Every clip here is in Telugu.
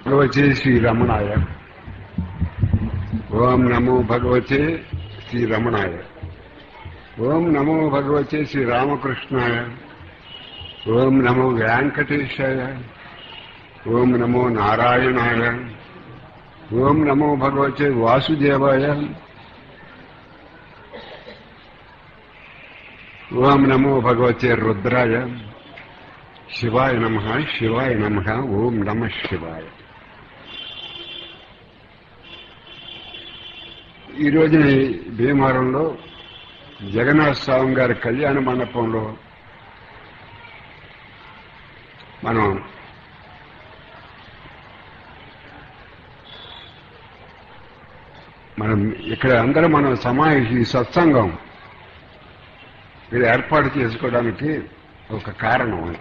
భగవతే శ్రీరమణాయ ఓం నమో భగవతే శ్రీరమణాయ ఓం నమో భగవతే శ్రీరామకృష్ణాయ ఓం నమో వెంకటేశాయ ఓం నమో నారాయణాయ ఓం నమో భగవతే వాసుదేవాయ ఓం నమో భగవతే రుద్రాయ శివాయ నమ శివాయ నమ ఓం నమ శివాయ ఈ రోజున ఈ భీమవరంలో జగన్నాథ స్వామి గారి కళ్యాణ మండపంలో మనం మనం ఇక్కడ అందరం మనం సమావేశం ఈ సత్సంగం ఇది ఏర్పాటు చేసుకోవడానికి ఒక కారణం అది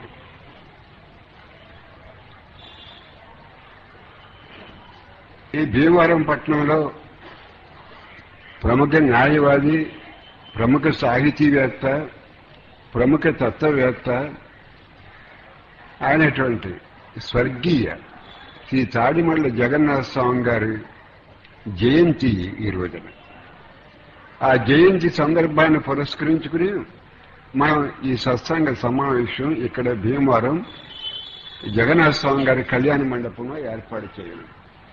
ఈ భీమవరం పట్టణంలో ప్రముఖ న్యాయవాది ప్రముఖ సాహితీవేత్త ప్రముఖ తత్వవేత్త అయినటువంటి స్వర్గీయ శ్రీ తాడిమల్ల జగన్నాథ స్వామి గారి జయంతి ఈ రోజున ఆ జయంతి సందర్భాన్ని పురస్కరించుకుని మనం ఈ సత్సంగ సమావేశం ఇక్కడ భీమవరం జగన్నాథ స్వామి గారి కళ్యాణ మండపంలో ఏర్పాటు చేయడం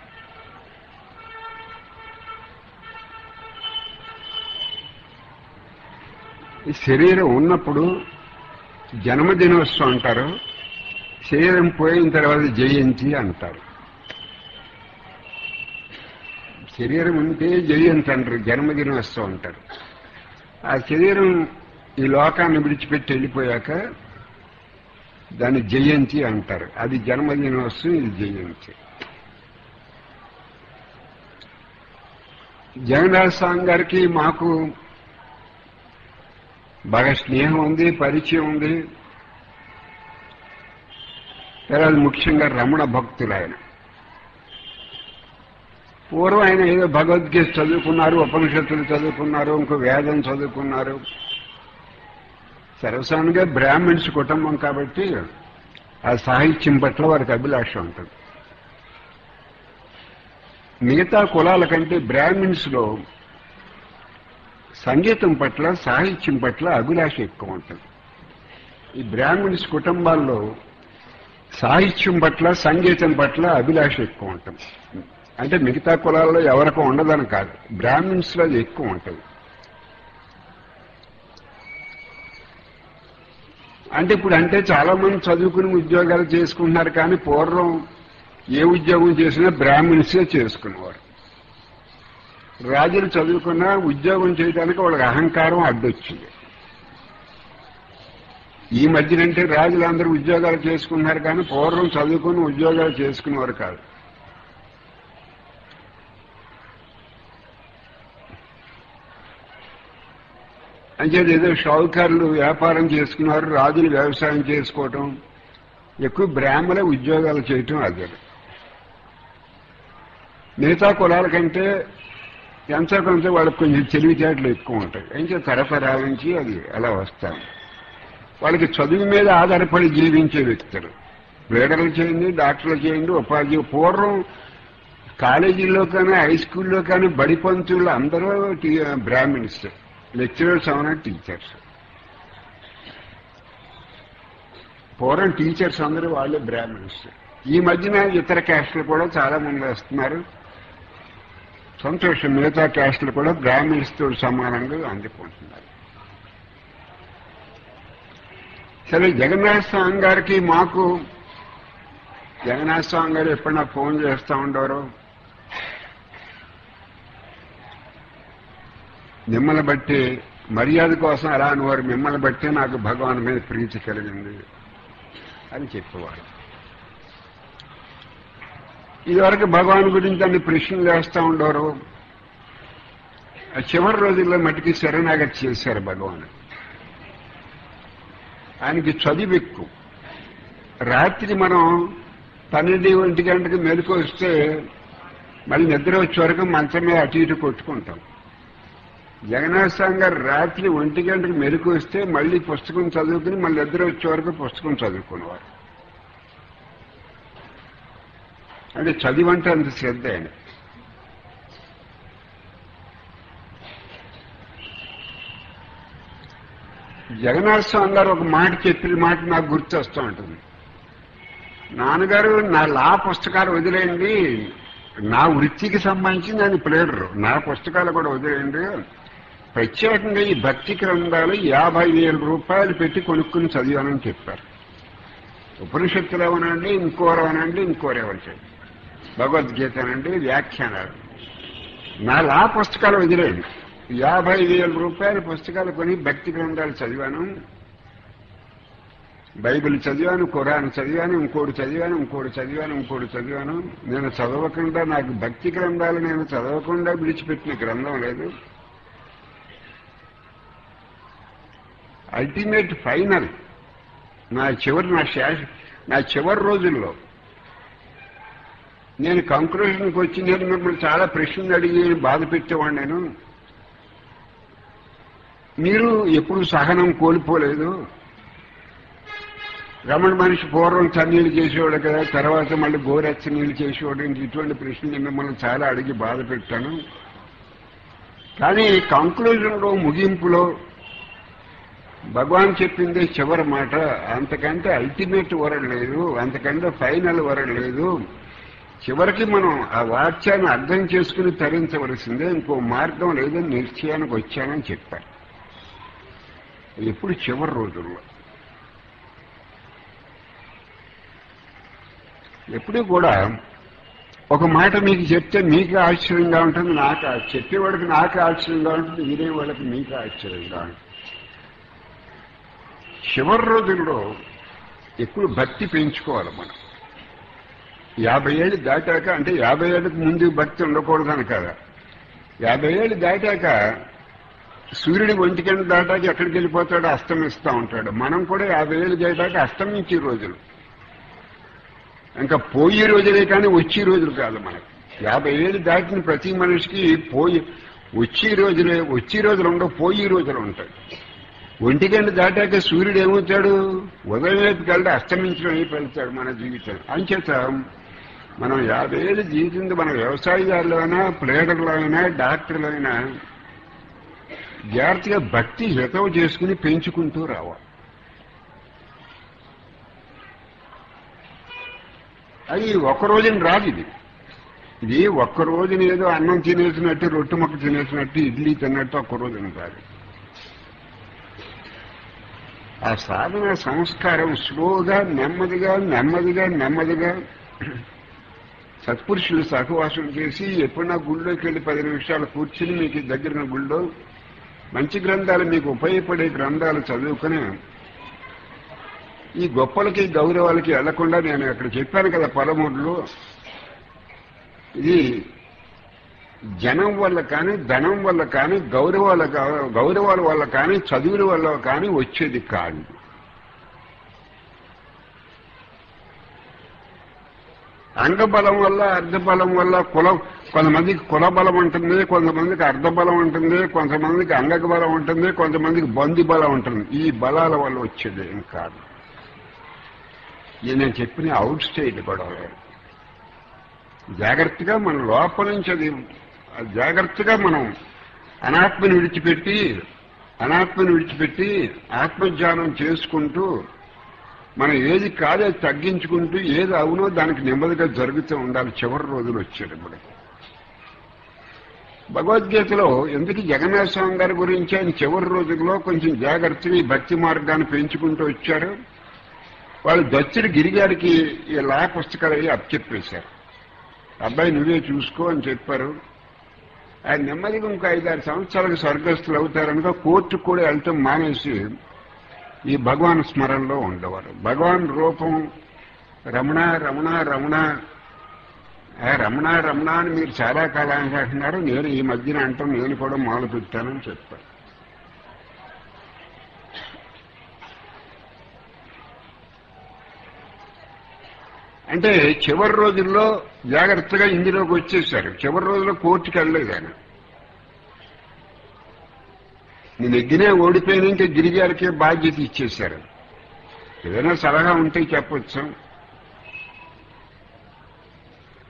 ఈ శరీరం ఉన్నప్పుడు జన్మదినోత్సవం అంటారు శరీరం పోయిన తర్వాత జయంతి అంటారు శరీరం ఉంటే జయంతి అంటారు జన్మదినోత్సవం అంటారు ఆ శరీరం ఈ లోకాన్ని విడిచిపెట్టి వెళ్ళిపోయాక దాన్ని జయంతి అంటారు అది జన్మదినోత్సవం ఇది జయంతి జగన్నాథ స్వామి గారికి మాకు బాగా స్నేహం ఉంది పరిచయం ఉంది తర్వాత ముఖ్యంగా రమణ భక్తులు ఆయన పూర్వం ఆయన ఏదో భగవద్గీత చదువుకున్నారు ఉపనిషత్తులు చదువుకున్నారు ఇంకో వేదం చదువుకున్నారు సర్వసానంగా బ్రాహ్మిన్స్ కుటుంబం కాబట్టి ఆ సాహిత్యం పట్ల వారికి అభిలాష ఉంటుంది మిగతా కులాల కంటే బ్రాహ్మిన్స్ లో సంగీతం పట్ల సాహిత్యం పట్ల అభిలాష ఎక్కువ ఉంటుంది ఈ బ్రాహ్మిన్స్ కుటుంబాల్లో సాహిత్యం పట్ల సంగీతం పట్ల అభిలాష ఎక్కువ ఉంటుంది అంటే మిగతా కులాల్లో ఎవరికి ఉండదని కాదు బ్రాహ్మిన్స్ లో అది ఎక్కువ ఉంటుంది అంటే ఇప్పుడు అంటే చాలా మంది చదువుకుని ఉద్యోగాలు చేసుకుంటున్నారు కానీ పూర్వం ఏ ఉద్యోగం చేసినా బ్రాహ్మిన్సే చేసుకునేవారు రాజులు చదువుకున్నా ఉద్యోగం చేయడానికి వాళ్ళకి అహంకారం అడ్డొచ్చింది ఈ మధ్యనంటే రాజులందరూ ఉద్యోగాలు చేసుకున్నారు కానీ పూర్వం చదువుకుని ఉద్యోగాలు చేసుకునేవారు కాదు అంటే ఏదో షౌకర్లు వ్యాపారం చేసుకున్నారు రాజులు వ్యవసాయం చేసుకోవటం ఎక్కువ బ్రాహ్మణ ఉద్యోగాలు చేయటం అదే మిగతా కులాల కంటే ఎంత కొంత వాళ్ళకి కొంచెం తెలివితేటలు ఎక్కువ ఉంటాయి అయితే తరతరాల నుంచి అది అలా వస్తాయి వాళ్ళకి చదువు మీద ఆధారపడి జీవించే వ్యక్తులు లీడర్లు చేయండి డాక్టర్లు చేయండి ఉపాధ్యాయు పూర్వం కాలేజీల్లో కానీ హై స్కూల్లో కానీ బడి పంతులు అందరూ బ్రాహ్మిన్స్ లెక్చరర్స్ అవునా టీచర్స్ పూర్వం టీచర్స్ అందరూ వాళ్ళే బ్రాహ్మిన్స్ ఈ మధ్యన ఇతర క్యాస్టులు కూడా చాలా మంది వస్తున్నారు సంతోషం మిగతా క్యాస్టులు కూడా బ్రాహ్మిన్స్ తో సమానంగా అందుకుంటున్నారు సరే జగన్నాథ స్వామి గారికి మాకు జగన్నాథ స్వామి గారు ఎప్పుడన్నా ఫోన్ చేస్తూ ఉండేవారు మిమ్మల్ని బట్టి మర్యాద కోసం అలా అనేవారు మిమ్మల్ని బట్టి నాకు భగవాన్ మీద ప్రీతి కలిగింది అని చెప్పేవారు ఇదివరకు భగవాన్ గురించి అన్ని ప్రశ్నలు వేస్తూ ఉండేవారు చివరి రోజుల్లో మట్టికి శరణాగతి చేశారు భగవాన్ ఆయనకి చదువు ఎక్కువ రాత్రి మనం పన్నెండు ఒంటి గంటకి మెలకు వస్తే మళ్ళీ నిద్ర వచ్చే వరకు మంచం మీద అటు ఇటు కొట్టుకుంటాం జగన్నాథ స్వామి గారు రాత్రి ఒంటి గంటకు మెలకు వస్తే మళ్ళీ పుస్తకం చదువుకుని మళ్ళీ నిద్ర వచ్చే వరకు పుస్తకం చదువుకునేవారు అంటే చదివి అంటే అంత శ్రద్ధ ఆయన జగన్నాథ స్వామి గారు ఒక మాట చెప్పిన మాట నాకు గుర్తొస్తూ ఉంటుంది నాన్నగారు నా లా పుస్తకాలు వదిలేయండి నా వృత్తికి సంబంధించి నేను ప్లేడరు నా పుస్తకాలు కూడా వదిలేయండి ప్రత్యేకంగా ఈ భక్తి గ్రంథాలు యాభై వేల రూపాయలు పెట్టి కొనుక్కుని చదివానని చెప్పారు ఉపనిషత్తులు ఏమనండి ఇంకోరవనండి ఇంకోరేవని భగవద్గీత అనండి వ్యాఖ్యానాలు నా లా పుస్తకాలు వదిలేయండి యాభై వేల రూపాయల పుస్తకాలు కొని భక్తి గ్రంథాలు చదివాను బైబిల్ చదివాను ఖురాన్ చదివాను ఇంకోటి చదివాను ఇంకోటి చదివాను ఇంకోటి చదివాను నేను చదవకుండా నాకు భక్తి గ్రంథాలు నేను చదవకుండా విడిచిపెట్టిన గ్రంథం లేదు అల్టిమేట్ ఫైనల్ నా చివరి నా శాస నా చివరి రోజుల్లో నేను కంక్లూషన్కి వచ్చి నేను మిమ్మల్ని చాలా ప్రశ్నలు అడిగి బాధ పెట్టేవాడు నేను మీరు ఎప్పుడు సహనం కోల్పోలేదు రమణ మనిషి పూర్వం చన్నీళ్ళు చేసేవాడు కదా తర్వాత మళ్ళీ గోరెచ్చ నీళ్ళు చేసేవాడు ఇంక ఇటువంటి ప్రశ్నలు మిమ్మల్ని చాలా అడిగి బాధ పెట్టాను కానీ కంక్లూజన్లో ముగింపులో భగవాన్ చెప్పింది చివరి మాట అంతకంటే అల్టిమేట్ వరడ్ లేదు అంతకంటే ఫైనల్ వరడ్ లేదు చివరికి మనం ఆ వాక్యాన్ని అర్థం చేసుకుని తరించవలసిందే ఇంకో మార్గం లేదని నిశ్చయానికి వచ్చానని చెప్పారు ఎప్పుడు చివరి రోజుల్లో ఎప్పుడు కూడా ఒక మాట మీకు చెప్తే మీకు ఆశ్చర్యంగా ఉంటుంది నాకు ఆ- చెప్పేవాడికి నాకు ఆశ్చర్యంగా ఉంటుంది వినేవాళ్ళకి మీకు ఆశ్చర్యంగా ఉంటుంది చివరి రోజుల్లో ఎప్పుడు భక్తి పెంచుకోవాలి మనం యాభై ఏళ్ళు దాటాక అంటే యాభై ఏళ్ళకి ముందు భక్తి ఉండకూడదని కదా యాభై ఏళ్ళు దాటాక సూర్యుడి ఒంటికంట దాటాక ఎక్కడికి వెళ్ళిపోతాడో అస్తమిస్తూ ఉంటాడు మనం కూడా యాభై ఏళ్ళు దాటాక అస్తమించే రోజులు ఇంకా పోయే రోజులే కానీ వచ్చే రోజులు కాదు మనకు యాభై ఏళ్ళు దాటిన ప్రతి మనిషికి పోయి వచ్చే రోజులే వచ్చే రోజులు ఉండవు పోయే రోజులు ఉంటాయి ఒంటిగంట దాటాక సూర్యుడు ఏమవుతాడు ఉదయం వైపుకి వెళ్తే అస్తమించడం వైపు వెళ్తాడు మన జీవితం అంచేత మనం యాభై ఏళ్ళు జీవితంలో మన వ్యవసాయదారులు అయినా ప్లేడర్లు అయినా డాక్టర్లు అయినా జాగ్రత్తగా భక్తి హితవు చేసుకుని పెంచుకుంటూ రావాలి అది ఒక్క రోజున రాదు ఇది ఇది ఒక్క రోజున ఏదో అన్నం తినేసినట్టు రొట్టె మొక్క తినేసినట్టు ఇడ్లీ తిన్నట్టు ఒక్క రోజున రాదు ఆ సాధన సంస్కారం స్లోగా నెమ్మదిగా నెమ్మదిగా నెమ్మదిగా సత్పురుషులు సహవాసం చేసి ఎప్పుడన్నా గుళ్ళోకి వెళ్ళి పది నిమిషాలు కూర్చుని మీకు దగ్గర గుళ్ళో మంచి గ్రంథాలు మీకు ఉపయోగపడే గ్రంథాలు చదువుకుని ఈ గొప్పలకి గౌరవాలకి వెళ్లకుండా నేను అక్కడ చెప్పాను కదా పలమూరులో ఇది జనం వల్ల కానీ ధనం వల్ల కానీ గౌరవాల గౌరవాల వల్ల కానీ చదువుల వల్ల కానీ వచ్చేది కాదు అంగబలం వల్ల అర్ధబలం వల్ల కులం కొంతమందికి కుల బలం ఉంటుంది కొంతమందికి అర్ధబలం ఉంటుంది కొంతమందికి అంగక బలం ఉంటుంది కొంతమందికి బంధు బలం ఉంటుంది ఈ బలాల వల్ల వచ్చేది ఏం కాదు ఇది నేను చెప్పిన అవుట్ స్టేట్ గొడవ జాగ్రత్తగా మన లోపల నుంచి అది జాగ్రత్తగా మనం అనాత్మని విడిచిపెట్టి అనాత్మని విడిచిపెట్టి ఆత్మజ్ఞానం చేసుకుంటూ మనం ఏది కాదో అది తగ్గించుకుంటూ ఏది అవునో దానికి నెమ్మదిగా జరుగుతూ ఉండాలి చివరి రోజులు వచ్చేటప్పుడు భగవద్గీతలో ఎందుకు జగన్నాథ స్వామి గారి గురించి ఆయన చివరి రోజుల్లో కొంచెం జాగ్రత్తగా ఈ భక్తి మార్గాన్ని పెంచుకుంటూ వచ్చారు వాళ్ళు దచ్చుడు గిరిగారికి ఈ లా పుస్తకాలు అయ్యి అప్పచెప్పేశారు అబ్బాయి నువ్వే చూసుకో అని చెప్పారు ఆయన నెమ్మదిగా ఇంకో ఐదారు సంవత్సరాలకు స్వర్గస్థులు అవుతారనుక కోర్టుకు కూడా వెళ్తాం మానేసి ఈ భగవాన్ స్మరణలో ఉండేవారు భగవాన్ రూపం రమణ రమణ రమణ ఆ రమణ రమణ అని మీరు చాలా కాలానికి అంటున్నారు నేను ఈ మధ్యన అంటాం నేను కూడా మొదలు పెట్టానని చెప్పాను అంటే చివరి రోజుల్లో జాగ్రత్తగా ఇందులోకి వచ్చేసారు చివరి రోజుల్లో కోర్టుకి వెళ్ళలేదు ఆయన నేను ఎగ్గినే ఓడిపోయిన ఇంకా గిరిజాలకే బాధ్యత ఇచ్చేశారు ఏదైనా సలహా ఉంటే చెప్పొచ్చు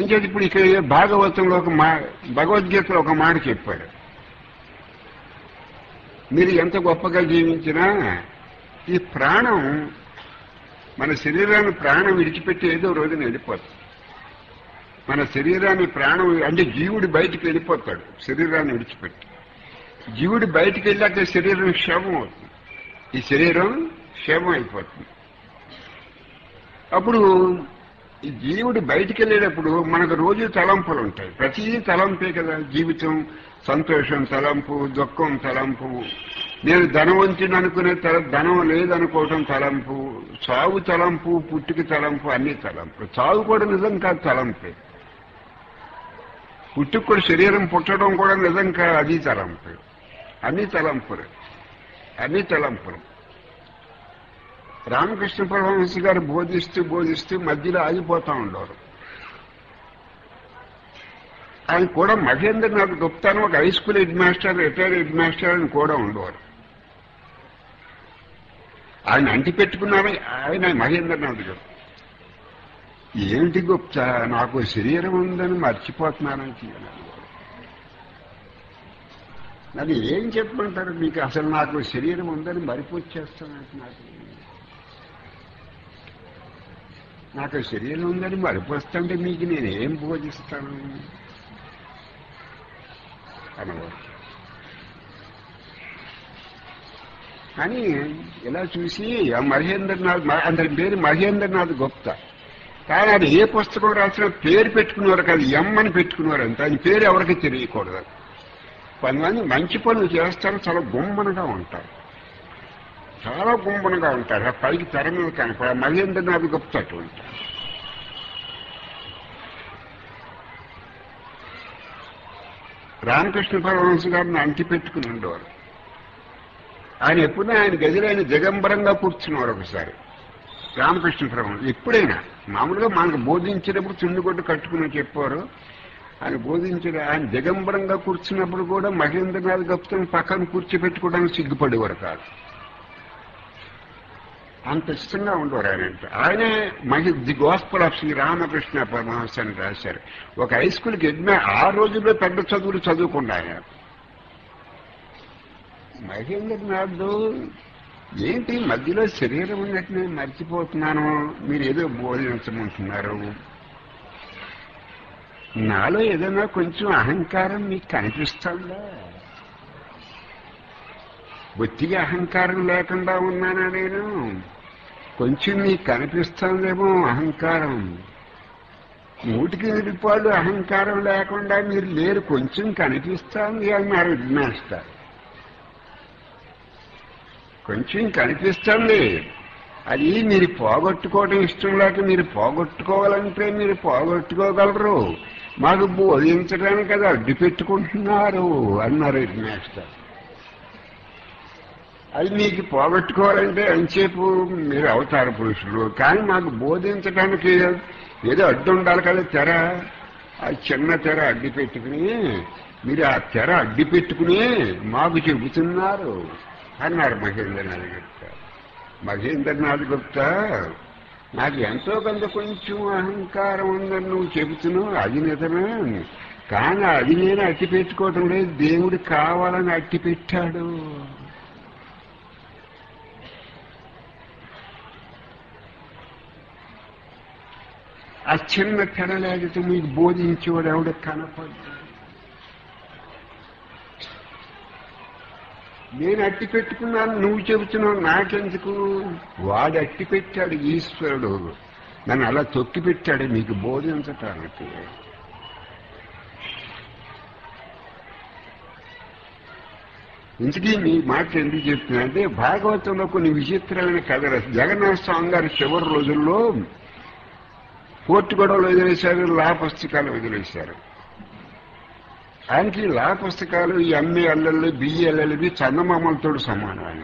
అంచేది ఇప్పుడు ఇక్కడ భాగవతంలో ఒక మా భగవద్గీతలో ఒక మాట చెప్పాడు మీరు ఎంత గొప్పగా జీవించినా ఈ ప్రాణం మన శరీరాన్ని ప్రాణం విడిచిపెట్టి ఏదో రోజున వెళ్ళిపోతుంది మన శరీరాన్ని ప్రాణం అంటే జీవుడు బయటికి వెళ్ళిపోతాడు శరీరాన్ని విడిచిపెట్టి జీవుడు బయటికి వెళ్ళాక శరీరం క్షేమం అవుతుంది ఈ శరీరం క్షేమం అయిపోతుంది అప్పుడు ఈ జీవుడు బయటికి వెళ్ళేటప్పుడు మనకు రోజు తలంపులు ఉంటాయి ప్రతి తలంపే కదా జీవితం సంతోషం తలంపు దుఃఖం తలంపు నేను ధనవంతుని అనుకునే తల ధనం లేదనుకోవటం తలంపు చావు తలంపు పుట్టుకి తలంపు అన్ని తలంపు చావు కూడా నిజం కాదు తలంపే పుట్టుకు కూడా శరీరం పుట్టడం కూడా నిజం కాదు అది తలంపు అన్ని తలంపులు అన్ని తలంపులు రామకృష్ణ పరమహంస గారు బోధిస్తూ బోధిస్తూ మధ్యలో ఆగిపోతా ఉండేవారు ఆయన కూడా మహేంద్రనాథ్ గుప్తాను ఒక high school headmaster retired headmaster అని కూడా ఉండేవారు ఆయన అంటి పెట్టుకున్నారు ఆయన మహేంద్రనాథ్ గారు ఏమిటి గుప్తా నాకు శరీరం ఉందని మర్చిపోతున్నానని అనేవారు. నన్ను ఏం చెప్పమంటారు మీకు అసలు నాకు శరీరం ఉందని మరిపొచ్చేస్తానంటే నాకు నాకు శరీరం ఉందని మరిపోస్తుంటే మీకు నేనేం బోధిస్తాను అనేవారు కానీ ఇలా చూసి ఆ మహేంద్రనాథ్ మ- అతని పేరు మహేంద్రనాథ్ గుప్తా కానీ అది ఏ పుస్తకం రాసినా పేరు పెట్టుకునేవారు కాదు ఎం అని పెట్టుకునేవారు అంతే ఆయన పేరు ఎవరికి తెలియకూడదు కొంతమంది మంచి పనులు చేస్తారు చాలా గుమ్మనగా ఉంటారు చాలా గుంపనగా ఉంటారు ఆ పైకి తెర మీద కనపడ మహేంద్రనాథ్ గుప్తా అటువంటి రామకృష్ణ పరమహంస గారిని అంటి పెట్టుకుని ఉండేవారు ఆయన ఎప్పుడైనా ఆయన గదిలో ఆయన దిగంబరంగా కూర్చున్నవారు ఒకసారి రామకృష్ణ పరమహంస ఎప్పుడైనా మామూలుగా మనకు బోధించేటప్పుడు చుండుగొడ్డు కట్టుకుని చెప్పారు ఆయన బోధించిన ఆయన దిగంబరంగా కూర్చున్నప్పుడు కూడా మహేంద్రనాథ్ గుప్తని పక్కన కూర్చోబెట్టుకోవడానికి సిగ్గుపడేవారు కాదు అంత ఇష్టంగా ఉండేవారు ఆయన అంటే ఆయనే మహి the gospel of Shri Ramakrishna Paramahamsa అని రాశారు ఒక హై స్కూల్కి ఎడ్మే ఆ రోజుల్లో పెద్ద చదువులు చదువుకుండా ఆయన మహేంద్రనాథ్ ఏంటి మధ్యలో శరీరం ఉన్నట్టు నేను మర్చిపోతున్నాను మీరు ఏదో బోధించమంటున్నారు నాలో ఏదైనా కొంచెం అహంకారం మీకు కనిపిస్తుందా బొత్తిగా అహంకారం లేకుండా ఉన్నానా నేను కొంచెం మీకు కనిపిస్తుందేమో అహంకారం నూటికి నిరుపాలు అహంకారం లేకుండా మీరు లేరు కొంచెం కనిపిస్తుంది అన్నారు విజ్ఞాస్తారు కొంచెం కనిపిస్తుంది అది మీరు పోగొట్టుకోవడం ఇష్టం లేక మీరు పోగొట్టుకోవాలంటే మీరు పోగొట్టుకోగలరు మాకు బోధించడానికి అది అడ్డు పెట్టుకుంటున్నారు అన్నారు మాస్టర్ అది మీకు పోగొట్టుకోవాలంటే ఎంతసేపు మీరు అవతార పురుషులు కానీ మాకు బోధించడానికి ఏదో అడ్డు ఉండాలి కదా తెర ఆ చిన్న తెర అడ్డు పెట్టుకుని మీరు ఆ తెర అడ్డు పెట్టుకుని మాకు చెబుతున్నారు అన్నారు మహేంద్రనాథ్ గుప్తా మహేంద్రనాథ్ గుప్తా నాకు ఎంతో కొంత కొంచెం అహంకారం ఉందని నువ్వు చెబుతున్నావు అది నిజమే కానీ అది నేను అట్టి పెట్టుకోవటం లేదు దేవుడు కావాలని అట్టి పెట్టాడు ఆ చిన్న తెర లేకపోతే మీకు బోధించేవాడు ఎవడ కనపడ్డా నేను అట్టి పెట్టుకున్నాను నువ్వు చెబుతున్నావు నాకెందుకు వాడు అట్టి పెట్టాడు ఈశ్వరుడు నన్ను అలా తొక్కి పెట్టాడు మీకు బోధించటానికి ఇంతకీ మీ మాట ఎందుకు చెప్తున్నా అంటే భాగవతంలో కొన్ని విచిత్రమైన కథలు జగన్నాథ స్వామి గారి చివరి రోజుల్లో కోర్టు గొడవలు వదిలేశారు లా పుస్తకాలు వదిలేశారు ఆయనకి లా పుస్తకాలు ఈ ఎంఏ ఎల్ఎల్ బిఏఎల్ఎల్వి చందమామలతో సమానం ఆయన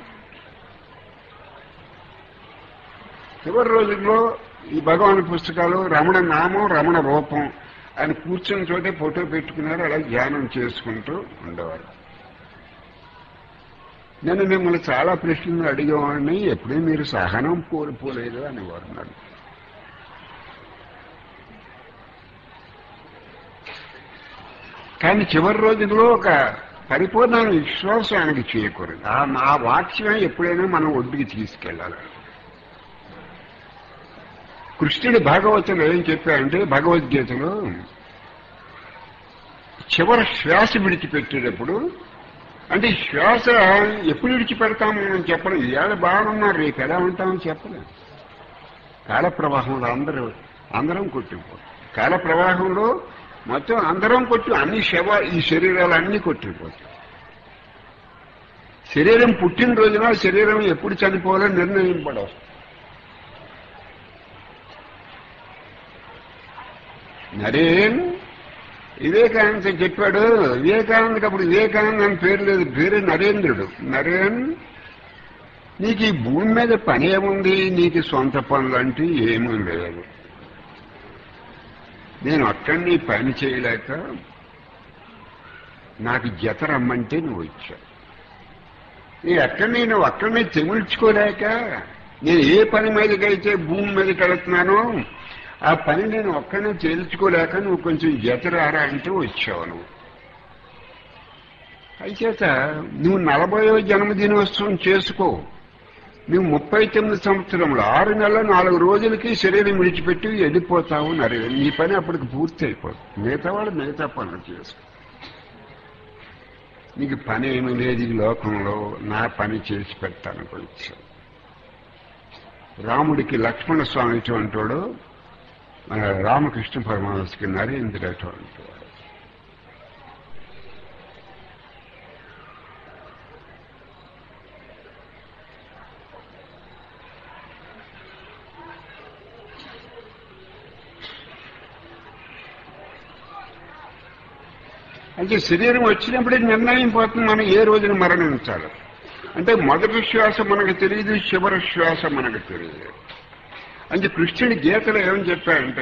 చివరి రోజుల్లో ఈ భగవాన్ పుస్తకాలు రమణ నామం రమణ రూపం ఆయన కూర్చుని చోటే ఫోటో పెట్టుకున్నారు అలా ధ్యానం చేసుకుంటూ ఉండేవారు నేను మిమ్మల్ని చాలా ప్రశ్నలు అడిగేవాడిని ఎప్పుడూ మీరు సహనం కోల్పోలేదు అనేవారు నన్ను కానీ చివరి రోజుల్లో ఒక పరిపూర్ణ విశ్వాసం ఆయనకి చేయకూడదు ఆ ఆ వాక్యమే ఎప్పుడైనా మనం ఒడ్డుకి తీసుకెళ్ళాలి కృష్ణుడి భాగవతంలో ఏం చెప్పారంటే భగవద్గీతలో చివరి శ్వాస విడిచిపెట్టేటప్పుడు అంటే ఈ శ్వాస ఎప్పుడు విడిచిపెడతాము మనం చెప్పలేం ఇవాళ బాగున్నారు రేపు ఎలా ఉంటామని చెప్పలేం కాల ప్రవాహంలో అందరూ అందరం కొట్టిపోతాం కాల ప్రవాహంలో మొత్తం అందరం కొట్టి అన్ని శవ ఈ శరీరాలు అన్ని కొట్టిపోతాయి శరీరం పుట్టినరోజున శరీరం ఎప్పుడు చనిపోవాలో నిర్ణయింపడం నరేన్ వివేకానంద చెప్పాడు వివేకానందకి అప్పుడు వివేకానంద అని పేరు లేదు పేరు నరేంద్రుడు నరేన్ నీకు ఈ భూమి మీద పని ఏముంది నీకు సొంత పనులు అంటూ ఏమీ లేదు నేను అక్కడిని పని చేయలేక నాకు జత రమ్మంటే నువ్వు వచ్చావు నేను ఎక్కడిని నువ్వు అక్కడిని తెమిల్చుకోలేక నేను ఏ పని మీదకైతే భూమి మీదకి వెళుతున్నానో ఆ పని నేను ఒక్కడిని తేల్చుకోలేక నువ్వు కొంచెం జత రారా అంటే వచ్చావు నువ్వు అయిచేత నువ్వు నలభయో జన్మదినోత్సవం చేసుకో నువ్వు ముప్పై తొమ్మిది సంవత్సరంలో ఆరు నెలల నాలుగు రోజులకి శరీరం విడిచిపెట్టి వెళ్ళిపోతావు నరే నీ పని అప్పటికి పూర్తి అయిపోతుంది మిగతా వాళ్ళు మిగతా పనులు చేసుకో నీకు పని ఏమీ లేదు ఈ లోకంలో నా పని చేసి పెడతాను కొంచెం రాముడికి లక్ష్మణ స్వామి ఇటువంటి వాడు మన రామకృష్ణ పరమహంసకి నరేంద్ర అటువంటి వాడు అంటే శరీరం వచ్చినప్పుడే నిర్ణయం పోతుంది మనం ఏ రోజున మరణించాలి అంటే మొదటి శ్వాస మనకు తెలియదు చివరి శ్వాస మనకు తెలియదు అంటే కృష్ణుడి గీతలో ఏమని చెప్పాడంటే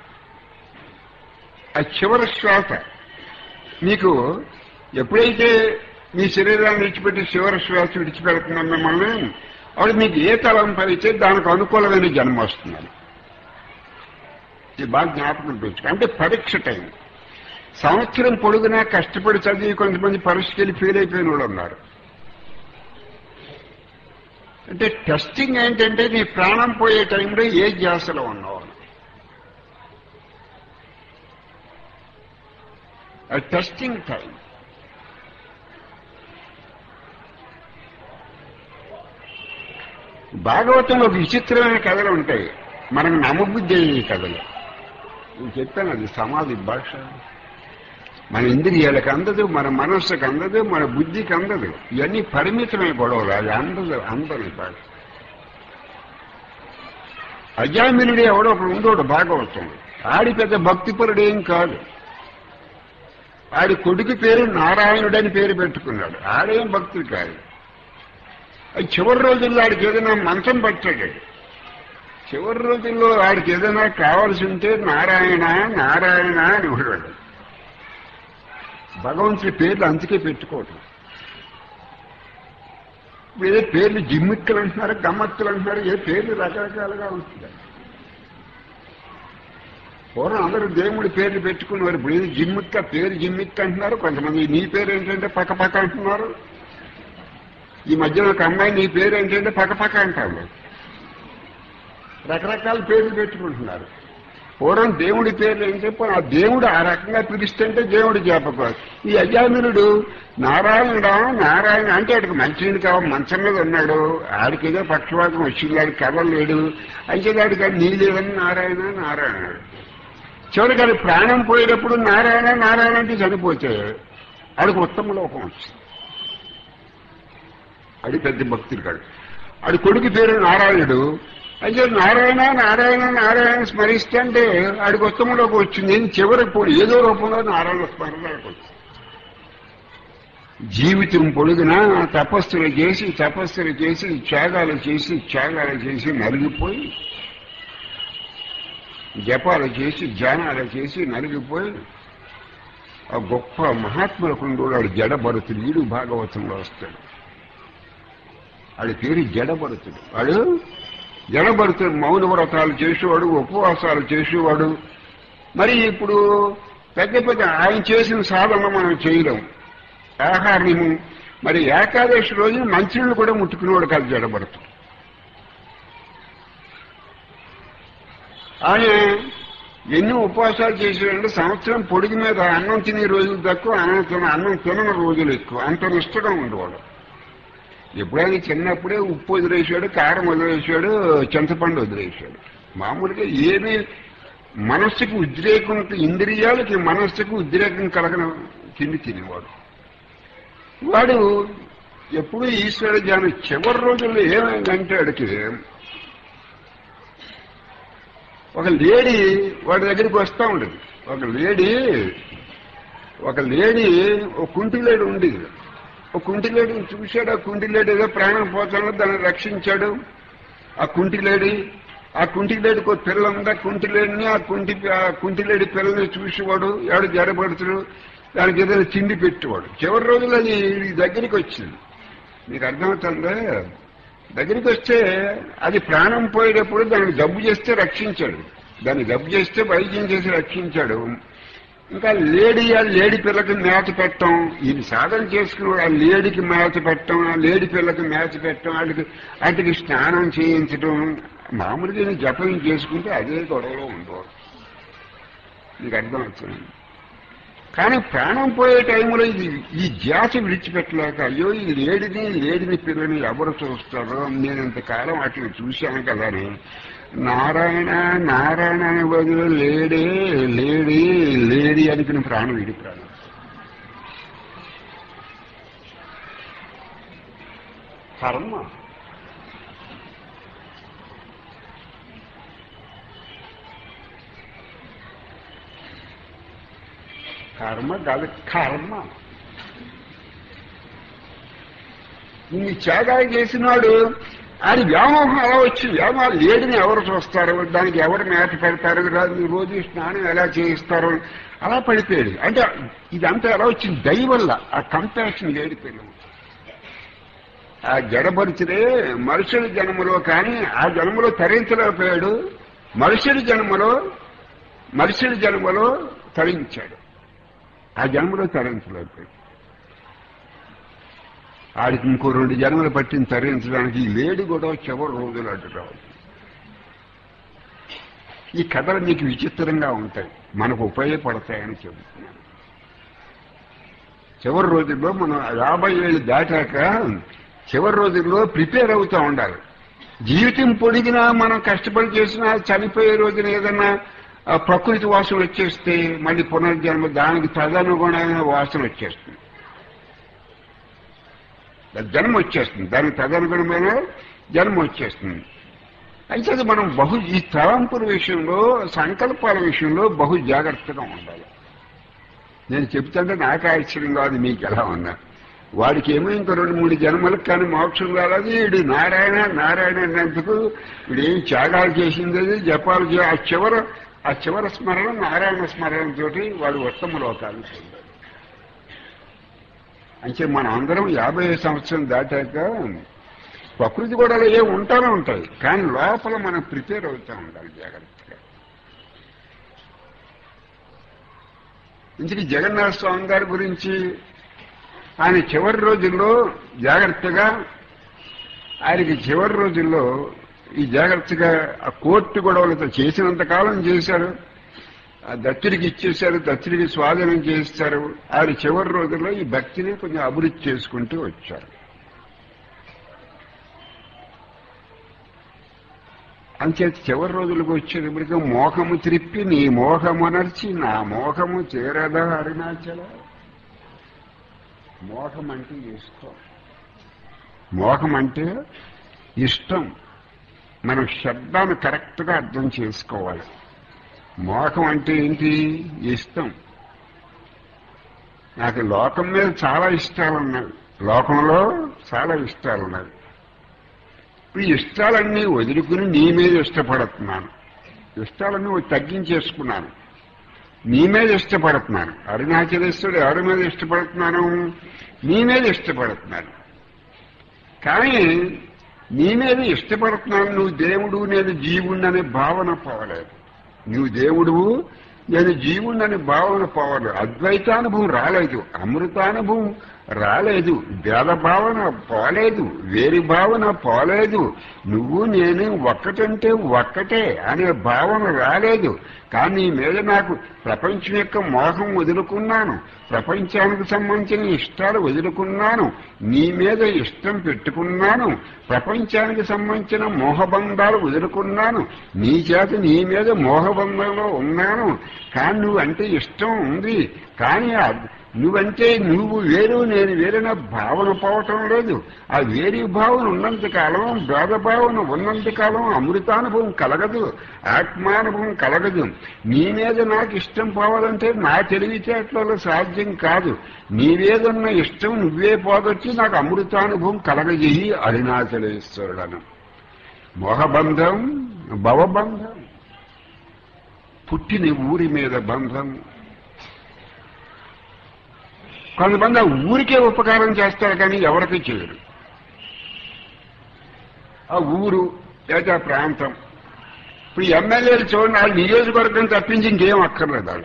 ఆ చివరి శ్వాస నీకు ఎప్పుడైతే మీ శరీరాన్ని విడిచిపెట్టి చివరి శ్వాస విడిచిపెడుతున్నాం మిమ్మల్ని అప్పుడు మీకు ఏ తలంపు అయితే దానికి అనుకూలమైన జన్మ వస్తుందని ఇది బాగా జ్ఞాపకం పెంచుకో అంటే పరీక్ష టైం సంవత్సరం పొడుగునా కష్టపడి చదివి కొంతమంది పరీక్షకెళ్ళి ఫెయిల్ అయిపోయిన వాళ్ళు ఉన్నారు అంటే టెస్టింగ్ ఏంటంటే నీ ప్రాణం పోయే టైంలో ఏ ధ్యాసలో ఉన్నావు అది టెస్టింగ్ టైం భాగవతంలో ఒక విచిత్రమైన కథలు ఉంటాయి మనకు నమ్మబుద్ధి అయ్యే కథలు నేను చెప్పాను అది సమాధి భాష మన ఇంద్రియాలకు అందదు మన మనస్సుకు అందదు మన బుద్ధికి అందదు ఇవన్నీ పరిమితమైన గొడవలు అది అందదు అందని భాష అజామినుడు ఎవడో ఒకడు ఉండోడు భాగవతం ఆడి పెద్ద భక్తిపరుడు ఏం కాదు ఆడి కొడుకు పేరు నారాయణుడని పేరు పెట్టుకున్నాడు ఆడేం భక్తుడు కాదు అది చివరి రోజుల్లో ఆడికి ఏదైనా మంచం పట్టాడు చివరి రోజుల్లో ఆడికి ఏదైనా కావాల్సి ఉంటే నారాయణ నారాయణ అని ఉండేవాడు భగవంతుడి పేర్లు అందుకే పెట్టుకోవటం ఇప్పుడు ఏదో పేర్లు జిమ్మిక్కలు అంటున్నారు గమ్మత్తులు అంటున్నారు ఏ పేర్లు రకరకాలుగా ఉంటుంది పూర్వం అందరూ దేవుడి పేర్లు పెట్టుకున్నారు ఇప్పుడు ఏది జిమ్మిక్క పేరు జిమ్మిక్క అంటున్నారు కొంతమంది నీ పేరు ఏంటంటే పక్క పక్క అంటున్నారు ఈ మధ్యన ఒక అమ్మాయి నీ పేరు ఏంటంటే పక్క పక్క అంటారు రకరకాల పేర్లు పెట్టుకుంటున్నారు పూర్వం దేవుడి పేర్లు ఏం చెప్పు ఆ దేవుడు ఆ రకంగా పిలుస్తుంటే దేవుడు జ్ఞాపకం ఈ అజామినుడు నారాయణుడా నారాయణ అంటే ఆడికి మంచినీడు కావాలి మంచం మీద ఉన్నాడు ఆడికి ఏదో పక్షవాతం వచ్చింది ఆడికి కదలలేడు అయితే ఆడికి నీ లేదని నారాయణ నారాయణ చివరికి అది ప్రాణం పోయేటప్పుడు నారాయణ నారాయణ అంటే చనిపోతే ఆడికి ఉత్తమ లోకం వచ్చింది అది పెద్ద భక్తుడు కాడు ఆడి కొడుకు పేరు నారాయణుడు అయితే నారాయణ నారాయణ నారాయణ స్మరిస్తుంటే ఆడికి ఉత్తమంలోకి వచ్చింది నేను చివరికి పోయి ఏదో రూపంలో నారాయణ స్మరణలోకి వచ్చింది జీవితం పొడుగునా తపస్సులు చేసి తపస్సులు చేసి త్యాగాలు చేసి త్యాగాలు చేసి నలిగిపోయి జపాలు చేసి ధ్యానాలు చేసి నలిగిపోయి ఆ గొప్ప మహాత్ములకు వాడు జడభరతుడు వీడు భాగవతంలో వస్తాడు వాడి పేరు జడభరతుడు వాడు జడభరతుడు మౌన వ్రతాలు చేసేవాడు ఉపవాసాలు చేసేవాడు మరి ఇప్పుడు పెద్ద పెద్ద ఆయన చేసిన సాధన మనం చేయలేం ఆహారము మరి ఏకాదశి రోజు మంచినీళ్ళు కూడా ముట్టుకునేవాడు కాదు జడబడతాం ఆయన ఎన్ని ఉపవాసాలు చేసేవాడు సంవత్సరం పొడిగి మీద అన్నం తినే రోజులు తక్కువ అన్నం తిన అన్నం తినని రోజులు ఎక్కువ అంత నిష్టగా ఉండేవాడు ఎప్పుడైనా చిన్నప్పుడే ఉప్పు వదిలేసాడు కారం వదిలేసాడు చింతపండు వదిలేసాడు మామూలుగా ఏమీ మనస్సుకు ఉద్రేకం ఇంద్రియాలకి మనస్సుకు ఉద్రేకం కలగన తిండి తినేవాడు వాడు ఎప్పుడు ఈశ్వర జ్ఞానం చివరి రోజుల్లో ఏమైందంటే వాడికి ఒక లేడీ వాడి దగ్గరికి వస్తూ ఉండేది ఒక లేడీ ఒక లేడీ ఒక కుంటి లేడీ ఉండేది ఒక కుంటి లేడీని చూశాడు ఆ కుంటి లేడీ ఏదో ప్రాణం పోతాడో దాన్ని రక్షించాడు ఆ కుంటి లేడీ ఆ కుంటి లేడికి ఒక పిల్ల ఉంది ఆ కుంటి లేడిని ఆ కుంటి ఆ కుంటి లేడి పిల్లని చూసేవాడు ఎవడు జడబడుతుడు దానికి ఏదైనా తిండి పెట్టేవాడు చివరి రోజులు అది ఈ దగ్గరికి వచ్చింది మీకు అర్థమవుతుందా దగ్గరికి వస్తే అది ప్రాణం పోయేటప్పుడు దాన్ని జబ్బు చేస్తే రక్షించాడు దాన్ని జబ్బు చేస్తే వైద్యం చేసి రక్షించాడు ఇంకా లేడీ ఆ లేడీ పిల్లకి మేత పెట్టడం ఇది సాధన చేసుకుని ఆ లేడీకి మేత పెట్టడం ఆ లేడీ పిల్లకి మేత పెట్టడం వాటికి వాటికి స్నానం చేయించడం మామూలుగా ఈయన జపం చేసుకుంటే అదే గొడవలో ఉండవు నీకు అర్థమవుతుంది కానీ ప్రాణం పోయే టైంలో ఇది ఈ ధ్యాస విడిచిపెట్టలేక అయ్యో ఈ లేడిని లేడిని పిల్లని ఎవరు చూస్తారో నేను ఇంతకాలం వాటిని చూశాను కదా అని నారాయణ నారాయణ అనే బదులు లేడే లేడీ లేడీ అనుకుని ప్రాణం విడి ప్రాణం కర్మ కర్మ కాదు కర్మ ఇన్ని త్యాగాలు చేసినాడు ఆయన వ్యామోహం అలా వచ్చి వ్యామోహం లేడిని ఎవరు చూస్తారు దానికి ఎవరు మేత పెడతారు రాదు రోజు స్నానం ఎలా చేయిస్తారు అలా పడిపోయాడు అంటే ఇదంతా ఎలా వచ్చింది దయ వల్ల ఆ కంపాషన్ లేడి పిల్లలు ఆ జడపరిచినే మనుషుల జన్మలో కానీ ఆ జన్మలో తరించలేకపోయాడు మనుషుడి జన్మలో మనుషుడి జన్మలో తరించాడు ఆ జన్మలో తరించలేకపోయాడు ఆడికి ఇంకో రెండు జన్మలు పట్టిన తరించడానికి ఈ లేడి కూడా చివరి రోజులు అడ్డు రావాలి ఈ కథలు మీకు విచిత్రంగా ఉంటాయి మనకు ఉపయోగపడతాయని చెబుతున్నాను చివరి రోజుల్లో మనం యాభై ఏళ్ళు దాటాక చివరి రోజుల్లో ప్రిపేర్ అవుతూ ఉండాలి జీవితం పొడిగినా మనం కష్టపడి చేసినా చనిపోయే రోజున ఏదన్నా ఆ ప్రకృతి వాసన వచ్చేస్తే మళ్ళీ పునర్జన్మ దానికి తదనుగుణమైన వాసన వచ్చేస్తుంది జన్మ వచ్చేస్తుంది దానికి తదనుగుణమైన జన్మ వచ్చేస్తుంది అయితే మనం బహు ఈ తలంపుల విషయంలో సంకల్పాల విషయంలో బహు జాగ్రత్తగా ఉండాలి నేను చెప్తుంటే నాకు ఆశ్చర్యం కాదు మీకు ఎలా ఉన్నా వాడికి ఏమో ఇంకో రెండు మూడు జన్మలకు కానీ మోక్షం రాలేదు వీడు నారాయణ నారాయణ అన్నందుకు వీడు ఏం త్యాగాలు చేసింది అది జపాలు చే ఆ చివర ఆ చివర స్మరణ నారాయణ స్మరణతో వాడు ఉత్తమ లోకాలు పొందాడు అంటే మనం అందరం యాభై సంవత్సరం దాటాక ప్రకృతి కూడా ఏ ఉంటానే ఉంటాయి కానీ లోపల మనం ప్రిపేర్ అవుతూ ఉండాలి జాగ్రత్తగా ఇంతకీ జగన్నాథ స్వామి గారి గురించి ఆయన చివరి రోజుల్లో జాగ్రత్తగా ఆయనకి చివరి రోజుల్లో ఈ జాగ్రత్తగా ఆ కోర్టు గొడవలతో చేసినంత కాలం చేశారు ఆ దత్తుడికి ఇచ్చేశారు దత్తుడికి స్వాధీనం చేస్తారు ఆయన చివరి రోజుల్లో ఈ భక్తిని కొంచెం అభివృద్ధి చేసుకుంటూ వచ్చారు అంచేత చివరి రోజులకు వచ్చేటప్పటికి మోహము త్రిప్పి నీ మోహమనర్చి నా మోహము చేరదా అరుణాచల మోహం అంటే ఇష్టం మోహం అంటే ఇష్టం మనం శబ్దాన్ని కరెక్ట్గా అర్థం చేసుకోవాలి మోహం అంటే ఏంటి ఇష్టం నాకు లోకం మీద చాలా ఇష్టాలు ఉన్నాయి లోకంలో చాలా ఇష్టాలు ఉన్నాయి ఈ ఇష్టాలన్నీ వదులుకుని నీ మీద ఇష్టపడుతున్నాను ఇష్టాలన్నీ తగ్గించేసుకున్నాను నీ మీద ఇష్టపడుతున్నాను అరుణాచలేశ్వరుడు ఎవరి మీద ఇష్టపడుతున్నాను నీ మీద ఇష్టపడుతున్నాను కానీ నీ మీద ఇష్టపడుతున్నాను నువ్వు దేవుడు నేను జీవుణ్ణి అనే భావన పోవలేదు నువ్వు దేవుడువు నేను జీవుడని భావన పోవాలి అద్వైతానుభవం రాలేదు అమృతానుభవం రాలేదు భేద భావన పోలేదు వేరి భావన పోలేదు నువ్వు నేను ఒక్కటంటే ఒక్కటే అనే భావన రాలేదు కానీ నీ మీద నాకు ప్రపంచం యొక్క మోహం వదులుకున్నాను ప్రపంచానికి సంబంధించిన ఇష్టాలు వదులుకున్నాను నీ మీద ఇష్టం పెట్టుకున్నాను ప్రపంచానికి సంబంధించిన మోహబంధాలు వదులుకున్నాను నీ చేత నీ మీద మోహబంధంలో ఉన్నాను కానీ నువ్వంటే ఇష్టం ఉంది కానీ ఆ- నువ్వంటే నువ్వు వేరు నేను వేరైన భావన పోవటం లేదు ఆ వేరి భావన ఉన్నంతకాలం భేద భావన ఉన్నంతకాలం అమృతానుభవం కలగదు ఆత్మానుభవం కలగదు నీ మీద నాకు ఇష్టం పోవాలంటే నా తెలివితేటలలో సాధ్యం కాదు నీ మీదున్న ఇష్టం నువ్వే పోగొచ్చి నాకు అమృతానుభవం కలగజేయి అరుణాచలేశ్వరుడను మోహబంధం భవబంధం పుట్టిన ఊరి మీద బంధం కొంతమంది ఆ ఊరికే ఉపకారం చేస్తారు కానీ ఎవరికి చేయరు ఆ ఊరు లేదా ఆ ప్రాంతం ఇప్పుడు ఎమ్మెల్యేలు చూడండి వాళ్ళ నియోజకవర్గం తప్పించి ఇంకేం అక్కర్లేదు వాళ్ళు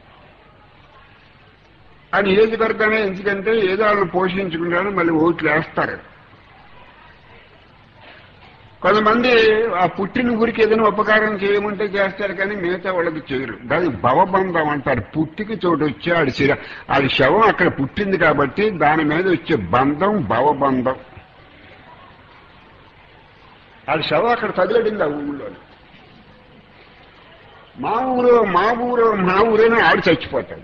ఆ నియోజకవర్గానే ఎందుకంటే ఏదో వాళ్ళని పోషించుకుంటారు మళ్ళీ ఓట్లు వేస్తారు కొంతమంది ఆ పుట్టిన ఊరికి ఏదైనా ఉపకారం చేయమంటే చేస్తారు కానీ మిగతా వాళ్ళకి చేయరు దాని భవబంధం అంటారు పుట్టికి చోటు వచ్చి ఆడి శిర ఆడి శవం అక్కడ పుట్టింది కాబట్టి దాని మీద వచ్చే బంధం భవబంధం ఆడి శవం అక్కడ తగిలడింది ఆ ఊళ్ళో మా ఊరు మా ఊరు మా ఊరేనే ఆడు చచ్చిపోతాడు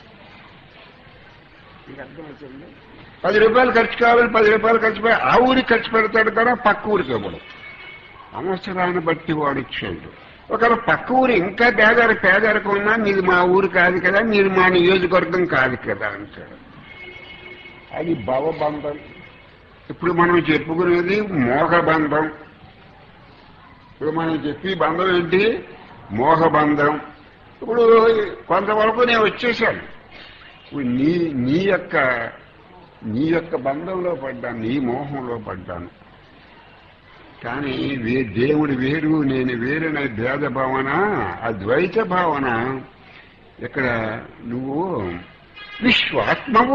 మీకు అర్థమవుతుంది పది రూపాయలు ఖర్చు కావాలని పది రూపాయలు ఖర్చు పె- ఆ ఊరికి ఖర్చు పెడతాడు కదా పక్క ఊరికి ఇవ్వడు అవసరాన్ని బట్టి వాడు చేయడు ఒకవేళ పక్క ఊరు ఇంకా పేదరి పేదరికం ఉన్నా మీది మా ఊరు కాదు కదా మీరు మా నియోజకవర్గం కాదు కదా అంటాడు అది భవబంధం ఇప్పుడు మనం చెప్పుకునేది మోహబంధం ఇప్పుడు మనం చెప్పి బంధం ఏంటి మోహబంధం ఇప్పుడు కొంతవరకు నేను వచ్చేసాను ఇప్పుడు నీ నీ యొక్క నీ యొక్క బంధంలో పడ్డాను నీ మోహంలో పడ్డాను కానీ వే దేవుడు వేరు నేను వేరనే భేద భావన ఆ ద్వైత భావన ఇక్కడ నువ్వు విశ్వాత్మవు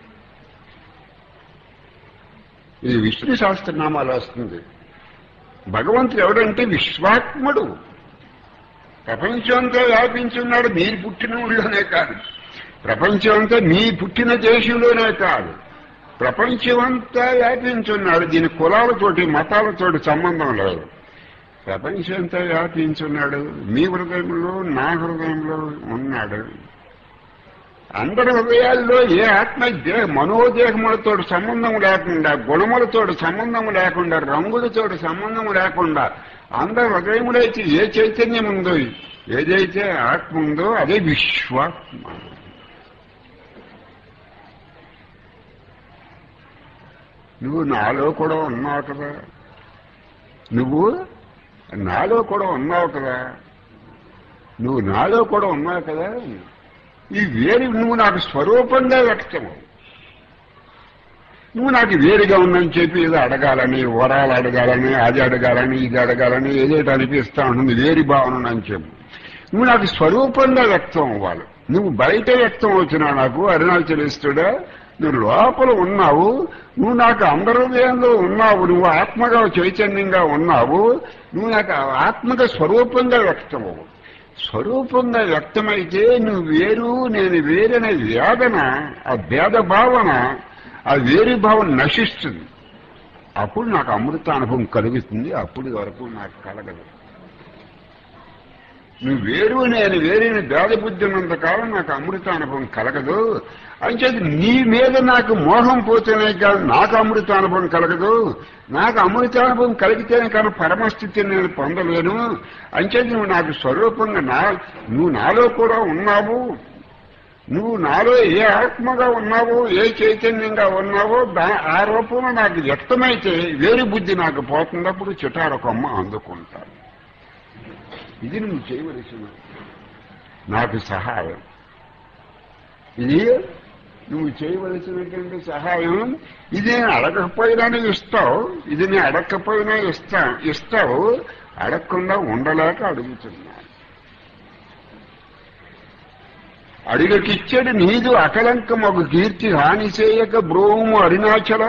ఇది విష్ణు సహస్రనామాలు వస్తుంది భగవంతుడు ఎవడంటే విశ్వాత్ముడు ప్రపంచంతో వ్యాపించున్నాడు మీరు పుట్టిన ఊళ్ళోనే కాదు ప్రపంచం అంతా మీ పుట్టిన దేశంలోనే కాదు ప్రపంచమంతా వ్యాపించున్నాడు దీని కులాలతోటి మతాలతోటి సంబంధం లేదు ప్రపంచంతా వ్యాపించున్నాడు మీ హృదయంలో నా హృదయంలో ఉన్నాడు అందరి హృదయాల్లో ఏ ఆత్మ దే మనోదేహములతో సంబంధం లేకుండా గుణములతో సంబంధం లేకుండా రంగులతో సంబంధం లేకుండా అందరి హృదయములో అయితే ఏ చైతన్యం ఉందో ఏదైతే ఆత్మ ఉందో అదే విశ్వాత్మ నువ్వు నాలో కూడా ఉన్నావు కదా నువ్వు నాలో కూడా ఉన్నావు కదా నువ్వు నాలో కూడా ఉన్నావు కదా ఈ వేరు నువ్వు నాకు స్వరూపంగా వ్యక్తము నువ్వు నాకు వేరుగా ఉందని చెప్పి ఏదో అడగాలని వరాలు అడగాలని అది అడగాలని ఇది అడగాలని ఏదైతే అనిపిస్తా ఉంటుంది వేరి భావన అని చెప్పు నువ్వు నాకు స్వరూపంగా వ్యక్తం అవ్వాలి నువ్వు బయట వ్యక్తం అవుతున్నావు నాకు అరుణాచలిస్తుడా నువ్వు లోపల ఉన్నావు నువ్వు నాకు అందహృదయంలో ఉన్నావు నువ్వు ఆత్మగా చైతన్యంగా ఉన్నావు నువ్వు నాకు ఆత్మగా స్వరూపంగా వ్యక్తం అవ్వు స్వరూపంగా వ్యక్తమైతే నువ్వు వేరు నేను వేరనే వేదన ఆ భేద భావన ఆ వేరు భావన నశిస్తుంది అప్పుడు నాకు అమృత అనుభవం కలుగుతుంది అప్పుడు వరకు నాకు కలగదు నువ్వు వేరు నేను వేరేని భేద బుద్ధి ఉన్నంతకాలం నాకు అమృత అనుభవం కలగదు అంచేది నీ మీద నాకు మోహం పోతేనే కాదు నాకు అమృత అనుభవం కలగదు నాకు అమృత అనుభవం కలిగితేనే కానీ పరమస్థితిని నేను పొందలేను అంచేది నువ్వు నాకు స్వరూపంగా నా నువ్వు నాలో కూడా ఉన్నావు నువ్వు నాలో ఏ ఆత్మగా ఉన్నావో ఏ చైతన్యంగా ఉన్నావో దా ఆ రూపంలో నాకు వ్యక్తమైతే వేరు బుద్ధి నాకు పోతున్నప్పుడు చిటార కొమ్మ అందుకుంటాను ఇది నువ్వు చేయవలసిన నాకు సహాయం ఇది నువ్వు చేయవలసినటువంటి సహాయం ఇది నేను అడగకపోయినా నువ్వు ఇస్తావు ఇది నేను అడగకపోయినా ఇస్తా ఇస్తావు అడగకుండా ఉండలేక అడుగుతున్నాను అడిగకిచ్చడు నీదు అకలంకం ఒక కీర్తి హాని చేయక బ్రోము అరుణాచల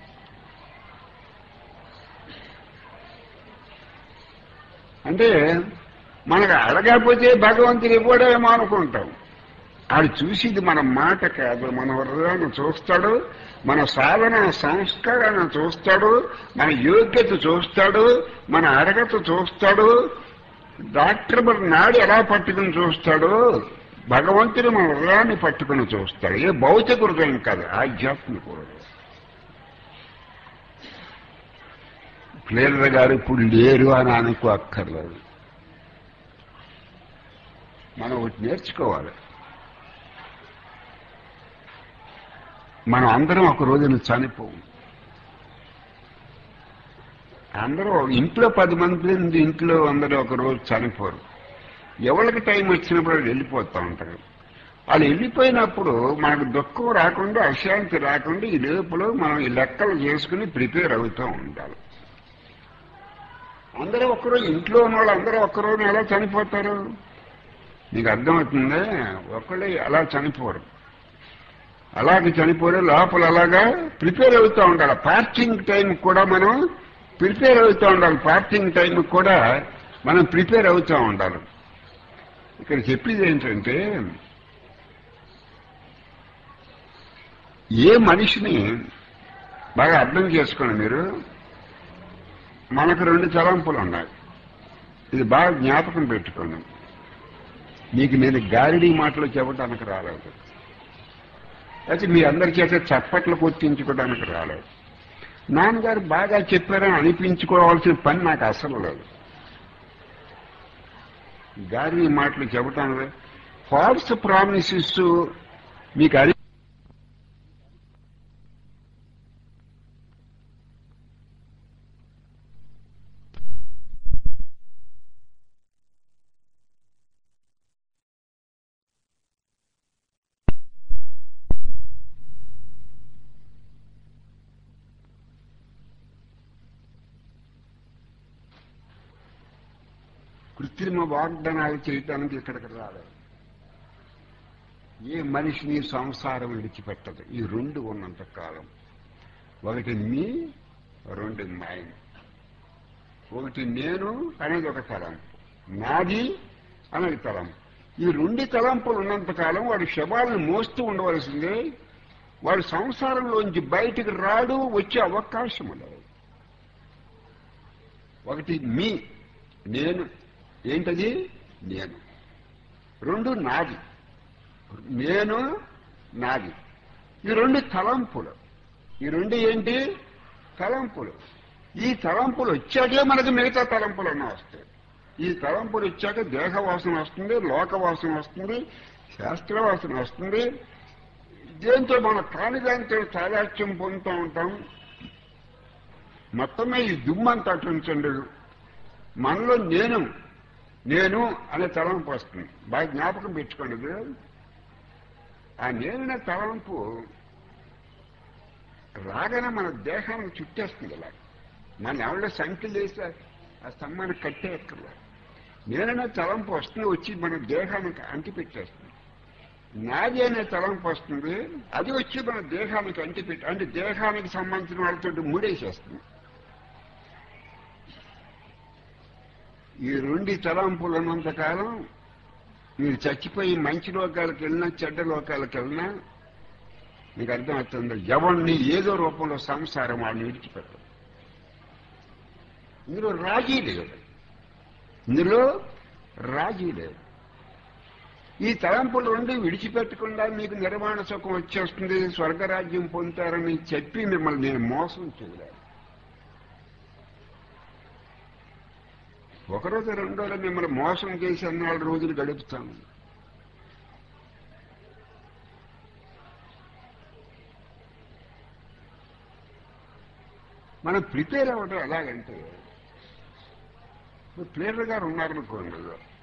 అంటే మనకు అడగకపోతే భగవంతుడు ఇవ్వడేమో అనుకుంటాం ఆడు చూసిది మన మాట కాదు మన హృదయాన్ని చూస్తాడు మన సాధన సంస్కారాన్ని చూస్తాడు మన యోగ్యత చూస్తాడు మన అర్హత చూస్తాడు డాక్టర్ మన నాడు ఎలా పట్టుకుని చూస్తాడు భగవంతుడు మన హృదయాన్ని పట్టుకుని చూస్తాడు ఏ భౌతిక హృదయం కాదు ఆధ్యాత్మిక హృదయం ప్లేడర్ గారు ఇప్పుడు లేరు అని అనుకో అక్కర్లేదు మనం ఒకటి నేర్చుకోవాలి మనం అందరం ఒక రోజున చనిపోవు అందరూ ఇంట్లో పది మంది ఉంది, ఇంట్లో అందరూ ఒక రోజు చనిపోరు ఎవరికి టైం వచ్చినప్పుడు వాళ్ళు వెళ్ళిపోతూ ఉంటారు వాళ్ళు వెళ్ళిపోయినప్పుడు మనకు దుఃఖం రాకుండా అశాంతి రాకుండా ఈ లోపల మనం ఈ లెక్కలు చేసుకుని ప్రిపేర్ అవుతూ ఉండాలి అందరూ ఒక్కరోజు ఇంట్లో ఉన్న వాళ్ళు అందరూ ఒక్కరోజు ఎలా చనిపోతారు నీకు అర్థమవుతుందే ఒకళ్ళే అలా చనిపోరు అలాగే చనిపోరే లోపల అలాగా ప్రిపేర్ అవుతూ ఉండాలి పార్కింగ్ టైం కూడా మనం ప్రిపేర్ అవుతూ ఉండాలి పార్కింగ్ టైం కూడా మనం ప్రిపేర్ అవుతూ ఉండాలి ఇక్కడ చెప్పేది ఏంటంటే ఏ మనిషిని బాగా అర్థం చేసుకోండి మీరు మనకు రెండు తలంపులు ఉన్నాయి ఇది బాగా జ్ఞాపకం పెట్టుకోండి నీకు నేను గారిడీ మాటలు చెప్పడానికి రాలేదు అయితే మీ అందరి చేత చప్పట్లు కొట్టించుకోవడానికి రాలేదు నాన్నగారు బాగా చెప్పారని అనిపించుకోవాల్సిన పని నాకు అసలు లేదు గారి మాటలు చెప్పటానికి ఫాల్స్ ప్రామిసెస్ మీకు అది కృత్రిమ వాగ్దానాలు చేయటానికి ఇక్కడికి రాలేదు ఏ మనిషిని సంసారం విడిచిపెట్టదు ఈ రెండు ఉన్నంత కాలం ఒకటి మీ రెండు మైండ్ ఒకటి నేను అనేది ఒక తలంపు నాది అనేది తలంపు ఈ రెండు తలంపులు ఉన్నంత కాలం వాడు శవాలను మోస్తూ ఉండవలసిందే వాడు సంసారంలోంచి బయటికి రాడు వచ్చే అవకాశం లేదు ఒకటి మీ నేను ఏంటది నేను రెండు నాది నేను నాది ఈ రెండు తలంపులు ఈ రెండు ఏంటి తలంపులు ఈ తలంపులు వచ్చాకే మనకు మిగతా తలంపులు అన్న వస్తాయి ఈ తలంపులు వచ్చాక దేహవాసన వస్తుంది లోకవాసన వస్తుంది శాస్త్రవాసన వస్తుంది దేంతో మన కానిదాంతో సాదాత్యం పొందుతూ ఉంటాం మొత్తమే ఈ దుమ్మంతా అటుంచండి మనలో నేను నేను అనే తలంపు వస్తుంది బాగా జ్ఞాపకం పెట్టుకోండి ఇది. ఆ నేననే తలంపు రాగానే మన దేహానికి చుట్టేస్తుంది ఇలా మన ఎవరో సంఖ్యలు వేసి ఆ స్తంభాన్ని కట్టేయక్కర్లేదు నేననే తలంపు వస్తుంది వచ్చి మన దేహానికి అంటి పెట్టేస్తుంది నాది అనే తలంపు వస్తుంది అది వచ్చి మన దేహానికి అంటి పెట్టి అంటే దేహానికి సంబంధించిన వాళ్ళతో మూడేసేస్తుంది ఈ రెండు తలంపులు ఉన్నంతకాలం మీరు చచ్చిపోయి మంచి లోకాలకు వెళ్ళినా చెడ్డ లోకాలకు వెళ్ళినా మీకు అర్థమవుతుంది ఎవరిని ఏదో రూపంలో సంసారం వాడిని విడిచిపెట్టదు ఇందులో రాజీ లేదు ఇందులో రాజీ లేదు ఈ తలంపులు రెండు విడిచిపెట్టకుండా మీకు నిర్మాణ సుఖం వచ్చేస్తుంది స్వర్గరాజ్యం పొందుతారని చెప్పి మిమ్మల్ని నేను మోసం చేయలేదు ఒకరోజు రెండో రోజు మిమ్మల్ని మోసం చేసి అన్నాళ్ళు రోజులు గడుపుతాను మనం ప్రిపేర్ అవ్వడం ఎలాగంటే ఇప్పుడు ప్లేయర్ గారు ఉన్నారనుకోండి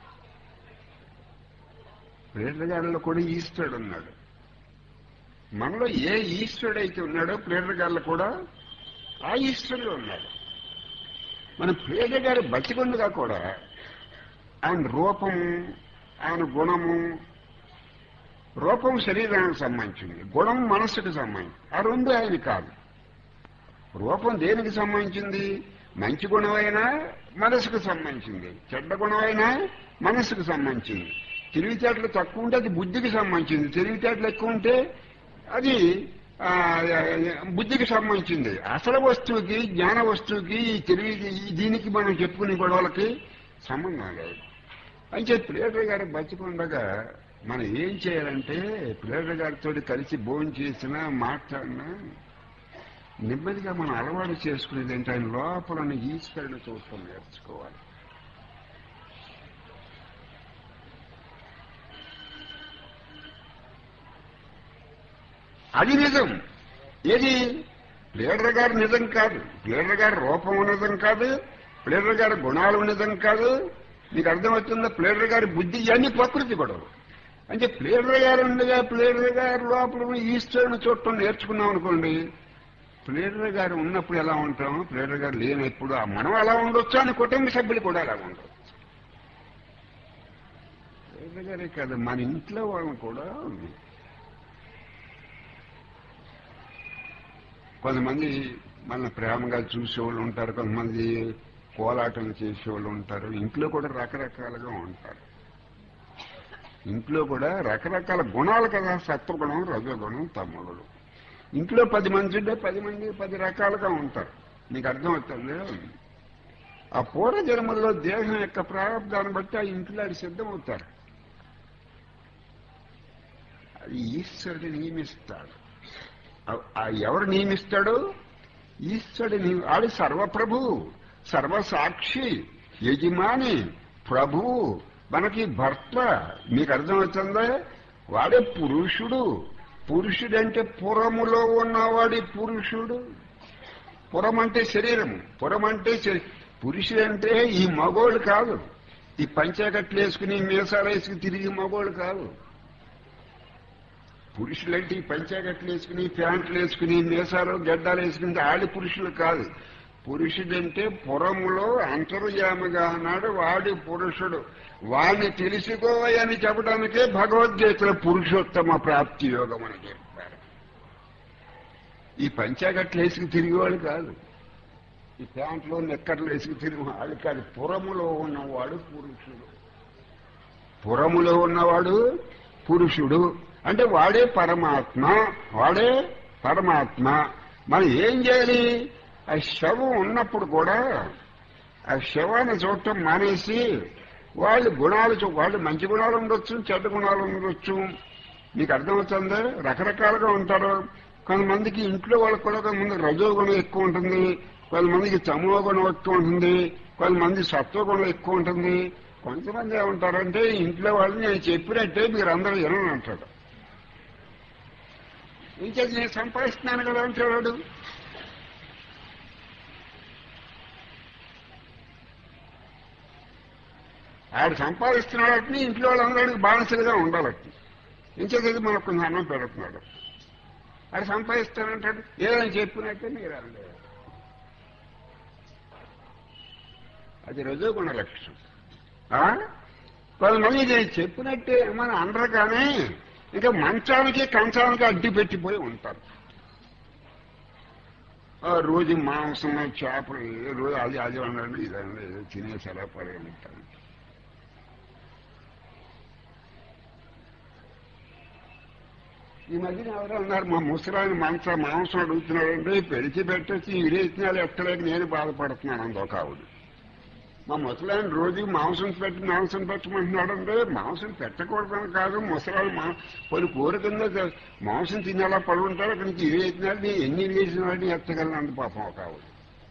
ప్లేయర్ గారిలో కూడా ఈస్టర్డ్ ఉన్నాడు మనలో ఏ ఈస్టర్డ్ అయితే ఉన్నాడో ప్లేయర్ గారిలో కూడా ఆ ఈస్టర్లో ఉన్నాడు మన ప్లేడ గారు బతికొండగా కూడా ఆయన రూపము ఆయన గుణము రూపం శరీరానికి సంబంధించింది గుణం మనస్సుకు సంబంధించింది ఆ రెండు ఆయన కాదు రూపం దేనికి సంబంధించింది మంచి గుణమైనా మనసుకు సంబంధించింది చెడ్డ గుణమైనా మనసుకు సంబంధించింది తెలివితేటలు తక్కువ ఉంటే అది బుద్ధికి సంబంధించింది తెలివితేటలు ఎక్కువ ఉంటే అది ఆ, బుద్ధికి సంబంధించింది అసలు వస్తువుకి జ్ఞాన వస్తువుకి ఈ తెలివికి ఈ దీనికి మనం చెప్పుకునే గొడవలకి సంబంధం లేదు అని చెప్పి ప్లేటర్ గారు బతికుండగా మనం ఏం చేయాలంటే ప్లేటర్ గారితో కలిసి భోజనం చేసినా మాట్లాడినా నెమ్మదిగా మనం అలవాటు చేసుకునేది ఏంటి ఆయన లోపల ఉన్న ఈశ్వరుని చూడటం నేర్చుకోవాలి అది నిజం ఏది ప్లేడర్ గారు నిజం కాదు ప్లేడర్ గారి రూపం నిజం కాదు ప్లేడర్ గారి గుణాలు నిజం కాదు మీకు అర్థమవుతుందా ప్లేడర్ గారి బుద్ధి ఇవన్నీ ప్రకృతి గొడవ అంటే ప్లేడర్ గారు ఉండగా ప్లేడర్ గారి లోపల ఉన్న ఈశ్వరుని చూడటం నేర్చుకున్నాం అనుకోండి ప్లేడర్ గారు ఉన్నప్పుడు ఎలా ఉంటాం ప్లేడర్ గారు లేనప్పుడు ఆ మనం అలా ఉండొచ్చు అని కుటుంబ సభ్యులు కూడా అలా ఉండొచ్చు ప్లేడర్ గారే కాదు మన ఇంట్లో వాళ్ళని కూడా కొంతమంది మన ప్రేమగా చూసేవాళ్ళు ఉంటారు కొంతమంది కోలాటం చేసేవాళ్ళు ఉంటారు ఇంట్లో కూడా రకరకాలుగా ఉంటారు ఇంట్లో కూడా రకరకాల గుణాలు కదా సత్వగుణం రజోగుణం తమ్ముడు ఇంట్లో పది మంది ఉంటే పది మంది పది రకాలుగా ఉంటారు మీకు అర్థమవుతుంది ఆ పూర్వ జన్మల్లో దేహం యొక్క ప్రారంభాన్ని బట్టి ఆ ఇంట్లో అది సిద్ధమవుతారు అది ఈశ్వరుడు నియమిస్తాడు ఆ- ఆ ఎవరు నియమిస్తాడు ఈశ్వరుడు నియ- ఆడు సర్వప్రభు సర్వసాక్షి యజమాని ప్రభు మనకి భర్త మీకు అర్థమవుతుందా వాడే పురుషుడు పురుషుడంటే పురములో ఉన్నవాడి పురుషుడు పురం అంటే శరీరం పురం అంటే శరీ- పురుషుడంటే ఈ మగోళ్ళు కాదు ఈ పంచాకట్లు వేసుకుని మీసాలు వేసుకుని తిరిగి మగోళ్ళు కాదు పురుషులంటే ఈ పంచాకట్లు వేసుకుని ప్యాంట్లు వేసుకుని మీసాలు గడ్డాలు వేసుకుని ఆడి పురుషులు కాదు పురుషుడంటే పురములో అంతర్యామిగా అన్నాడు వాడి పురుషుడు వాడిని తెలుసుకోవని చెప్పడానికే భగవద్గీతలో పురుషోత్తమ ప్రాప్తి యోగం అని చెప్పారు ఈ పంచాకట్లు వేసుకు తిరిగేవాడు కాదు ఈ ప్యాంట్లో నెక్కర్లు వేసుకు తిరిగి వాడు కాదు పురములో ఉన్నవాడు పురుషుడు పురములో ఉన్నవాడు పురుషుడు అంటే వాడే పరమాత్మ వాడే పరమాత్మ మనం ఏం చేయాలి ఆ శవం ఉన్నప్పుడు కూడా ఆ శవాన్ని చూడటం మానేసి వాళ్ళు గుణాలు చూ- వాళ్ళు మంచి గుణాలు ఉండొచ్చు చెడ్డ గుణాలు ఉండొచ్చు మీకు అర్థమవుతుందా రకరకాలుగా ఉంటారు కొంతమందికి ఇంట్లో వాళ్ళకి కూడా కొంతమంది రజోగుణం ఎక్కువ ఉంటుంది కొంతమందికి తమో గుణం ఎక్కువ ఉంటుంది కొంతమంది సత్వగుణం ఎక్కువ ఉంటుంది కొంతమంది ఏమంటారంటే ఇంట్లో వాళ్ళు నేను చెప్పినట్టే మీరు అందరూ వినని అంటాడు ఇంకా నేను సంపాదిస్తున్నాను కదా అంటాడు ఆడు సంపాదిస్తున్నాడని ఇంట్లో వాళ్ళందరికీ బానిసలుగా ఉండాలట ఇంకేది మనకు కొంచెం అన్నం పెడుతున్నాడు ఆడు సంపాదిస్తానంటాడు ఏదని చెప్పినట్టే మీరు అనలేదు అది రజోగుణ లక్షణం ఆ? కొంతమంది నేను చెప్పినట్టే మన అనరు కానీ ఇంకా మంచానికి కంచానికి అడ్డు పెట్టిపోయి ఉంటారు ఆ రోజు మాంసం చేపలు ఏ రోజు అది అది ఉండండి ఇది ఉండండి ఏదో తినేసి అలా పడి ఉంటాను ఈ మధ్యన ఎవరో అన్నారు మా ముసలాయన మంచ మాంసం అడుగుతున్నాడండి పెడిచి పెట్టేసి విరేచనాలు ఎక్కలేక నేను బాధపడుతున్నాను అంది ఒక ఆవిడ మా ముసలాయన రోజు మాంసం పెట్టి మాంసం పెట్టమంటున్నాడంటే మాంసం పెట్టకూడదని కాదు ముసలాలు మా కొన్ని కోరికల్లో మాంసం తినేలా పడి ఉంటారు అక్కడి నుంచి విరేచనాలు నేను ఎన్ని విరేచనాలు ఎత్తగలను అంది పాపం ఒక ఆవిడ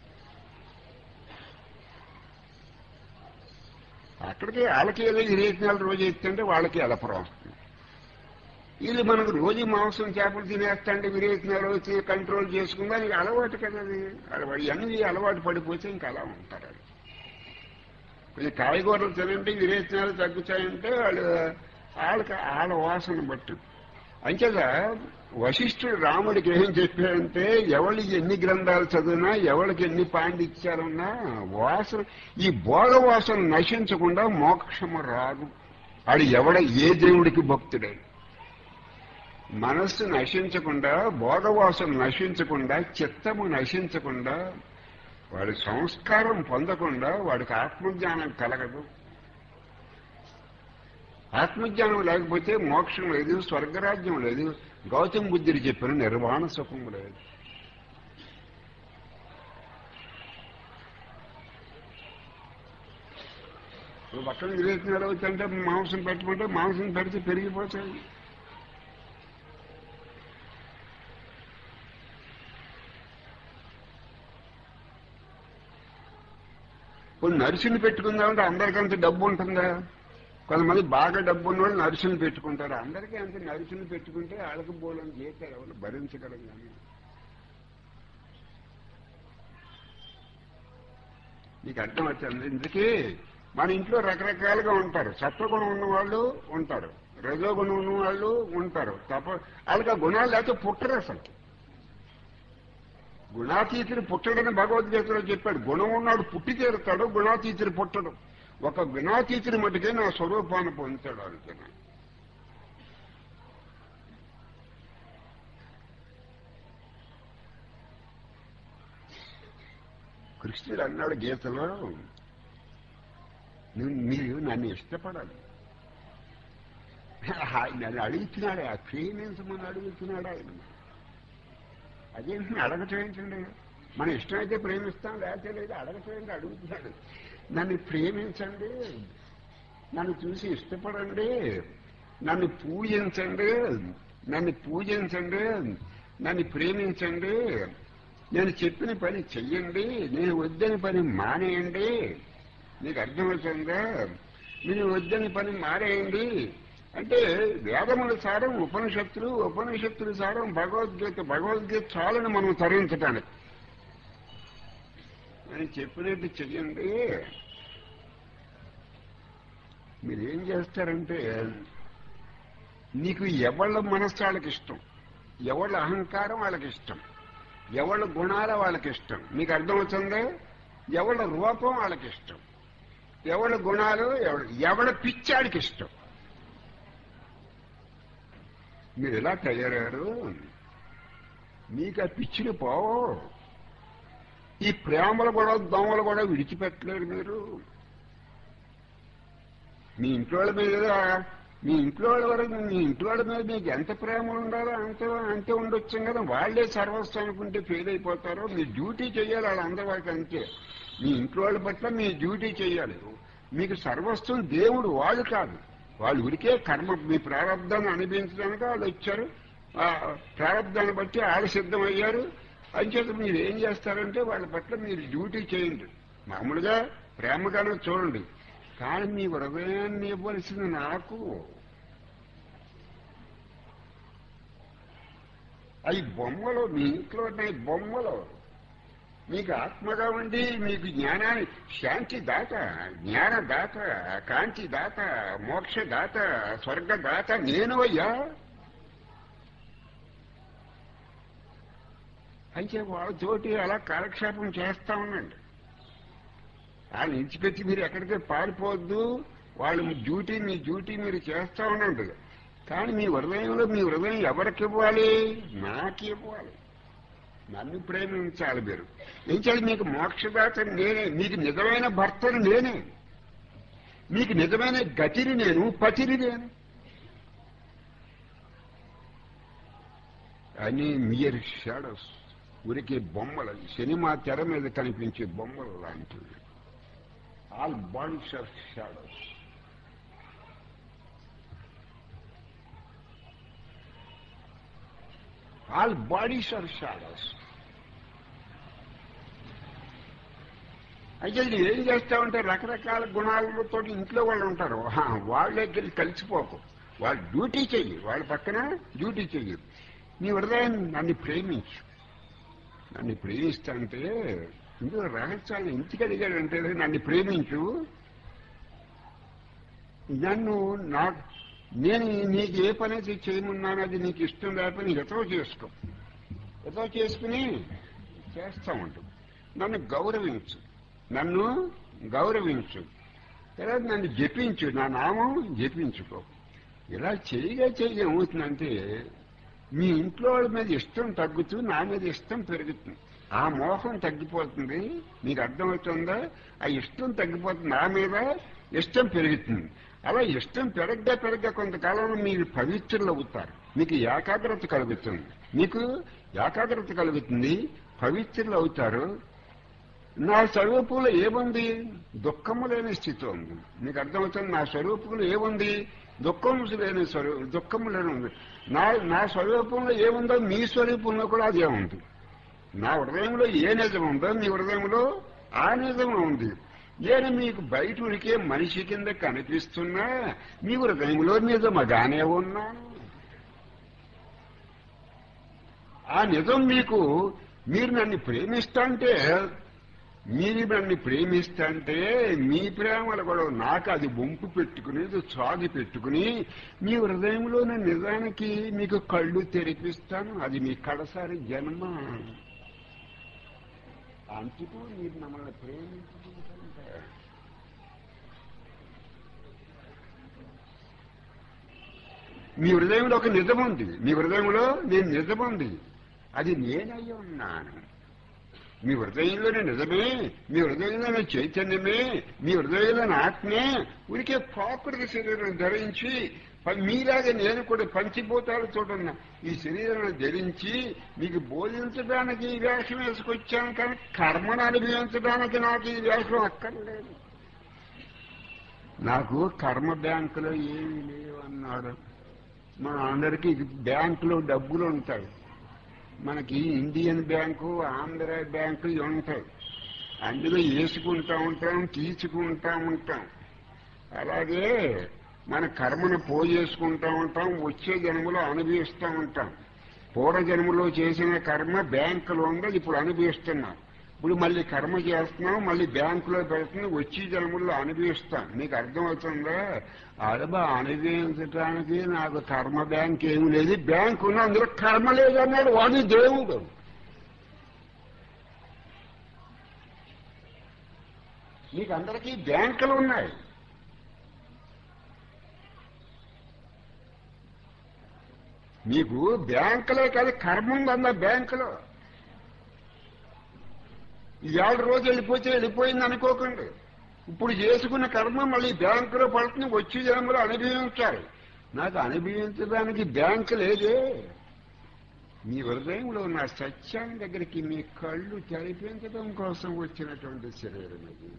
అక్కడికి వాళ్ళకి ఏదో విరేచనాలు రోజు ఎత్తుంటే వాళ్ళకి అలపరం వస్తుంది వీళ్ళు మనకు రోజు మాంసం చేపలు తినేస్తాంటే విరేచనాలు వచ్చి కంట్రోల్ చేసుకుందా నీకు అలవాటు కదా అది అలవాటు ఇవన్నీ అలవాటు పడిపోతే ఇంకా అలా ఉంటారు అది కొంచెం కాయగూరలు తినంటే విరేచనాలు తగ్గుతాయంటే వాళ్ళు వాళ్ళకి వాళ్ళ వాసన బట్టి అంచేత వశిష్ఠుడు రాముడికి ఏం చెప్పాడంటే ఎవరికి ఎన్ని గ్రంథాలు చదివినా ఎవరికి ఎన్ని పాండిత్యాలున్నా వాసన ఈ భోగ వాసన నశించకుండా మోక్షము రాదు ఆడు ఎవడ ఏ దేవుడికి భక్తుడే మనస్సు నశించకుండా భోగవాసం నశించకుండా చిత్తము నశించకుండా వాడి సంస్కారం పొందకుండా వాడికి ఆత్మజ్ఞానం కలగదు ఆత్మజ్ఞానం లేకపోతే మోక్షం లేదు స్వర్గరాజ్యం లేదు గౌతమ బుద్ధుడు చెప్పిన నిర్వాణ సుఖం లేదు ఇప్పుడు పక్కన విరేచనాలు అవుతుంటే మాంసం పెట్టమంటే మాంసం పెడితే పెరిగిపోతాయి ఇప్పుడు నర్సుని పెట్టుకుందామంటే అందరికంత డబ్బు ఉంటుందా కొంతమంది బాగా డబ్బు ఉన్న వాళ్ళు నర్సుని పెట్టుకుంటారు అందరికీ అంత నర్సుని పెట్టుకుంటే వాళ్ళకి బోలని జీతాలు ఎవరు భరించగలం కానీ నీకు అర్థం వచ్చింది ఇందుకే మన ఇంట్లో రకరకాలుగా ఉంటారు సత్వగుణం ఉన్న వాళ్ళు ఉంటారు రజోగుణం ఉన్న వాళ్ళు ఉంటారు తప్ప వాళ్ళకి ఆ గుణాలు లేకపోతే పుట్టరు అసలు గుణాతీతుడు పుట్టడని భగవద్గీతలో చెప్పాడు గుణం ఉన్నాడు పుట్టి తీరుతాడు గుణాతీతుడు పుట్టడు ఒక గుణాతీతుడి మటుకే నా స్వరూపాన్ని పొందుతాడు అనుకున్నాను కృష్ణుడు అన్నాడు గీతలో నువ్వు మీరు నన్ను ఇష్టపడాలి ఆయన నన్ను అడుగుతున్నాడు ఆ ప్రేమించమని అడుగుతున్నాడు ఆయన అదేంటి అడగటం ఏంటండి మన ఇష్టమైతే ప్రేమిస్తాం లేకపోతే లేదు అడగటం ఏంటి అడుగుతున్నాడు నన్ను ప్రేమించండి నన్ను చూసి ఇష్టపడండి నన్ను పూజించండి నన్ను పూజించండి నన్ను ప్రేమించండి నేను చెప్పిన పని చెయ్యండి నేను వద్దని పని మానేయండి నీకు అర్థమవుతుందా నేను వద్దని పని మానేయండి అంటే వేదముల సారం ఉపనిషత్తులు ఉపనిషత్తుల సారం భగవద్గీత భగవద్గీత చాలని మనం తరించటానికి నేను చెప్పినట్టు చెయ్యండి మీరేం చేస్తారంటే నీకు ఎవళ్ళ మనస్సు వాళ్ళకి ఇష్టం ఎవళ్ళ అహంకారం వాళ్ళకి ఇష్టం ఎవళ్ళ గుణాల వాళ్ళకి ఇష్టం మీకు అర్థమవుతుందా ఎవళ్ళ రూపం వాళ్ళకి ఇష్టం ఎవళ్ళ గుణాలు ఎవడ- ఎవడ పిచ్చాడికి ఇష్టం మీరు ఎలా తయారయ్యారు మీకు ఆ పిచ్చిని పోవు ఈ ప్రేమలు కూడా దోమలు కూడా విడిచిపెట్టలేరు మీరు మీ ఇంట్లో వాళ్ళ మీద మీ ఇంట్లో వాళ్ళ వరకు మీ ఇంట్లో వాళ్ళ మీద మీకు ఎంత ప్రేమ ఉండాలో అంత అంతే ఉండొచ్చు కదా వాళ్ళే సర్వస్వం అనుకుంటే ఫెయిల్ అయిపోతారో మీ డ్యూటీ చేయాలి వాళ్ళందరి వరకు అంతే మీ ఇంట్లో వాళ్ళ పట్ల మీ డ్యూటీ చేయాలి మీకు సర్వస్వం దేవుడు వాళ్ళు కాదు వాళ్ళు ఉరికే కర్మ మీ ప్రారంధాన్ని అనుభవించడానికి వాళ్ళు వచ్చారు ఆ ప్రారంధాన్ని బట్టి వాళ్ళు సిద్ధమయ్యారు అంచేత మీరు ఏం చేస్తారంటే వాళ్ళ పట్ల మీరు డ్యూటీ చేయండి మామూలుగా ప్రేమగానే చూడండి కానీ మీ హృదయాన్ని ఇవ్వవలసింది నాకు అవి బొమ్మలు మీ ఇంట్లో ఉన్నాయి బొమ్మలు మీకు ఆత్మగా ఉండి మీకు జ్ఞానాన్ని శాంతి దాత జ్ఞాన దాత కాంతి దాత మోక్ష దాత స్వర్గ దాత నేను అయ్యా అయితే వాళ్ళతోటి అలా కాలక్షేపం చేస్తా ఉండండి వాళ్ళు ఇచ్చిపెట్టి మీరు ఎక్కడికి పారిపోవద్దు వాళ్ళు మీ డ్యూటీ మీ డ్యూటీ మీరు చేస్తా ఉండండి కానీ మీ హృదయంలో మీ హృదయం ఎవరికి ఇవ్వాలి నాకు ఇవ్వాలి నన్ను ప్రేమించాలి మీరు ఏం చేయాలి మీకు మోక్షదాత నేనే మీకు నిజమైన భర్తను నేనే మీకు నిజమైన గతిని నేను పతిని నేను అని మియర్ షాడోస్ ఉరికి బొమ్మలు సినిమా తెర మీద కనిపించే బొమ్మలు లాంటివి all bodies are shadows all bodies are shadows అయితే ఇది ఏం చేస్తామంటే రకరకాల గుణాలతో ఇంట్లో వాళ్ళు ఉంటారు హా, వాళ్ళ దగ్గరికి కలిసిపోకు వాళ్ళు డ్యూటీ చెయ్యి వాళ్ళ పక్కన డ్యూటీ చెయ్యి నీ హృదయం నన్ను ప్రేమించు నన్ను ప్రేమిస్తాంటే ఇందులో రహస్యాలు ఎందుకు అడిగాడంటే నన్ను ప్రేమించు నన్ను నా నేను నీకు ఏ పని అయితే చేయమన్నాను అది నీకు ఇష్టం లేకపోతే ఎతో చేసుకో ఎతో చేసుకుని చేస్తా ఉంటు నన్ను గౌరవించు నన్ను గౌరవించు తర్వాత నన్ను జపించు నా నామం జపించుకో ఇలా చేయగా చేయగా ఏమవుతుందంటే మీ ఇంట్లో వాళ్ళ మీద ఇష్టం తగ్గుతూ నా మీద ఇష్టం పెరుగుతుంది ఆ మోహం తగ్గిపోతుంది మీకు అర్థమవుతుందా ఆ ఇష్టం తగ్గిపోతుంది నా మీద ఇష్టం పెరుగుతుంది అలా ఇష్టం పెరగ్గా పెరగ్గా కొంతకాలంలో మీరు పవిత్రులు అవుతారు మీకు ఏకాగ్రత కలుగుతుంది మీకు ఏకాగ్రత కలుగుతుంది పవిత్రులు అవుతారు నా స్వరూపంలో ఏముంది దుఃఖము లేని స్థితి ఉంది మీకు అర్థమవుతుంది నా స్వరూపంలో ఏముంది దుఃఖము లేని స్వరూ దుఃఖము లేని ఉంది నా నా స్వరూపంలో ఏముందో మీ స్వరూపంలో కూడా అదే ఉంది నా హృదయంలో ఏ నిజం ఉందో మీ హృదయంలో ఆ నిజం ఉంది నేను మీకు బయట ఉడికే మనిషి కింద కనిపిస్తున్నా మీ హృదయంలో నిజమగానే ఉన్నాను ఆ నిజం మీకు మీరు నన్ను ప్రేమిస్తాంటే మీరు నన్ను ప్రేమిస్తాంటే మీ ప్రేమలు కూడా నాకు అది వంపు పెట్టుకుని ఇది సాగి పెట్టుకుని మీ హృదయంలోని నిజానికి మీకు కళ్ళు తెరిపిస్తాను అది మీ కడసారి జన్మ అందుకు మీరు మమ్మల్ని ప్రేమించుకుంటే మీ హృదయంలో ఒక నిజం ఉంది మీ హృదయంలో నేను నిజం ఉంది అది నేనై ఉన్నాను మీ హృదయంలోనే నిజమే మీ హృదయంలోనే చైతన్యమే మీ హృదయంలోని ఆత్మే ఉరికే ప్రాకృతి శరీరం ధరించి ప- మీలాగే నేను కూడా పంచిభూతాలతో ఉన్న ఈ శరీరాన్ని ధరించి మీకు బోధించడానికి ఈ వేషం వేసుకొచ్చాను కానీ కర్మను అనుభవించడానికి నాకు ఈ వేషం అక్కర్లేదు నాకు కర్మ బ్యాంకులో ఏమీ లేవు అన్నాడు మన అందరికీ బ్యాంకులో డబ్బులు ఉంటాయి మనకి ఇండియన్ బ్యాంకు ఆంధ్ర బ్యాంకు ఇవి ఉంటాయి అందులో వేసుకుంటా ఉంటాం తీసుకుంటా ఉంటాం అలాగే మన కర్మను పోజేసుకుంటా ఉంటాం వచ్చే జన్మలో అనుభవిస్తూ ఉంటాం పూర్వ జన్మలో చేసిన కర్మ బ్యాంకులో ఉంది అది ఇప్పుడు అనుభవిస్తున్నాం ఇప్పుడు మళ్ళీ కర్మ చేస్తున్నాం మళ్ళీ బ్యాంకులో పెడుతుంది వచ్చే జన్మల్లో అనుభవిస్తాం మీకు అర్థమవుతుందా అడబా అనుభవించడానికి నాకు కర్మ బ్యాంక్ ఏమి లేదు బ్యాంక్ ఉన్న అందులో కర్మ లేదన్నాడు వాడి దేవుడు మీకు అందరికీ బ్యాంకులు ఉన్నాయి మీకు బ్యాంకులే కాదు కర్మ ఉందన్న బ్యాంకులో ఇవాళ రోజు వెళ్ళిపోతే వెళ్ళిపోయింది అనుకోకండి ఇప్పుడు చేసుకున్న కర్మ మళ్ళీ బ్యాంకులో పడుతుంది వచ్చే జన్మలో అనుభవించాలి నాకు అనుభవించడానికి బ్యాంకు లేదే మీ హృదయంలో నా సత్యాన్ని దగ్గరికి మీ కళ్ళు తెరిపించడం కోసం వచ్చినటువంటి శరీరం ఇది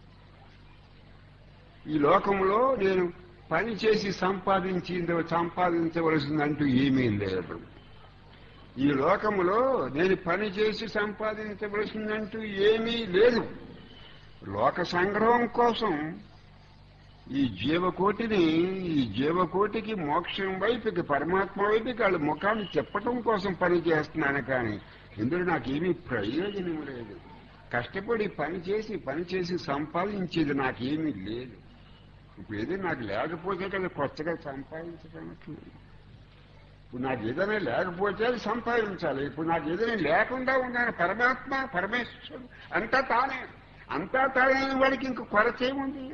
ఈ లోకంలో నేను పని చేసి సంపాదించి సంపాదించవలసిందంటూ ఏమీ లేదు ఈ లోకములో నేను పని చేసి సంపాదించవలసిందంటూ ఏమీ లేదు లోక సంగ్రహం కోసం ఈ జీవకోటిని ఈ జీవకోటికి మోక్షం వైపుకి పరమాత్మ వైపుకి వాళ్ళ ముఖాన్ని చెప్పటం కోసం పని చేస్తున్నాను కానీ ఇందులో నాకేమీ ప్రయోజనం లేదు కష్టపడి పని చేసి పని చేసి సంపాదించేది నాకేమీ లేదు ఇప్పుడు ఏదో నాకు లేకపోతే కదా కొత్తగా సంపాదించడానికి ఇప్పుడు నాకు ఏదైనా లేకపోతే అది సంపాదించాలి ఇప్పుడు నాకు ఏదైనా లేకుండా ఉన్నాను పరమాత్మ పరమేశ్వరుడు అంతా తానే అంతా తానే వాడికి ఇంక కొరత ఏముంది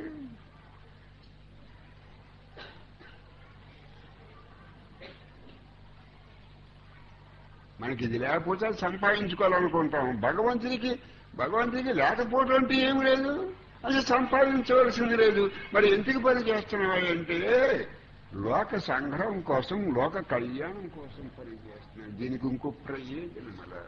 మనకి ఇది లేకపోతే అది సంపాదించుకోవాలనుకుంటాం భగవంతుడికి భగవంతుడికి లేకపోవడం అంటే ఏమి లేదు అది సంపాదించవలసింది లేదు మరి ఎందుకు పని చేస్తున్నావు అంటే లోక సంగ్రహం కోసం లోక కళ్యాణం కోసం పని చేస్తున్నాడు దీనికి ఇంకో ప్రయోజనం అలా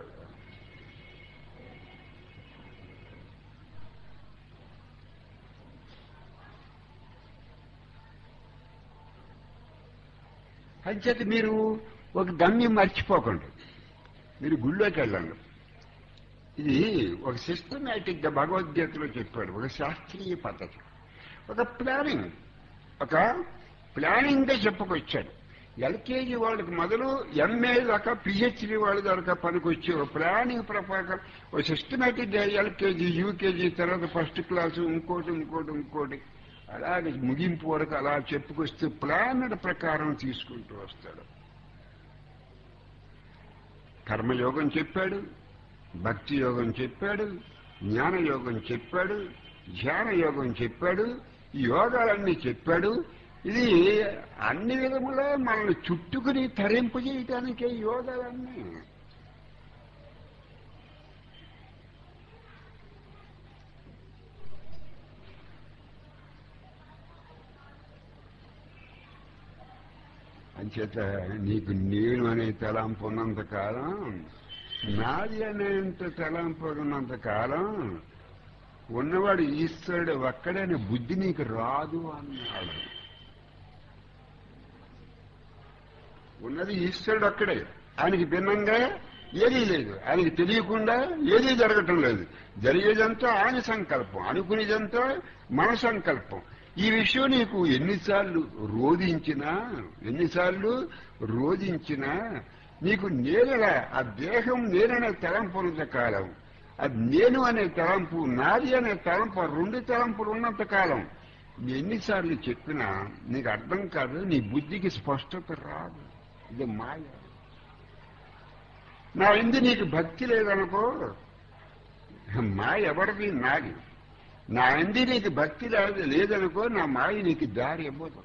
అంచేత మీరు ఒక గమ్యం మర్చిపోకండి మీరు గుళ్ళోకి వెళ్ళండి ఇది ఒక సిస్టమేటిక్ గా భగవద్గీతలో చెప్పాడు ఒక శాస్త్రీయ పద్ధతి ఒక ప్లానింగ్ ఒక ప్లానింగ్ గా చెప్పుకొచ్చాడు ఎల్కేజీ వాళ్ళకి మొదలు ఎంఏ దాకా పిహెచ్డి వాళ్ళ దాకా పనికొచ్చే ఒక ప్లానింగ్ ప్రకారం ఒక సిస్టమేటిక్ గా ఎల్కేజీ యూకేజీ తర్వాత ఫస్ట్ క్లాసు ఇంకోటి ఇంకోటి ఇంకోటి అలాగే ముగింపు వరకు అలా చెప్పుకొస్తే ప్లానర్ ప్రకారం తీసుకుంటూ వస్తాడు కర్మయోగం చెప్పాడు భక్తి యోగం చెప్పాడు జ్ఞాన యోగం చెప్పాడు ధ్యాన యోగం చెప్పాడు ఈ యోగాలన్నీ చెప్పాడు ఇది అన్ని విధములా మనల్ని చుట్టుకుని తరింపు చేయటానికే యోగాలన్నీ అంచేత నీకు నేను అనే తలంపు ఉన్నంత కాలం నాది అనేంత తలంపు ఉన్నంత కాలం ఉన్నవాడు ఈశ్వరుడు ఒక్కడనే బుద్ధి నీకు రాదు అన్నాడు ఉన్నది ఈశ్వరుడు ఒక్కడే ఆయనకి భిన్నంగా ఏదీ లేదు ఆయనకి తెలియకుండా ఏదీ జరగటం లేదు జరిగేదంతా ఆయన సంకల్పం అనుకునేదంతా మన సంకల్పం ఈ విషయం నీకు ఎన్నిసార్లు రోధించినా ఎన్నిసార్లు రోధించినా నీకు నేనలా ఆ దేహం నేననే తలంపు ఉన్నంత కాలం అది నేను అనే తలంపు నాది అనే తలంపు ఆ రెండు తలంపులు ఉన్నంత కాలం నీ ఎన్నిసార్లు చెప్పినా నీకు అర్థం కాదు నీ బుద్ధికి స్పష్టత రాదు ఇది మాయ నా ఎందు నీకు భక్తి లేదనుకో మాయ ఎవరిది నాది నా ఎందు నీకు భక్తి లేదు లేదనుకో నా మాయ నీకు దారి ఇవ్వదు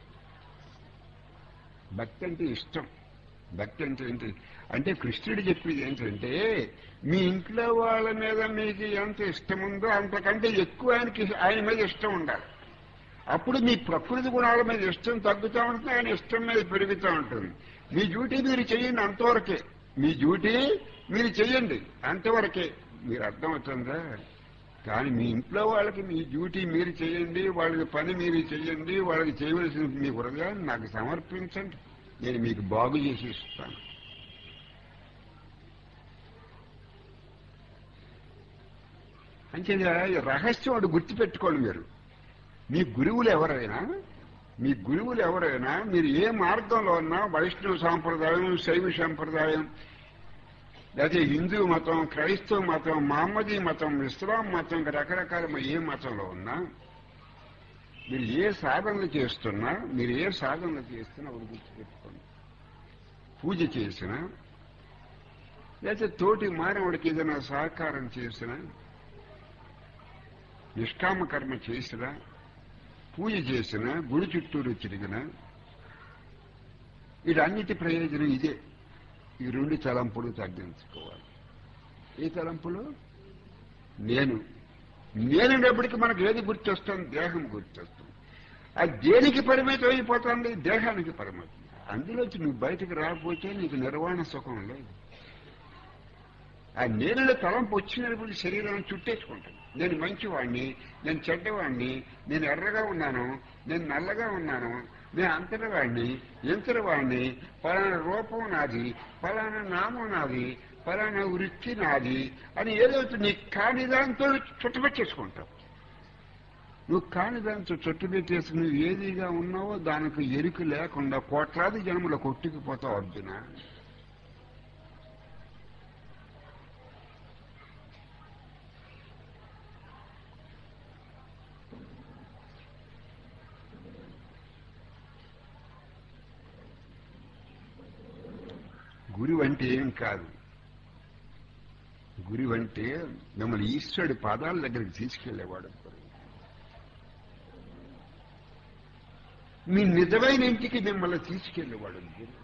భక్తి అంటే ఇష్టం భక్తి అంటే ఏంటి అంటే కృష్ణుడు చెప్పేది ఏంటంటే మీ ఇంట్లో వాళ్ళ మీద మీకు ఎంత ఇష్టం ఉందో అంతకంటే ఎక్కువ ఆయనకి ఆయన మీద ఇష్టం ఉండాలి అప్పుడు మీ ప్రకృతి గుణాల మీద ఇష్టం తగ్గుతూ ఉంటుంది ఆయన ఇష్టం మీద పెరుగుతూ ఉంటుంది మీ డ్యూటీ మీరు చేయండి అంతవరకే మీ డ్యూటీ మీరు చెయ్యండి అంతవరకే మీరు అర్థమవుతుందా కానీ మీ ఇంట్లో వాళ్ళకి మీ డ్యూటీ మీరు చేయండి వాళ్ళకి పని మీరు చేయండి వాళ్ళకి చేయవలసిన మీ హృదయాన్ని నాకు సమర్పించండి నేను మీకు బాగు చేసి ఇస్తాను అంచేది రహస్యం వాడు గుర్తుపెట్టుకోండి మీరు మీ గురువులు ఎవరైనా మీ గురువులు ఎవరైనా మీరు ఏ మార్గంలో ఉన్నా వైష్ణవ సాంప్రదాయం శైవ సాంప్రదాయం లేకపోతే హిందూ మతం క్రైస్తవ మతం మహమ్మదీ మతం ఇస్లాం మతం ఇంకా రకరకాల ఏ మతంలో ఉన్నా మీరు ఏ సాధనలు చేస్తున్నా మీరు ఏ సాధనలు చేస్తున్నా ఒకటి గుర్తుపెట్టుకోండి పూజ చేసినా లేకపోతే తోటి మానవుడికి ఏదైనా సహకారం చేసినా నిష్కామ కర్మ చేసినా పూజ చేసిన గుడి చుట్టూరు తిరిగిన వీటన్నిటి ప్రయోజనం ఇదే ఈ రెండు తలంపులు తగ్గించుకోవాలి ఏ తలంపులు నేను నేనున్నప్పటికీ మనకు ఏది గుర్తొస్తుంది దేహం గుర్తొస్తుంది అది దేనికి పరిమితం అయిపోతుంది దేహానికి పరిమితం అందులోంచి నువ్వు బయటకు రాకపోతే నీకు నిర్వాణ సుఖం లేదు ఆ నేనులో తలంపు వచ్చినప్పుడు శరీరాన్ని చుట్టేసుకుంటాను నేను మంచివాణ్ణి నేను చెడ్డవాణ్ణి నేను ఎర్రగా ఉన్నాను నేను నల్లగా ఉన్నాను నేను అంతరవాణ్ణి ఎంతరవాణ్ణి పలానా రూపం నాది పలానా నామం నాది పలానా వృత్తి నాది అని ఏదో నీ కాని దాంతో చుట్టుపెట్టేసుకుంటావు నువ్వు కాని దాంతో చుట్టుపెట్టేసి నువ్వు ఏదిగా ఉన్నావో దానికి ఎరుకు లేకుండా కోట్లాది జన్మలో కొట్టుకుపోతావు అర్జున గురువు అంటే ఏం కాదు గురువు అంటే మిమ్మల్ని ఈశ్వరుడి పాదాల దగ్గరికి తీసుకెళ్లేవాడు మీ నిజమైన ఇంటికి మిమ్మల్ని తీసుకెళ్లేవాడు గురువు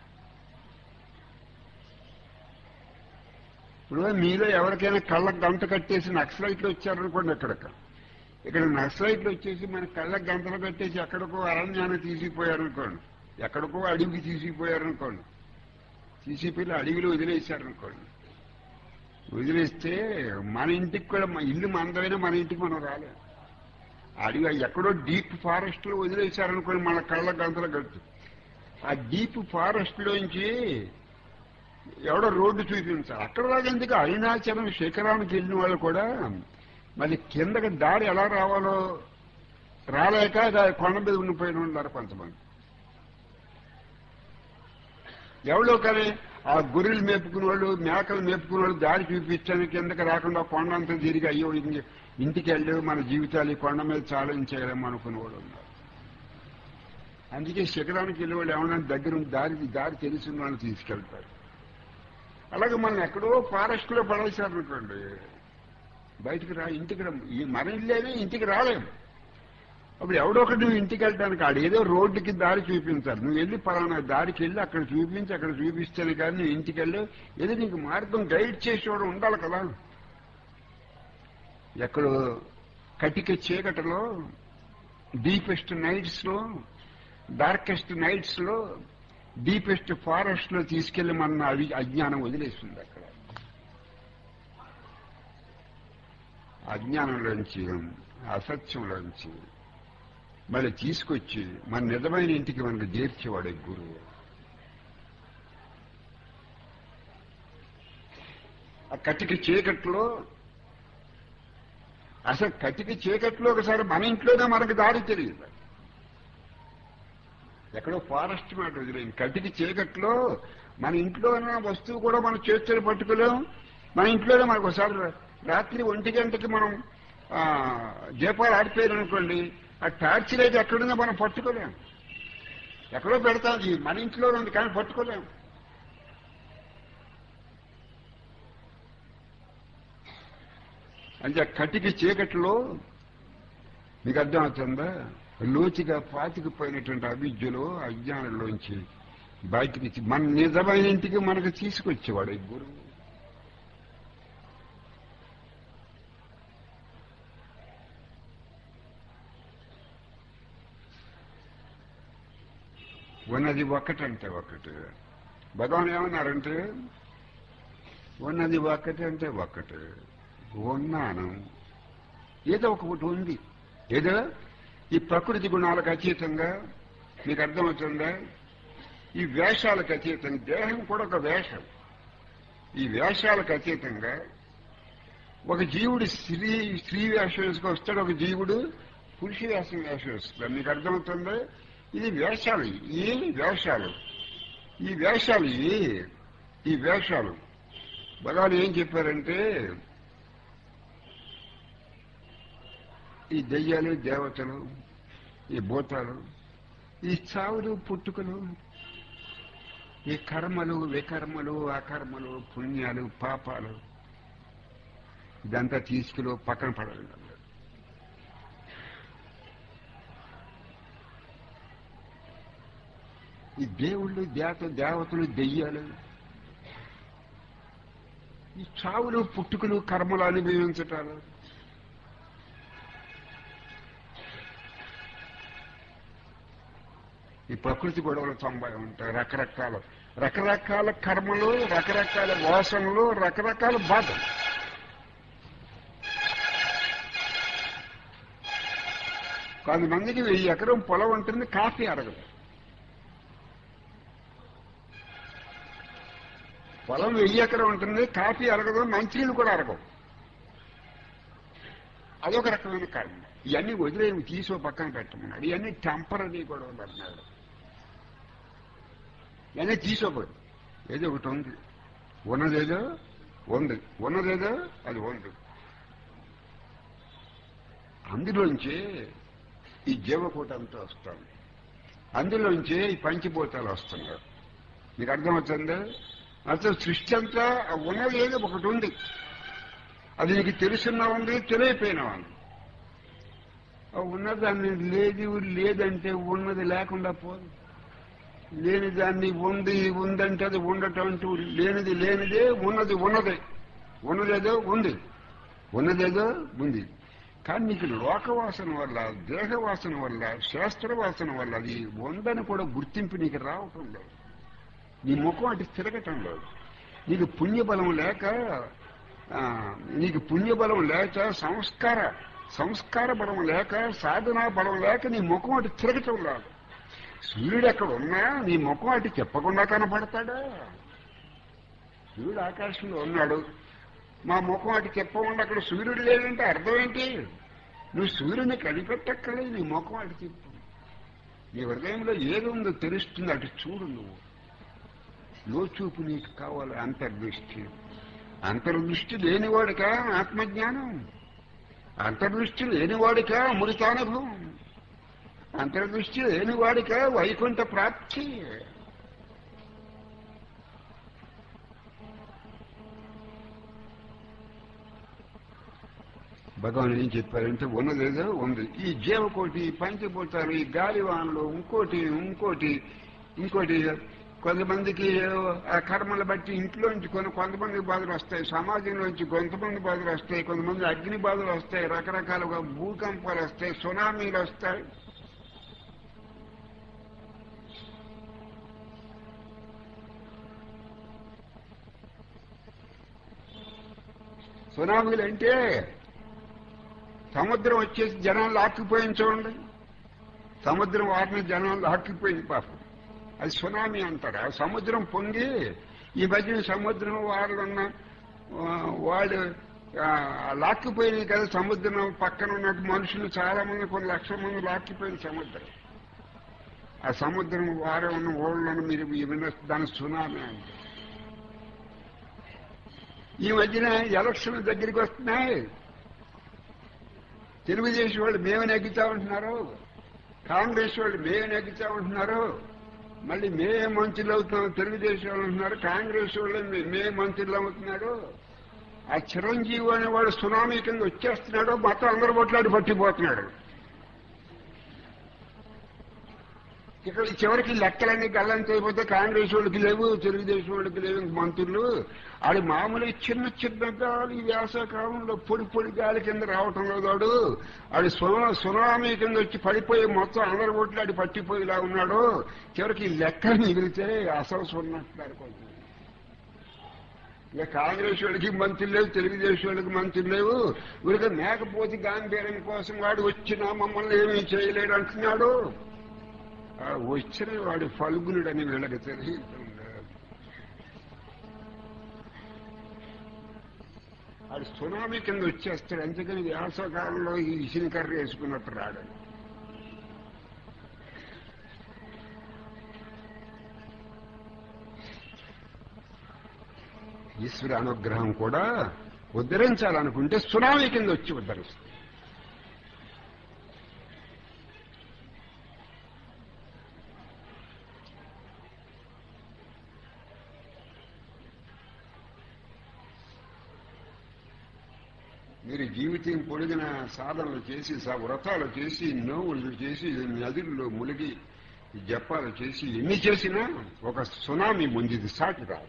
ఇప్పుడు మీలో ఎవరికైనా కళ్ళకు గంట కట్టేసి నక్సలైట్లు వచ్చారనుకోండి ఎక్కడిక ఇక్కడ నక్సలైట్లు వచ్చేసి మన కళ్ళకు గంటలు కట్టేసి ఎక్కడికో అరణ్యాన్ని తీసుకుపోయారనుకోండి ఎక్కడికో అడవికి తీసుకుపోయారనుకోండి తీసిపోయి అడవిలో వదిలేశారనుకోండి వదిలేస్తే మన ఇంటికి కూడా మన ఇల్లు మందమైనా మన ఇంటికి మనం రాలేం అడవి ఎక్కడో డీప్ ఫారెస్ట్ లో వదిలేశారనుకోండి మన కళ్ళ గంతలు కట్టు ఆ డీప్ ఫారెస్ట్ లోంచి ఎవడో రోడ్డు చూపించాలి అక్కడ దాకా ఎందుకు అరుణాచలం శిఖరానికి వెళ్ళిన వాళ్ళు కూడా మళ్ళీ కిందకి దారి ఎలా రావాలో రాలేక కొండ మీద ఉండిపోయిన ఉన్నారు కొంతమంది ఎవరో కానీ ఆ గొర్రెలు మేపుకునే వాళ్ళు మేకలు మేపుకునే వాళ్ళు దారి చూపించాను కిందకి రాకుండా కొండ అంతా తిరిగి అయ్యో ఇంక- ఇంటికి వెళ్ళి మన జీవితాలు ఈ కొండ మీద చాలించేయలేము అనుకునే వాళ్ళు ఉన్నారు అందుకే శిఖరానికి వెళ్ళే వాళ్ళు ఏమన్నా దగ్గర ఉండి దారి దారి తెలిసిన వాళ్ళు తీసుకెళ్తారు అలాగే మనం ఎక్కడో ఫారెస్ట్ లో పడేశారు అనుకోండి బయటికి రా ఇంటికి రా ఈ మన ఇల్లేనే ఇంటికి రాలేము అప్పుడు ఎవడో ఒకటి నువ్వు ఇంటికి వెళ్ళడానికి ఆడు ఏదో రోడ్డుకి దారి చూపించాలి నువ్వు వెళ్ళి పలానా దారికి వెళ్ళి అక్కడ చూపించి అక్కడ చూపిస్తేనే కానీ నువ్వు ఇంటికి వెళ్ళి ఏదో నీకు మార్గం గైడ్ చేసేవాడు ఉండాలి కదా ఎక్కడో కటిక చీకటిలో డీపెస్ట్ నైట్స్ లో డార్కెస్ట్ నైట్స్ లో డీపెస్ట్ ఫారెస్ట్ లో తీసుకెళ్లి మన అవి అజ్ఞానం వదిలేస్తుంది అక్కడ అజ్ఞానంలోంచి అసత్యంలోంచి మళ్ళీ తీసుకొచ్చి మన నిజమైన ఇంటికి మనకు చేర్చేవాడే గురువు ఆ కటిక చీకట్లో అసలు కటిక చీకట్లో ఒకసారి మన ఇంట్లోనే మనకు దారి తెలియదు ఎక్కడో ఫారెస్ట్ మాట వదిలేం కటిక చీకట్లో మన ఇంట్లో ఉన్న వస్తువు కూడా మనం చేతులు పట్టుకోలేం మన ఇంట్లోనే మనకు ఒకసారి రాత్రి ఒంటి గంటకి మనం ఆ, దీపాలు ఆడిపోయారు అనుకోండి ఆ టార్చ్ లైట్ ఎక్కడుందో మనం పట్టుకోలేం ఎక్కడో పెడతాం ఇది మన ఇంట్లో ఉంది కానీ పట్టుకోలేం అంటే ఆ కటిక చీకట్లో మీకు అర్థమవుతుందా లోతుగా పాతికిపోయినటువంటి అవిద్యలో అజ్ఞానంలోంచి బయటికి తీ- మన నిజమైన ఇంటికి మనకు తీసుకొచ్చేవాడు ఈ గురువు ఉన్నది ఒక్కటంటే ఒకటి భగవాన్ ఏమన్నారంటే ఉన్నది ఒక్కటంటే ఒక్కటి ఉన్నాను ఏదో ఒకటి ఉంది ఏదో ఈ ప్రకృతి గుణాలకు అతీతంగా మీకు అర్థమవుతుందా ఈ వేషాలకు అతీతంగా దేహం కూడా ఒక వేషం ఈ వేషాలకు అతీతంగా ఒక జీవుడు స్త్రీ స్త్రీ వేషం వేసుకు వస్తాడు ఒక జీవుడు పురుష వేషం వేషం వేస్తాడు మీకు అర్థమవుతుందా ఇది వేషాలు ఈ వేషాలు ఈ వేషాలు ఇవి ఈ వేషాలు భగవాన్ ఏం చెప్పారంటే ఈ దెయ్యాలు దేవతలు ఈ భూతాలు ఈ చావులు పుట్టుకలు ఈ కర్మలు వికర్మలు అకర్మలు పుణ్యాలు పాపాలు ఇదంతా తీసుకులో పక్కన పడాలి ఈ దేవుళ్ళు దేవత దేవతలు దెయ్యాలు ఈ చావులు పుట్టుకలు కర్మలు అనుభవించటాలు ఈ ప్రకృతి గొడవలు తొంభై ఉంటాయి రకరకాల రకరకాల కర్మలు రకరకాల వాసనలు రకరకాల బాధలు కొంతమందికి వెయ్యి ఎకరం పొలం ఉంటుంది కాఫీ అరగదు పొలం వెయ్యి ఎకరం ఉంటుంది కాఫీ అరగదు మంచినీళ్ళు కూడా అరగవు అదొక రకమైన కారణం ఇవన్నీ వదిలేవి తీసో పక్కన పెట్టమన్నాడు ఇవన్నీ టెంపరీ కూడా అన్నాడు ఇవన్నీ తీసుకోకూడదు ఏదో ఒకటి ఉంది ఉన్నదేదో ఉంది ఉన్నదేదో అది ఉంది అందులోంచి ఈ జీవకూటంతో వస్తాం అందులోంచి ఈ పంచభూతాలు వస్తున్నారు మీకు అర్థమవుతుందా అసలు సృష్టి అంతా ఆ ఉన్నది ఏదో ఒకటి ఉంది అది నీకు తెలుసున్నా ఉంది తెలియపోయినా ఉంది ఆ ఉన్నదాన్ని లేదు లేదంటే ఉన్నది లేకుండా పోదు లేని దాన్ని ఉంది ఉందంటే అది ఉండటం అంటూ లేనిది లేనిదే ఉన్నది ఉన్నదే ఉన్నదేదో ఉంది ఉన్నదేదో ఉంది కానీ నీకు లోకవాసన వల్ల దేహవాసన వల్ల శాస్త్రవాసన వల్ల అది ఉందని కూడా గుర్తింపు నీకు రావటం లేదు నీ ముఖం అటు తిరగటం లేదు నీకు పుణ్యబలం లేక ఆ, నీకు పుణ్యబలం లేక సంస్కార సంస్కార బలం లేక సాధనా బలం లేక నీ ముఖం అటు తిరగటం లేదు సూర్యుడు ఎక్కడ ఉన్నా నీ ముఖం అటు చెప్పకుండా కనపడతాడా సూర్యుడు ఆకాశంలో ఉన్నాడు మా ముఖం అటు చెప్పకుండా అక్కడ సూర్యుడు లేదంటే అర్థం ఏంటి నువ్వు సూర్యుని కనిపెట్టక్కర్లేదు నీ ముఖం అటు చెప్పు నీ హృదయంలో ఏది ఉందో తెలుస్తుంది అటు చూడు నువ్వు లోచూపు నీకు కావాలి అంతర్దృష్టి అంతర్దృష్టి లేనివాడికా ఆత్మజ్ఞానం అంతర్దృష్టి లేనివాడికా అమృతానుభవం అంతర్దృష్టి లేనివాడికా వైకుంఠ ప్రాప్తి భగవాన్ ఏం చెప్పారంటే ఉన్నదేదో ఉంది ఈ జీవకోటి ఈ పంచభూతాలు ఈ గాలివానలు ఇంకోటి ఇంకోటి ఇంకోటి కొంతమందికి ఆ కర్మలు బట్టి ఇంట్లోంచి కొన్ని కొంతమంది బాధలు వస్తాయి సమాజంలోంచి కొంతమంది బాధలు వస్తాయి కొంతమంది అగ్ని బాధలు వస్తాయి రకరకాలుగా భూకంపాలు వస్తాయి సునామీలు వస్తాయి సునామీలు అంటే సముద్రం వచ్చేసి జనాలు లాక్కుపోయింది చూడండి సముద్రం వారిని జనాలు లాక్కుపోయింది పాపం అది సునామీ అంటారు ఆ సముద్రం పొంగి ఈ మధ్యన సముద్రం వాళ్ళు ఉన్న ఆ, వాళ్ళు ఆ, లాక్కుపోయినాయి కదా సముద్రం పక్కన ఉన్న మనుషులు చాలా మంది కొన్ని లక్షల మంది లాక్కిపోయింది సముద్రం ఆ సముద్రం వారే ఉన్న ఓళ్ళను మీరు విన్న దాని సునామీ అంటారు ఈ మధ్యన ఎలక్షన్ దగ్గరికి వస్తున్నాయి తెలుగుదేశం వాళ్ళు మేము నెగ్గుతా ఉంటున్నారు కాంగ్రెస్ వాళ్ళు మేము నెగ్గుతా ఉంటున్నారు మళ్ళీ మేమే మంత్రులు అవుతున్నాం తెలుగుదేశం వాళ్ళు ఉంటున్నారు కాంగ్రెస్ వాళ్ళు మే- మేమే మంత్రులు అవుతున్నారు ఆ చిరంజీవి అనే వాడు సునామీ కింద వచ్చేస్తున్నాడు మొత్తం అందరూ కొట్లాడి పట్టిపోతున్నాడు ఇక్కడ చివరికి లెక్కలన్నీ గల్లంత అయిపోతే కాంగ్రెస్ వాళ్ళకి లేవు తెలుగుదేశం వాళ్ళకి లేవు ఇంక మంత్రులు ఆడి మామూలు చిన్న చిన్న గాలి వేసవకాలంలో పొడి పొడి గాలి కింద రావటం లేదు వాడు ఆడి సునా సునామీ కింద వచ్చి పడిపోయి మొత్తం అందరు కొట్లాడి పట్టిపోయేలా ఉన్నాడు చివరికి ఈ లెక్కలు మిగిలితే అసలు ఉన్నట్టున్నారు కొంచెం ఇక కాంగ్రెస్ వాళ్ళకి మంత్రులు లేవు తెలుగుదేశం వాళ్ళకి మంత్రులు లేవు వీళ్ళకి మేకపోతే గాంభీర్యం కోసం వాడు వచ్చినా మమ్మల్ని ఏమీ చేయలేడు అంటున్నాడు ఆ వచ్చిన వాడు ఫల్గునుడని వీళ్ళకి తెలియకుండా వాడు సునామీ కింద వచ్చేస్తాడు అందుకని వేసవకాలంలో ఈ ఇసిన కర్ర వేసుకున్నట్టు రాడు ఈశ్వర అనుగ్రహం కూడా ఉద్ధరించాలనుకుంటే సునామీ కింద వచ్చి ఉద్ధరిస్తుంది మీరు జీవితం పొడిగిన సాధనలు చేసి స- వ్రతాలు చేసి నోవులు చేసి నదుల్లో మునిగి జపాలు చేసి ఎన్ని చేసినా ఒక సునామీ ముందు సాటి రాదు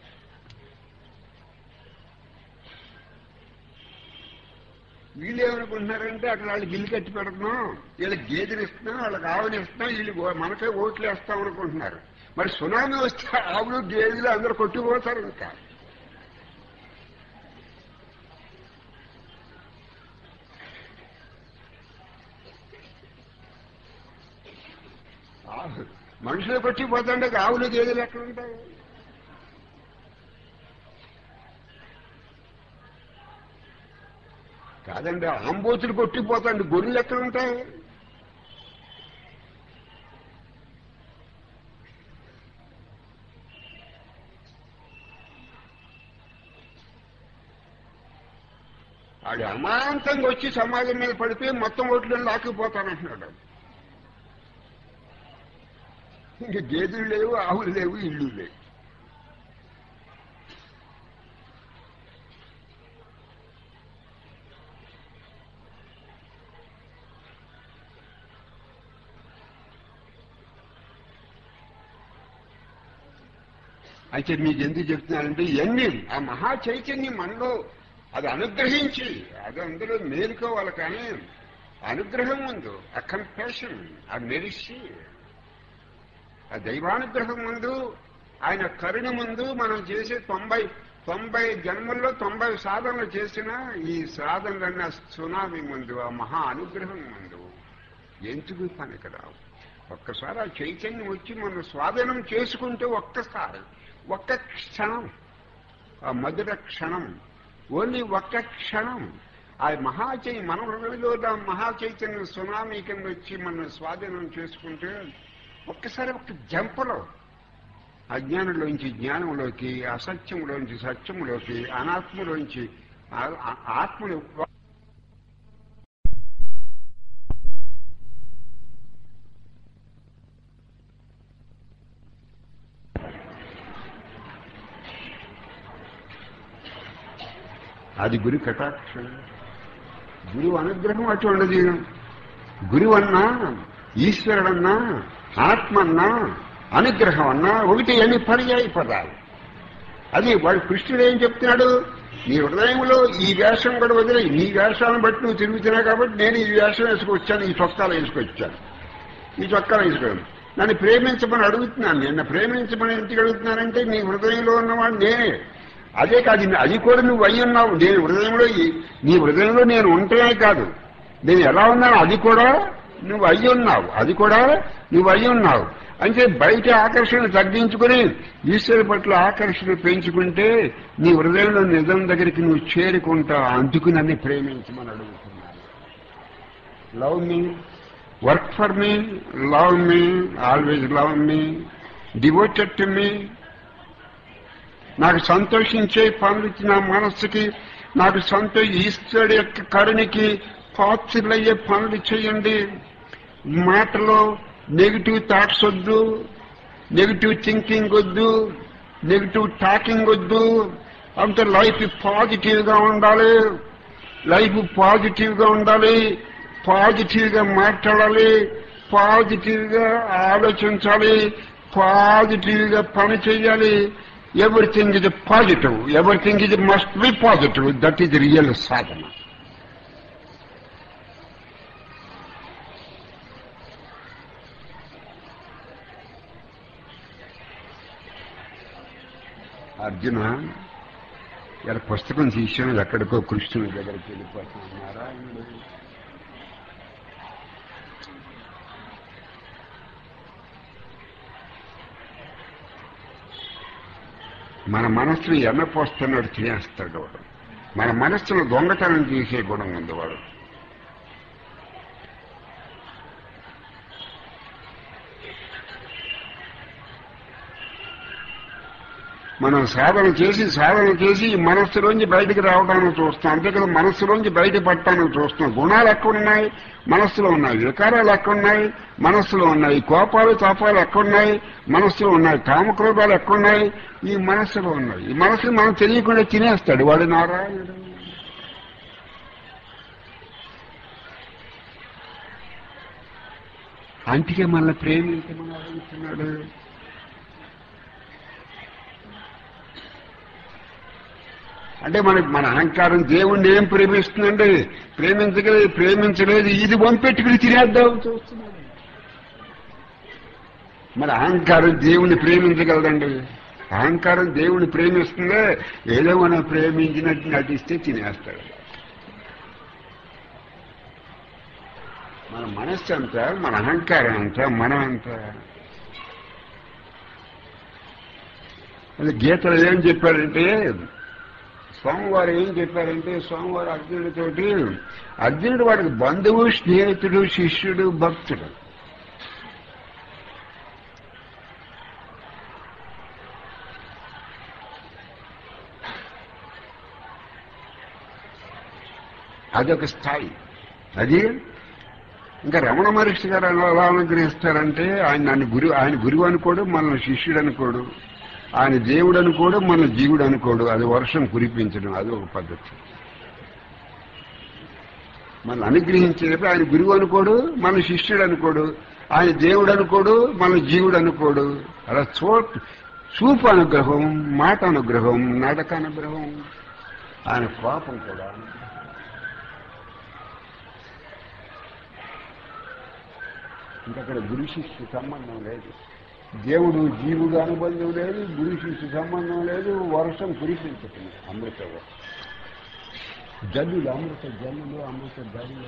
వీళ్ళు ఏమనుకుంటున్నారంటే అక్కడ వాళ్ళు బిల్లు కట్టి పెడుతున్నాం వీళ్ళకి గేదెలు ఇస్తున్నాం వాళ్ళకి ఆవులు ఇస్తున్నాం వీళ్ళు ఓ- మనకే ఓట్లు వేస్తాం అనుకుంటున్నారు మరి సునామీ వస్తే ఆవులు గేదెలు అందరూ కొట్టిపోతారు ఇంకా ఆవు- మనుషులు కొట్టిపోతుంటే ఆవులు గేదెలు ఎక్కడ ఉంటాయి కాదండి ఆంబోతులు కొట్టిపోతాండి గొర్రెలు ఎక్కడ ఉంటాయి ఆడు అమాంతంగా వచ్చి సమాజం మీద పడిపోయి మొత్తం ఓట్లను లాక్కుపోతానంటున్నాడు ఇంక గేదెలు లేవు ఆవులు లేవు ఇళ్ళు లేవు అయితే మీకు ఎందుకు చెప్తున్నానంటే ఇవన్నీ ఆ మహా చైతన్యం మనలో అది అనుగ్రహించి అది అందులో మేలుకోవాలి కానీ అనుగ్రహం ముందు ఆ కంపాషన్ ఆ మెరిసి ఆ దైవానుగ్రహం ముందు ఆయన కరుణ ముందు మనం చేసే తొంభై తొంభై జన్మల్లో తొంభై సాధనలు చేసిన ఈ సాధనలన్న సునామీ ముందు ఆ మహా అనుగ్రహం ముందు ఎందుకు పనికిరావు ఒక్కసారి ఆ చైతన్యం వచ్చి మనం స్వాధీనం చేసుకుంటే ఒక్కసారి ఒక్క క్షణం ఆ మధుర క్షణం ఓన్లీ ఒక్క క్షణం ఆ మహాచై మన హృదయంలో ఆ మహాచైతన్యం సునామీ కింద వచ్చి మనం స్వాధీనం చేసుకుంటే ఒక్కసారి ఒక జంపలో అజ్ఞానంలోంచి జ్ఞానంలోకి అసత్యంలోంచి సత్యంలోకి అనాత్మలోంచి ఆ- ఆ- ఆత్మను అది గురి కటాక్షం గురువు అనుగ్రహం అటువంటిది గురువు అన్నా ఈశ్వరుడన్నా ఆత్మ అన్నా అనుగ్రహం అన్నా ఒకటి అని పర్యాయ పదాలు అది వాడు కృష్ణుడు ఏం చెప్తున్నాడు నీ హృదయంలో ఈ వేషం కూడా వదిలే నీ వేషాలను బట్టి నువ్వు తిరుగుతున్నావు కాబట్టి నేను ఈ వేషం వేసుకొచ్చాను ఈ చొక్కాలు వేసుకొచ్చాను ఈ చొక్కాలు వేసుకోను నన్ను ప్రేమించమని అడుగుతున్నాను నిన్న ప్రేమించమని ఎందుకు అడుగుతున్నానంటే నీ హృదయంలో ఉన్నవాడు నేనే అదే కాదు అది కూడా నువ్వు అయి ఉన్నావు నేను హృదయంలో ఈ- నీ హృదయంలో నేను ఉంటమే కాదు నేను ఎలా ఉన్నాను అది కూడా నువ్వు అయి ఉన్నావు అది కూడా నువ్వు అయి ఉన్నావు అంటే బయట ఆకర్షణ తగ్గించుకుని ఈశ్వరు పట్ల ఆకర్షణ పెంచుకుంటే నీ హృదయంలో నిజం దగ్గరికి నువ్వు చేరుకుంటావు అందుకు నన్ను ప్రేమించమని అడుగుతున్నాను love me work for me love me always love me devoted to me నాకు సంతోషించే పనులు ఇచ్చిన నా మనస్సుకి నాకు సంతోష ఈశ్వరుడు యొక్క కరుణకి పాత్రులయ్యే పనులు చేయండి మాటలో నెగిటివ్ థాట్స్ వద్దు నెగిటివ్ థింకింగ్ వద్దు నెగిటివ్ టాకింగ్ వద్దు అంత లైఫ్ పాజిటివ్ గా ఉండాలి లైఫ్ పాజిటివ్ గా ఉండాలి పాజిటివ్ గా మాట్లాడాలి పాజిటివ్ గా ఆలోచించాలి పాజిటివ్ గా పని చేయాలి everything is positive everything is must be positive that is real సాధన అర్జున ఇలా పుస్తకం తీసాను ఎక్కడికో కృష్ణుని దగ్గరికి వెళ్ళిపోతున్నాను నారాయణుడు మన మనస్సును ఎన్నపోస్తున్నాడు తినేస్తాడు వాడు మన మనస్సును దొంగతనం చేసే గుణం ఉంది వాడు మనం సాధన చేసి సాధన చేసి ఈ మనస్సులోంచి బయటికి రావడానికి చూస్తాం అంతే కదా మనస్సులోంచి బయట పడటానికి చూస్తాం గుణాలు ఎక్కడున్నాయి మనస్సులో ఉన్నాయి వికారాలు ఎక్కడున్నాయి మనస్సులో ఉన్నాయి కోపాలు తాపాలు ఎక్కడున్నాయి మనస్సులో ఉన్నాయి కామక్రోధాలు ఎక్కడున్నాయి ఈ మనస్సులో ఉన్నాయి ఈ మనస్సుని మనం తెలియకుండా తినేస్తాడు వాడు నారాయణుడు అందుకే మనల్ని ప్రేమించమని అడుగుతున్నాడు అంటే మన మన అహంకారం దేవుణ్ణి ఏం ప్రేమిస్తుందండి ప్రేమించగలేదు ప్రేమించలేదు ఇది వంపెట్టుకుని తినేద్దాం చూస్తున్నాడు మన అహంకారం దేవుణ్ణి ప్రేమించగలదండి అహంకారం దేవుణ్ణి ప్రేమిస్తుందే ఏదో మనం ప్రేమించినట్టు నటిస్తే తినేస్తాడు మన మనస్సు అంతా మన అహంకారం అంతా మనం అంతా అది గీతలో ఏం చెప్పాడంటే స్వామివారు ఏం చెప్పారంటే స్వామివారు అర్జునుడితోటి అర్జునుడు వాడికి బంధువు స్నేహితుడు శిష్యుడు భక్తుడు అదొక స్థాయి అది ఇంకా రమణ మహర్షి గారు ఎలా అనుగ్రహిస్తారంటే ఆయన నన్ను గురు ఆయన గురువు అనుకోడు మనల్ని శిష్యుడు అనుకోడు ఆయన దేవుడు అనుకోడు మన జీవుడు అనుకోడు అది వర్షం కురిపించడం అది ఒక పద్ధతి మన అనుగ్రహించేటప్పుడు ఆయన గురువు అనుకోడు మన శిష్యుడు అనుకోడు ఆయన దేవుడు అనుకోడు మన జీవుడు అనుకోడు అలా చూ చూపు అనుగ్రహం మాట అనుగ్రహం నడక అనుగ్రహం ఆయన కోపం కూడా ఇంకక్కడ గురు శిష్యు సంబంధం లేదు దేవుడు జీవుడు అనుబంధం లేదు గురు శిష్యు సంబంధం లేదు వర్షం కురిపించుతుంది అమృత వర్షం. జల్లులు అమృత జల్లులు అమృత జల్లులు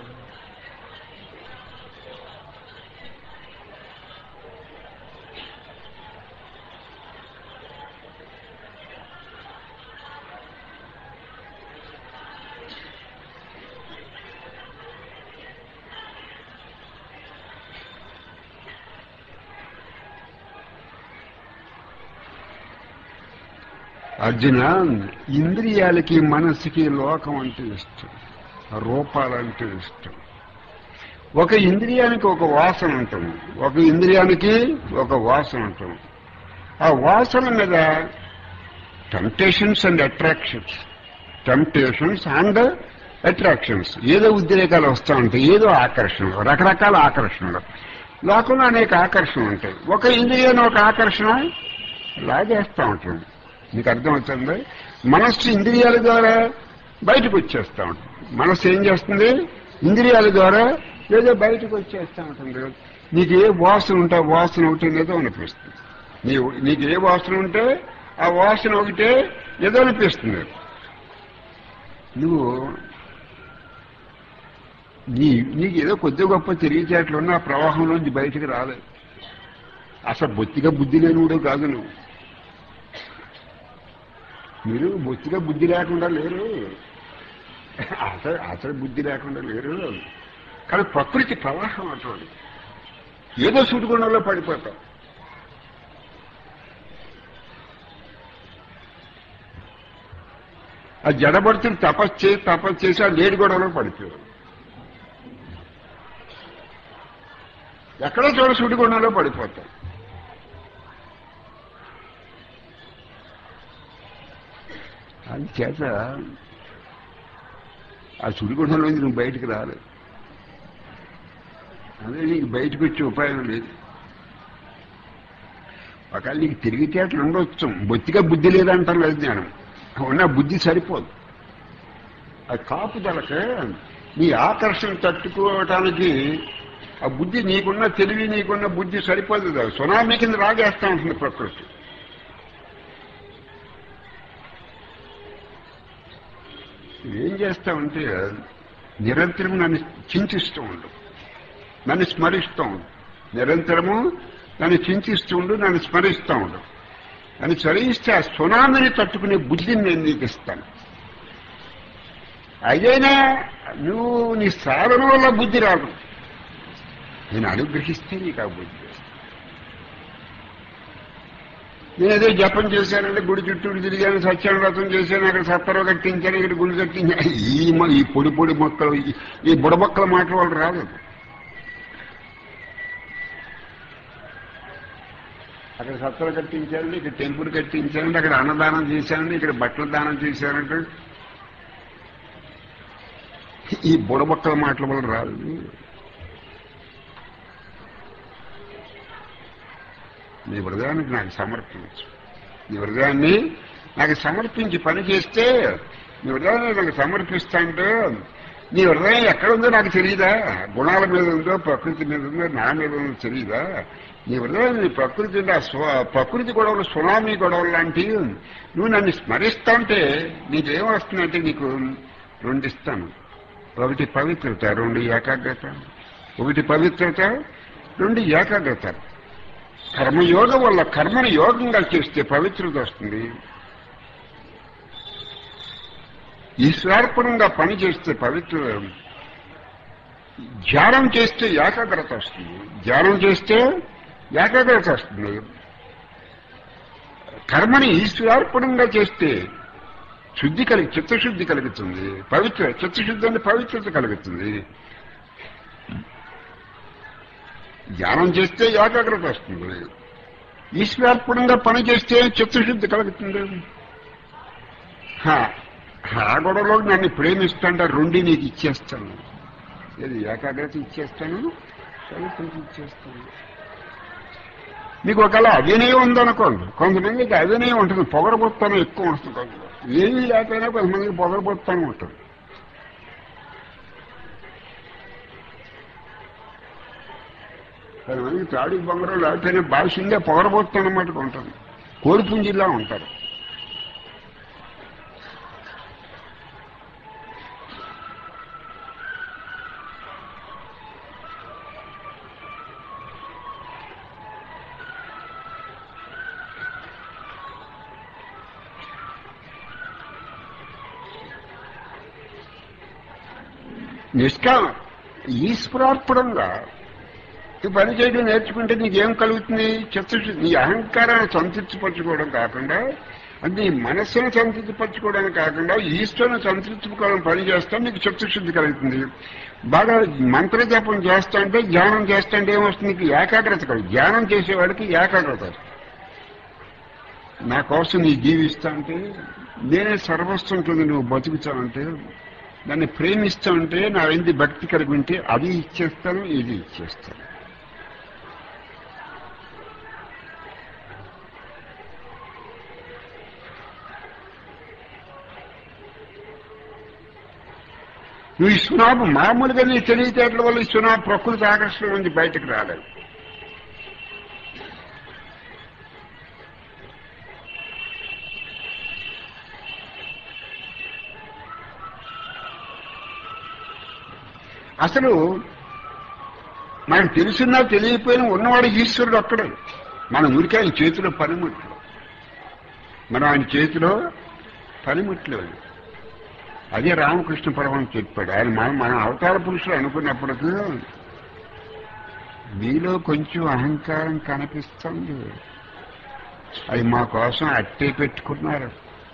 అర్జున ఇంద్రియాలకి మనస్సుకి లోకం అంటే ఇష్టం రూపాలంటే ఇష్టం ఒక ఇంద్రియానికి ఒక వాసన ఉంటుంది ఒక ఇంద్రియానికి ఒక వాసన ఉంటుంది ఆ వాసన మీద temptations and attractions temptations and attractions ఏదో ఉద్రేకాలు వస్తూ ఉంటాయి ఏదో ఆకర్షణలు రకరకాల ఆకర్షణలు లోకంలో అనేక ఆకర్షణలు ఉంటాయి ఒక ఇంద్రియాన్ని ఒక ఆకర్షణ లాగేస్తూ ఉంటుంది మీకు అర్థమవుతుంది మనస్సు ఇంద్రియాల ద్వారా బయటకు వచ్చేస్తూ ఉంటుంది మనస్సు ఏం చేస్తుంది ఇంద్రియాల ద్వారా ఏదో బయటకు వచ్చేస్తూ ఉంటుంది నీకు ఏ వాసన ఉంటే ఆ వాసన ఒకటి ఏదో అనిపిస్తుంది నీ నీకు ఏ వాసన ఉంటే ఆ వాసన ఒకటే ఏదో అనిపిస్తుంది నువ్వు నీ నీకు ఏదో కొద్ది గొప్ప తెలియచేట్లు ఉన్న ఆ ప్రవాహంలోంచి బయటికి రాలేదు అసలు బొత్తిగా బుద్ధి లేనివాడు కాదు నువ్వు మీరు బొత్తిగా బుద్ధి లేకుండా లేరు అసలు అసలు బుద్ధి లేకుండా లేరు కానీ ప్రకృతి ప్రవాహం అటువంటి ఏదో సుడిగుండంలో పడిపోతాం ఆ జడబడుతుని తపస్సు చేసి తపస్సు చేసి ఆ లేడి గొడవలో పడిపోయారు ఎక్కడో చోట సుడిగుండంలో పడిపోతాం అది చేత ఆ సుడిగుండంలోంచి నువ్వు బయటికి రాలేదు అదే నీకు బయటకు వచ్చే ఉపాయం లేదు ఒకవేళ నీకు తిరిగితేటలు ఉండొచ్చు బొత్తిగా బుద్ధి లేదంటారు లేదు నేను ఉన్న బుద్ధి సరిపోదు ఆ కాపుదలకి నీ ఆకర్షణ తట్టుకోవటానికి ఆ బుద్ధి నీకున్న తెలివి నీకున్న బుద్ధి సరిపోదు అది సునామీ కింద రాగేస్తా ఉంటుంది ప్రకృతి ఏం చేస్తావంటే నిరంతరం నన్ను చింతిస్తూ ఉండు నన్ను స్మరిస్తూ ఉండు నిరంతరము నన్ను చింతిస్తూ ఉండు నన్ను స్మరిస్తూ ఉండు నన్ను స్మరిస్తే ఆ సునామీని తట్టుకునే బుద్ధిని నేను నీకు ఇస్తాను అదైనా నువ్వు నీ సాధన వల్ల బుద్ధి రాదు నేను అనుగ్రహిస్తే నీకు ఆ బుద్ధి వస్తుంది. నేను ఏదో జపం చేశానంటే గుడి చుట్టూరు తిరిగాను సత్యానువ్రతం చేశాను అక్కడ సత్తరవ కట్టించాను ఇక్కడ గుడి కట్టించాను ఈ మ- ఈ పొడి పొడి మొక్కలు ఈ- ఈ బుడమొక్కల మాట వాళ్ళు రాదు అక్కడ సత్తర కట్టించానండి ఇక్కడ టెంపుల్ కట్టించానండి అక్కడ అన్నదానం చేశానండి ఇక్కడ బట్టల దానం చేశానంటే ఈ బుడబొక్కల మాటల వల్ల రాదు నీ హృదయానికి నాకు సమర్పించు నీ హృదయాన్ని నాకు సమర్పించి పని చేస్తే నీ హృదయాన్ని నాకు సమర్పిస్తా అంటే నీ హృదయం ఎక్కడ ఉందో నాకు తెలియదా గుణాల మీద ఉందో ప్రకృతి మీద ఉందో నా మీద ఉందో తెలియదా నీ హృదయం నీ ప్రకృతి ఉందో, ఆ స్వ- ప్రకృతి గొడవలు సునామీ గొడవలు లాంటివి నువ్వు నన్ను స్మరిస్తా ఉంటే నీకేం వస్తుందంటే నీకు రెండు ఇస్తాను ఒకటి పవిత్రత రెండు ఏకాగ్రత ఒకటి పవిత్రత రెండు ఏకాగ్రత కర్మయోగం వల్ల కర్మను యోగంగా చేస్తే పవిత్రత వస్తుంది ఈశ్వరార్పణంగా పని చేస్తే పవిత్ర ధ్యానం చేస్తే ఏకాగ్రత వస్తుంది ధ్యానం చేస్తే ఏకాగ్రత వస్తుంది కర్మని ఈశ్వరార్పణంగా చేస్తే శుద్ధి కలిగి చిత్తశుద్ధి కలుగుతుంది పవిత్ర చిత్తశుద్ధి అంటే పవిత్రత కలుగుతుంది ధ్యానం చేస్తే ఏకాగ్రత వస్తుంది ఈశ్వరార్పణంగా పని చేస్తే చిత్తశుద్ధి కలుగుతుంది హా, ఆ గొడవలో నన్ను ప్రేమిస్తుంటే రెండు నీకు ఇచ్చేస్తాను ఏది ఏకాగ్రత ఇచ్చేస్తాను పవిత్రత ఇచ్చేస్తాను మీకు ఒకవేళ అవినయం ఉందనుకోండి కొంతమందికి అవినయం ఉంటుంది పొగరబొత్తాను ఎక్కువ ఉంటుంది కొంతమంది. ఏమీ లేకపోయినా కొంతమందికి పొగరబొత్తాను ఉంటుంది కొంతమందికి తాడి బొంగరం లేకపోయినా భాషంగా పొగరబొత్తాను అన్నమాట ఉంటుంది కోడిపుంజిలా ఉంటారు నిష్కామ ఈశ్వరార్పణంగా ఈ పని చేయడం నేర్చుకుంటే నీకేం కలుగుతుంది చిత్తశుద్ధి నీ అహంకారాన్ని సంతృప్తిపరచుకోవడం కాకుండా అంటే నీ మనస్సును సంతృప్తిపరచుకోవడం కాకుండా ఈశ్వరుని సంతృప్తిపరచుకోవడం పని చేస్తా నీకు చిత్తశుద్ధి కలుగుతుంది బాగా మంత్ర జపం చేస్తా అంటే ధ్యానం చేస్తా అంటే ఏమొస్తుంది నీకు ఏకాగ్రత కలుగు ధ్యానం చేసేవాడికి ఏకాగ్రత నా కోసం నీ జీవిస్తా అంటే నేనే సర్వస్వం ఉంటుంది నువ్వు బతుకుతావంటే దాన్ని ప్రేమిస్తూ ఉంటే నా ఎందు భక్తి కలిగి ఉంటే అది ఇచ్చేస్తాను ఇది ఇచ్చేస్తాను నువ్వు ఈ సునాపు మామూలుగా నీ తెలివితేటల వల్ల ఈ సునాపు ప్రకృతి ఆకర్షణ నుంచి బయటకు రాలేదు అసలు మనకు తెలుసున్నా తెలియకపోయినా ఉన్నవాడు ఈశ్వరుడు ఒక్కడే మన ఊరికి ఆయన చేతిలో పనిముట్లు మనం ఆయన చేతిలో పనిముట్లు అదే రామకృష్ణ పరమని చెప్పాడు ఆయన మనం మన అవతార పురుషులు అనుకున్నప్పటికీ మీలో కొంచెం అహంకారం కనిపిస్తుంది అది మా కోసం అట్టే పెట్టుకున్నారు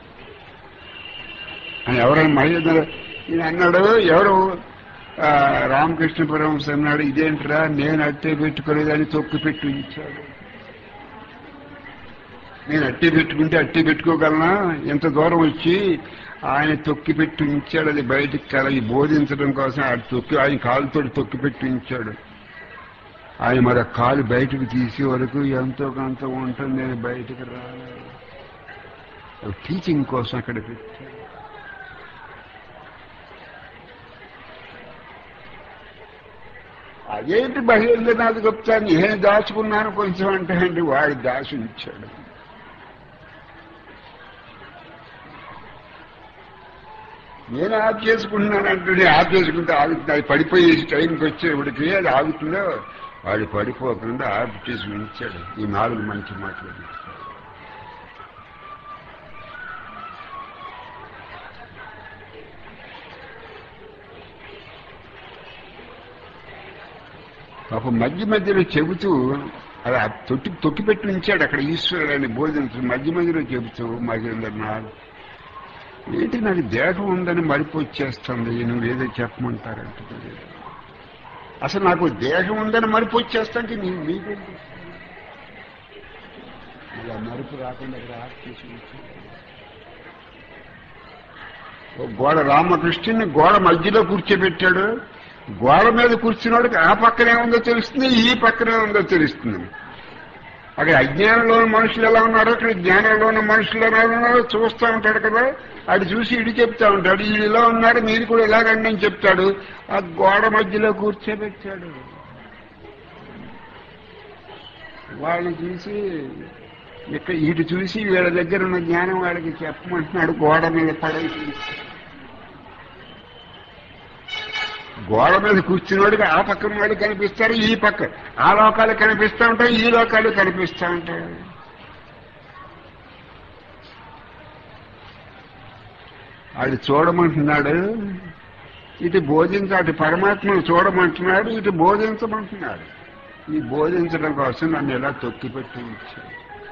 అని ఎవరైనా మళ్ళీ ఈయన అన్నాడు ఎవరు ఆ, రామకృష్ణ పరమహంస అన్నాడు ఇదేంట్రా నేను అట్టే పెట్టుకోలేదని తొక్కు పెట్టి ఉంచాడు నేను అట్టే పెట్టుకుంటే అట్టే పెట్టుకోగలనా ఎంత దూరం వచ్చి ఆయన తొక్కి పెట్టి ఉంచాడు అది బయటికి కలగి బోధించడం కోసం ఆయన తొక్కి ఆయన కాలుతో తొక్కి పెట్టి ఉంచాడు ఆయన మరి ఆ కాలు బయటకు తీసే వరకు ఎంతో కొంత ఉంటుంది నేను బయటకు రాలేదు టీచింగ్ కోసం అక్కడ పెట్టాడు అదేంటి మహేంద్రనాథ్ గుప్తా నేను దాచుకున్నాను కొంచెం అంటే అండి వాడు దాచి ఉంచాడు నేను ఆఫ్ చేసుకుంటున్నాను అంటే ఆఫ్ చేసుకుంటే ఆగుతుంది అది పడిపోయే టైంకి వచ్చేవాడికి అది ఆగుతుందో వాడు పడిపోకుండా ఆఫ్ చేసి ఉంచాడు ఈ నాలుగు మంచి మాటలు పాప మధ్య మధ్యలో చెబుతూ అది ఆ తొట్టి తొక్కిపెట్టి ఉంచాడు అక్కడ ఈశ్వరుడు అని బోధించు మధ్య మధ్యలో చెబుతూ మహేంద్రనాథ్ ఏంటి నాకు దేహం ఉందని మరిపొచ్చేస్తుంది నువ్వేదో చెప్పమంటారంటే అసలు నాకు దేహం ఉందని మరిపొచ్చేస్తాంటే నీ మీకేంటి అలా మరుపు రాకుండా ఇక్కడ ఆఫ్ చేసి ఉంచాడు. ఓ గోడ రామకృష్ణుని గోడ మధ్యలో కూర్చోబెట్టాడు గోడ మీద కూర్చున్నవాడికి ఆ పక్కనే ఉందో తెలుస్తుంది ఈ పక్కనే ఉందో తెలుస్తుంది అక్కడ అజ్ఞానంలో ఉన్న మనుషులు ఎలా ఉన్నారో అక్కడ జ్ఞానంలో ఉన్న మనుషులు ఎలా ఉన్నారో చూస్తూ ఉంటాడు కదా అది చూసి ఇడి చెప్తా ఉంటాడు వీళ్ళు ఇలా ఉన్నారు మీరు కూడా ఇలాగండి అని చెప్తాడు ఆ గోడ మధ్యలో కూర్చోబెట్టాడు వాళ్ళని చూసి ఇక్కడ ఇటు చూసి వీళ్ళ దగ్గర ఉన్న జ్ఞానం వాళ్ళకి చెప్పమంటున్నాడు గోడ మీద పడేసి గోడ మీద కూర్చున్నవాడికి ఆ పక్కన వాడు కనిపిస్తారు ఈ పక్క ఆ లోకాలు కనిపిస్తూ ఉంటాయి ఈ లోకాలు కనిపిస్తూ ఉంటాయి అది చూడమంటున్నాడు ఇటు బోధించ అటు పరమాత్మను చూడమంటున్నాడు ఇటు బోధించమంటున్నాడు ఈ బోధించడం కోసం నన్ను ఎలా తొక్కిపెట్టి ఉంచాడు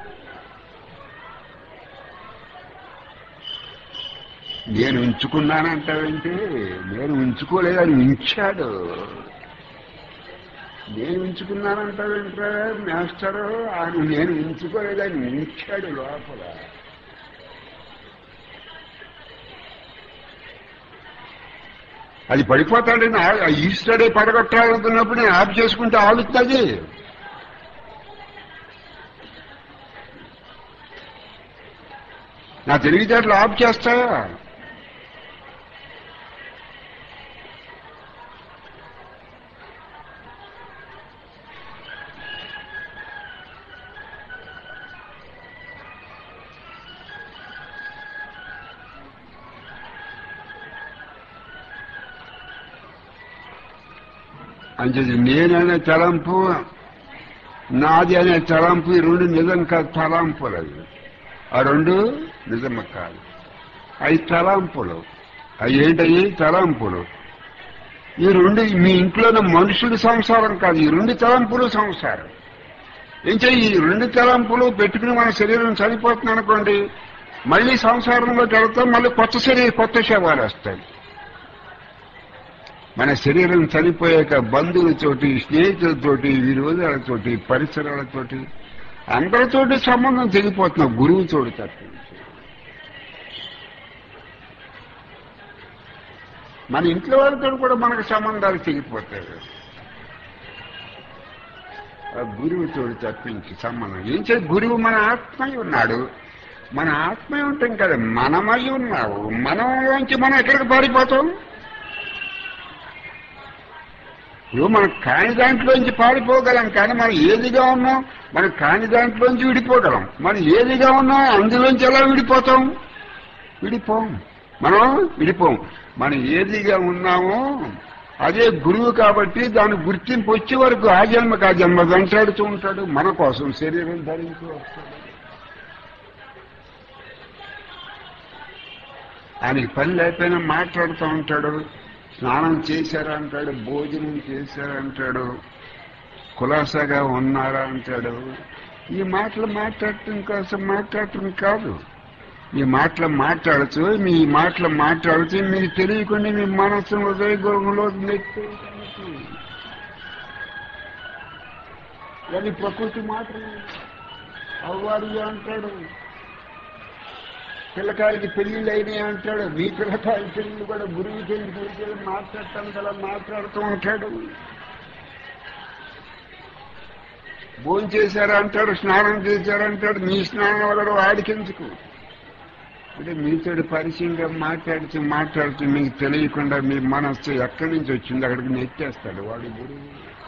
నేను ఉంచుకున్నానంటావేంటి నేను ఉంచుకోలేదని ఉంచాడు నేను ఉంచుకున్నానంటావేంట్రా మాస్టరు ఆయన నేను ఉంచుకోలేదని ఉంచాడు లోపల అది పడిపోతాడని ఆ- ఆ ఈస్టర్డే పడగొట్టాలనుకున్నప్పుడు నేను ఆఫ్ చేసుకుంటే ఆగుతుంది నా తెలివితేటలు ఆఫ్ చేస్తాయా అంచేది నేననే తలంపు నాది అనే తలంపు ఈ రెండు నిజం కాదు తలంపులు అవి ఆ రెండు నిజం కాదు అవి తలంపులు అవి ఏంటవి తలంపులు ఈ రెండు మీ ఇంట్లోని మనుషుల సంసారం కాదు ఈ రెండు తలంపులు సంసారం ఏం చెయ్యి ఈ రెండు తలంపులు పెట్టుకుని మన శరీరం చనిపోతుంది అనుకోండి మళ్ళీ సంసారంలోకి వెళ్తాం మళ్ళీ కొత్త శరీరం కొత్త శవాలు వస్తాయి మన శరీరం చనిపోయాక బంధువులతోటి స్నేహితులతోటి విరోధాలతోటి పరిసరాలతోటి అందరితోటి సంబంధం తెగిపోతున్నా గురువుతోటి తప్ప మన ఇంట్లో వాళ్ళతో కూడా మనకు సంబంధాలు తెగిపోతాయి ఆ గురువుతో తప్పించి సంబంధం ఏం చేసి గురువు మన ఆత్మయ్య ఉన్నాడు మన ఆత్మయ్య ఉంటాం కదా మనమై ఉన్నావు మనలోంచి మనం ఎక్కడికి పారిపోతాం ఇప్పుడు మనం కాని దాంట్లోంచి పారిపోగలం కానీ మనం ఏదిగా ఉన్నాం మనం కాని దాంట్లోంచి విడిపోగలం మనం ఏదిగా ఉన్నాం అందులోంచి ఎలా విడిపోతాం విడిపోం మనం విడిపోం మనం ఏదిగా ఉన్నామో అదే గురువు కాబట్టి దాని గుర్తింపు వచ్చే వరకు ఆ జన్మకు ఆ జన్మ వెంటాడుతూ ఉంటాడు మన కోసం శరీరం ధరించి వస్తాడు ఆయనకి పని లేకపోయినా మాట్లాడుతూ ఉంటాడు స్నానం చేశారా అంటాడు భోజనం చేశారా అంటాడు కులాసాగా ఉన్నారా అంటాడు ఈ మాటలు మాట్లాడటం కోసం మాట్లాడటం కాదు ఈ మాటలు మాట్లాడుతూ మీ మాటలు మాట్లాడుతూ మీకు తెలియకుండా మీ మనస్సు హృదయ గృహంలో నెట్టేయడానికి అది ప్రకృతి మాటలు అవ్వాలి అంటాడు పిల్లకాయలకి పెళ్లిళ్ళు అయినాయి అంటాడు మీ పిల్లకాయల పెళ్లి కూడా గురువు చెల్లి పెళ్లి మాట్లాడటానికి అలా మాట్లాడుతూ ఉంటాడు భోజనం చేశారా అంటాడు స్నానం చేశారా అంటాడు మీ స్నానం వల్ల వాడికెందుకు అంటే మీతో పరిచయంగా మాట్లాడుతూ మాట్లాడుతూ మీకు తెలియకుండా మీ మనస్సు ఎక్కడి నుంచి వచ్చింది అక్కడికి నెట్టేస్తాడు వాడు గురువు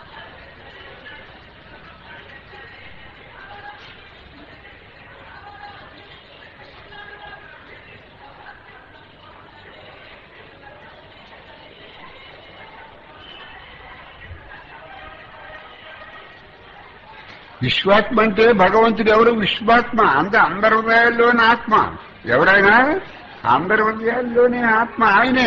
విశ్వాత్మ అంటే భగవంతుడు ఎవరు విశ్వాత్మ అంత అందరి హృదయాల్లోని ఆత్మ ఎవరైనా అందరి హృదయాల్లోని ఆత్మ ఆయనే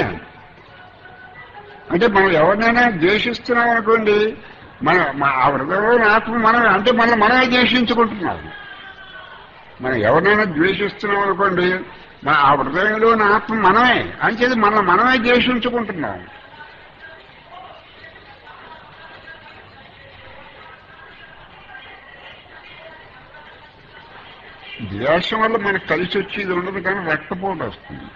అంటే మనం ఎవరినైనా ద్వేషిస్తున్నాం అనుకోండి మన మన ఆ హృదయంలోని ఆత్మ మనం అంటే మనం మనమే ద్వేషించుకుంటున్నాం మనం ఎవరినైనా ద్వేషిస్తున్నాం అనుకోండి మన ఆ హృదయంలోని ఆత్మ మనమే అంచేది మనం మనమే ద్వేషించుకుంటున్నాం ద్వేషం వల్ల మనకు కలిసి వచ్చేది ఉండదు కానీ రక్తపోటు వస్తుంది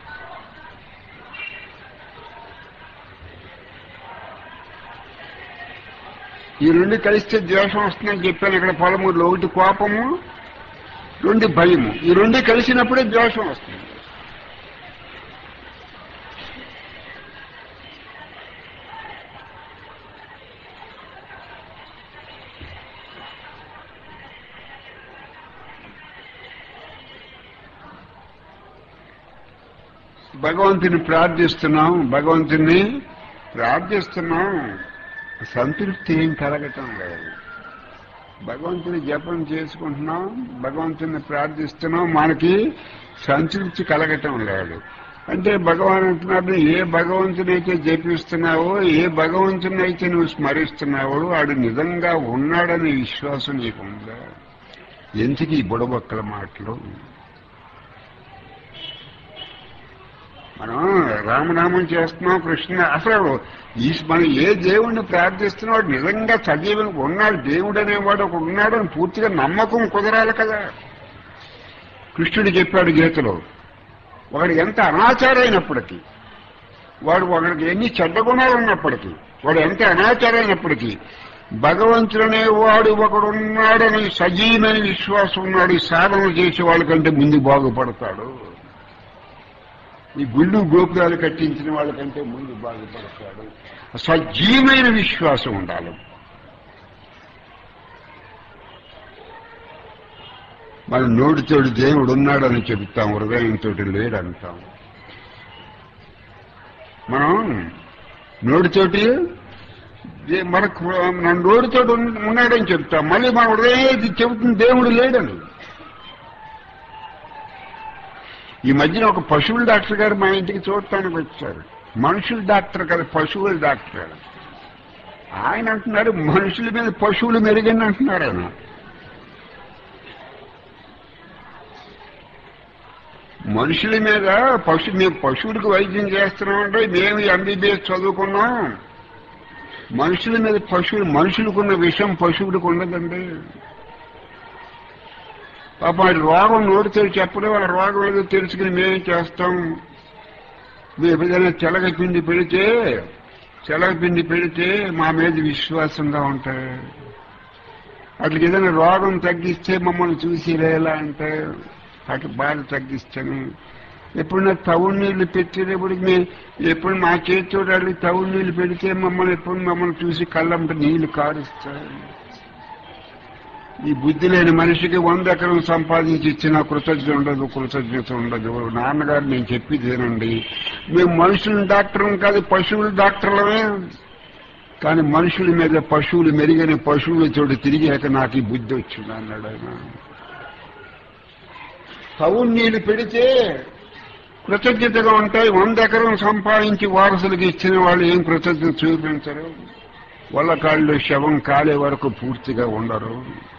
ఈ రెండు కలిస్తే ద్వేషం వస్తుందని చెప్పాను ఇక్కడ పొలమూరులో ఒకటి కోపము రెండు భయము ఈ రెండు కలిసినప్పుడే ద్వేషం వస్తుంది భగవంతుని ప్రార్థిస్తున్నాం భగవంతుని ప్రార్థిస్తున్నాం సంతృప్తి ఏం కలగటం లేదు భగవంతుని జపం చేసుకుంటున్నాం భగవంతుని ప్రార్థిస్తున్నాం మనకి సంతృప్తి కలగటం లేదు అంటే భగవాన్ అంటున్నాడు ఏ భగవంతునైతే జపిస్తున్నావో ఏ భగవంతునైతే నువ్వు స్మరిస్తున్నావో వాడు నిజంగా ఉన్నాడనే విశ్వాసం నీకు ఉందా ఎందుకు ఈ బుడబొక్కల మాటలు మనం రామనామం చేస్తున్నాం కృష్ణ అసలు ఈ మనం ఏ దేవుణ్ణి ప్రార్థిస్తున్నాడు నిజంగా సజీవుని ఉన్నాడు దేవుడు అనేవాడు ఒక ఉన్నాడు అని పూర్తిగా నమ్మకం కుదరాలి కదా కృష్ణుడు చెప్పాడు గీతలో వాడు ఎంత అనాచారైనప్పటికీ వాడు ఒకడికి ఎన్ని చెడ్డ గుణాలు ఉన్నప్పటికీ వాడు ఎంత అనాచారైనప్పటికీ భగవంతుడనే వాడు ఒకడున్నాడని సజీవమైన విశ్వాసం ఉన్నాడు ఈ సాధన చేసే వాళ్ళకంటే ముందు బాగుపడతాడు ఈ గుళ్ళు గోపురాలు కట్టించిన వాళ్ళకంటే ముందు బాగుపడతాడు సజీవమైన విశ్వాసం ఉండాలి మన నోటితోటి దేవుడు ఉన్నాడని చెబుతాం హృదయంతో లేడంటాం మనం నోటితోటి దే- మనకు మన నోటితోటి ఉన్న- ఉన్నాడని చెప్తాం మళ్ళీ మన హృదయం చెబుతుంది దేవుడు లేడని ఈ మధ్యన ఒక పశువుల డాక్టర్ గారు మా ఇంటికి చూడటానికి వచ్చారు మనుషుల డాక్టర్ కదా పశువుల డాక్టర్ ఆయన అంటున్నారు మనుషుల మీద పశువులు మెరుగని అంటున్నారు ఆయన మనుషుల మీద పశు మేము పశువులకు వైద్యం చేస్తున్నామంటే మేము ఎంబీబీఎస్ చదువుకున్నాం మనుషుల మీద పశువులు మనుషులకున్న విషయం పశువులకు ఉండదండి పాపం వాడి రోగం నోటితో చెప్పలే వాళ్ళ రోగం ఏదో తెలుసుకుని మేమేం చేస్తాం మీరు ఎప్పుడైనా చెలగ పిండి పెడితే చెలగ పిండి పెడితే మా మీద విశ్వాసంగా ఉంటారు అట్లా ఏదైనా రోగం తగ్గిస్తే మమ్మల్ని చూసి ఎలా అంటే అటు బాధ తగ్గిస్తాను ఎప్పుడైనా తవుడు నీళ్లు పెట్టేటప్పటికి మేము ఎప్పుడు మా చేతితో అడిగి తవుడు నీళ్లు పెడితే మమ్మల్ని ఎప్పుడు మమ్మల్ని చూసి కళ్ళంట నీళ్లు కారుస్తారు ఈ బుద్ధి లేని మనిషికి వంద ఎకరం సంపాదించి ఇచ్చిన కృతజ్ఞత ఉండదు కృతజ్ఞత ఉండదు నాన్నగారు నేను చెప్పేది ఏనండి మేము మనుషుల డాక్టర్ కాదు పశువుల డాక్టర్లమే కానీ మనుషుల మీద పశువులు మెరుగని పశువుల చోటు తిరిగాక నాకు ఈ బుద్ధి వచ్చింది అన్నాడు ఆయన తవుడు నీళ్లు పెడితే కృతజ్ఞతగా ఉంటాయి వంద ఎకరం సంపాదించి వారసులకు ఇచ్చిన వాళ్ళు ఏం కృతజ్ఞత చూపించరు వాళ్ళ కాళ్ళు శవం కాలే వరకు పూర్తిగా ఉండరు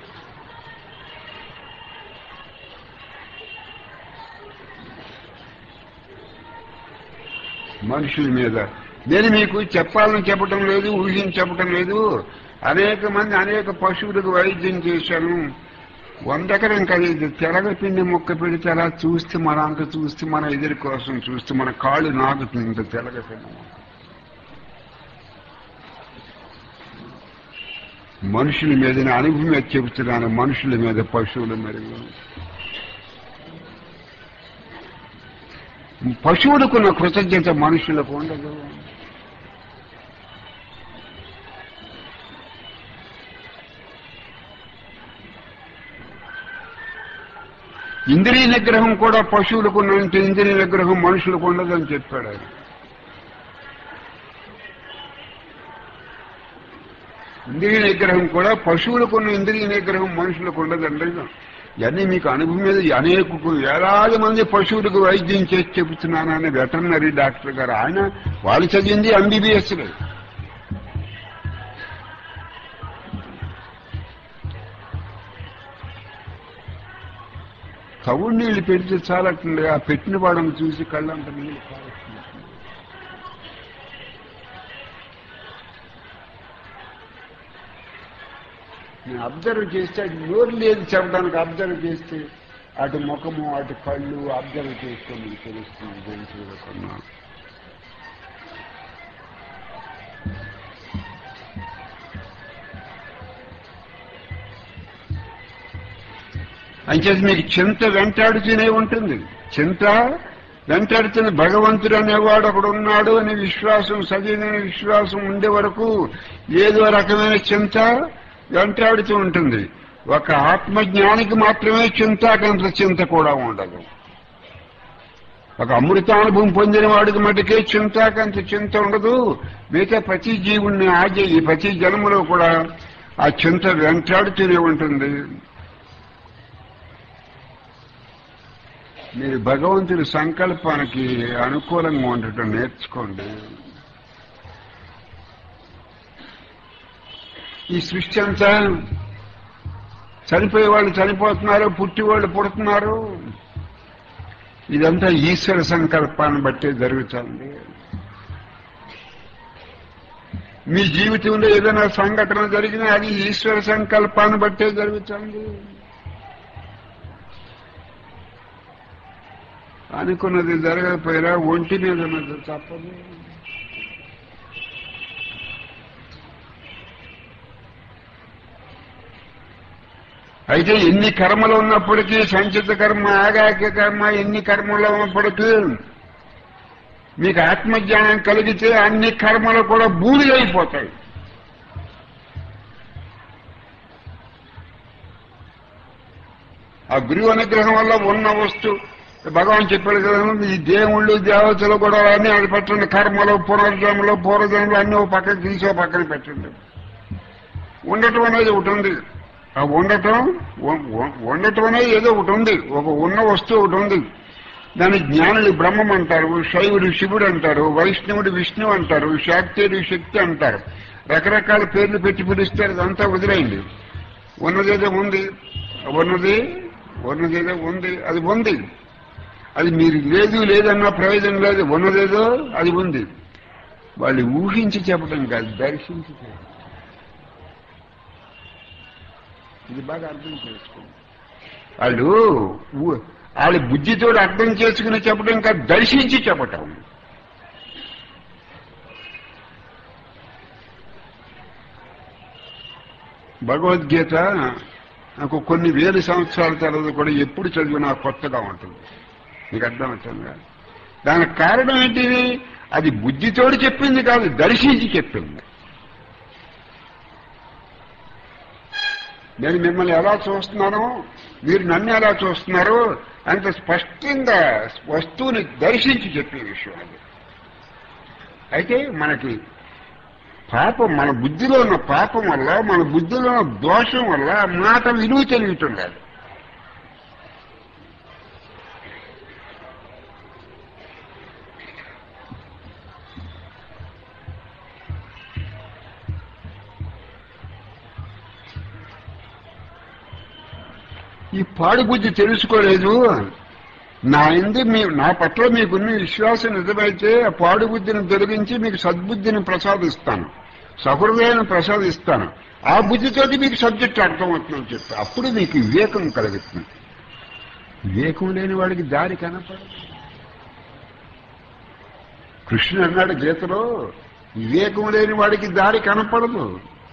మనుషుల మీద నేను మీకు చెప్పాలని చెప్పటం లేదు ఊహించి చెప్పటం లేదు అనేక మంది అనేక పశువులకు వైద్యం చేశాను వంద ఎకరం కలిగి తెలగపిండి మొక్క పెడితే అలా చూస్తే మన అంక చూస్తే మన ఎదురు కోసం చూస్తే మన కాళ్ళు నాగుతుంది తెలగపిండి మొక్క మనుషుల మీద నేను అనుభవం మీద చెబుతున్నాను మనుషుల మీద పశువుల మెరుగు పశువులకున్న కృతజ్ఞత మనుషులకు ఉండదు ఇంద్రియ నిగ్రహం కూడా పశువులకు ఉన్నంత ఇంద్రియ నిగ్రహం మనుషులకు ఉండదని చెప్పాడు ఆయన ఇంద్రియ నిగ్రహం కూడా పశువులకు ఉన్న ఇంద్రియ నిగ్రహం మనుషులకు ఉండదండి ఇవన్నీ మీకు అనుభవం మీద అనేక వేలాది మంది పశువులకు వైద్యం చేసి చెబుతున్నానని వెటర్నరీ డాక్టర్ గారు ఆయన వాళ్ళు చదివింది ఎంబీబీఎస్ లేదు కవుడు నీళ్లు పెడితే చాలట్టుండే ఆ పెట్టిన వాడని చూసి కళ్ళంత నీళ్ళు కారుస్తుంది. నేను అబ్జర్వ్ చేస్తే అది నోరు లేదు చెప్పడానికి అబ్జర్వ్ చేస్తే అటు ముఖము అటు కళ్ళు అబ్జర్వ్ చేస్తే మీకు తెలుస్తుంది దేని చూడకుండా అంచేది మీకు చింత వెంటాడుతూనే ఉంటుంది చింత వెంటాడుతున్న భగవంతుడు అనేవాడు ఒకడు ఉన్నాడు అనే విశ్వాసం సజీవమైన విశ్వాసం ఉండే వరకు ఏదో రకమైన చింత వెంటాడుతూ ఉంటుంది ఒక ఆత్మజ్ఞానికి మాత్రమే చింతాకంత చింత కూడా ఉండదు ఒక అమృతానుభవం పొందిన వాడికి మటుకే చింతాకంత చింత ఉండదు మిగతా ప్రతి జీవుణ్ణి ఆజే ఈ ప్రతి జన్మలో కూడా ఆ చింత వెంటాడుతూనే ఉంటుంది మీరు భగవంతుడి సంకల్పానికి అనుకూలంగా ఉండటం నేర్చుకోండి ఈ సృష్టి అంతా చనిపోయే వాళ్ళు చనిపోతున్నారు పుట్టి వాళ్ళు పుడుతున్నారు ఇదంతా ఈశ్వర సంకల్పాన్ని బట్టే జరుగుతుంది మీ జీవితంలో ఏదైనా సంఘటన జరిగినా అది ఈశ్వర సంకల్పాన్ని బట్టే జరుగుతుంది అనుకున్నది జరగకపోయినా ఒంటి మీద ఉన్నది తప్పదు అయితే ఎన్ని కర్మలు ఉన్నప్పటికీ సంచిత కర్మ ఆగాక కర్మ ఎన్ని కర్మలు ఉన్నప్పటికీ మీకు ఆత్మజ్ఞానం కలిగితే అన్ని కర్మలు కూడా బూడిదైపోతాయి ఆ గురువు అనుగ్రహం వల్ల ఉన్న వస్తువు భగవాన్ చెప్పాడు కదా ఈ దేవుళ్ళు దేవతలు కూడా అన్ని అది పెట్టండి కర్మలు పునర్జన్మలు పూర్వజన్మలు అన్ని ఓ పక్కన తీసి ఓ పక్కన పెట్టండి ఉండటం అనేది ఒకటి ఉంది ఆ ఉండటం ఉ- ఉ- ఉండటం అనేది ఏదో ఒకటి ఉంది ఒక ఉన్న వస్తువు ఒకటి ఉంది దాని జ్ఞానులు బ్రహ్మం అంటారు శైవుడు శివుడు అంటారు వైష్ణవుడు విష్ణు అంటారు శాక్తేయుడు శక్తి అంటారు రకరకాల పేర్లు పెట్టి పిలుస్తారు అదంతా వదిలేయండి ఉన్నదేదో ఉంది ఉన్నది ఉన్నదేదో ఉంది అది ఉంది అది మీరు లేదు లేదన్నా ప్రయోజనం లేదు ఉన్నదేదో అది ఉంది వాళ్ళు ఊహించి చెప్పడం కాదు దర్శించి చెప్పడం ఇది బాగా అర్థం చేసుకోండి వాళ్ళు ఊ- వాళ్ళ బుద్ధితో అర్థం చేసుకుని చెప్పడం కాదు దర్శించి చెప్పటం భగవద్గీత నాకు కొన్ని వేల సంవత్సరాల తర్వాత కూడా ఎప్పుడు చదివినా కొత్తగా ఉంటుంది మీకు అర్థమవుతుందా దానికి కారణం ఏంటి అది బుద్ధితోటి చెప్పింది కాదు దర్శించి చెప్పింది నేను మిమ్మల్ని ఎలా చూస్తున్నానో మీరు నన్ను ఎలా చూస్తున్నారో అంత స్పష్టంగా వస్తువుని దర్శించి చెప్పే విషయం అది అయితే మనకి పాపం మన బుద్ధిలో ఉన్న పాపం వల్ల మన బుద్ధిలో ఉన్న దోషం వల్ల ఆ మాట విలువ తెలియటం లేదు ఈ పాడు బుద్ధి తెలుసుకోలేదు నా ఎందు మీ నా పట్ల మీకున్న విశ్వాసం నిజమైతే ఆ పాడు బుద్ధిని తొలగించి మీకు సద్బుద్ధిని ప్రసాదిస్తాను సహృదయాన్ని ప్రసాదిస్తాను ఆ బుద్ధితోటి మీకు సబ్జెక్ట్ అర్థమవుతుందని చెప్పి అప్పుడు మీకు వివేకం కలుగుతుంది వివేకం లేని వాడికి దారి కనపడదు కృష్ణుడు అన్నాడు గీతలో వివేకం లేని వాడికి దారి కనపడదు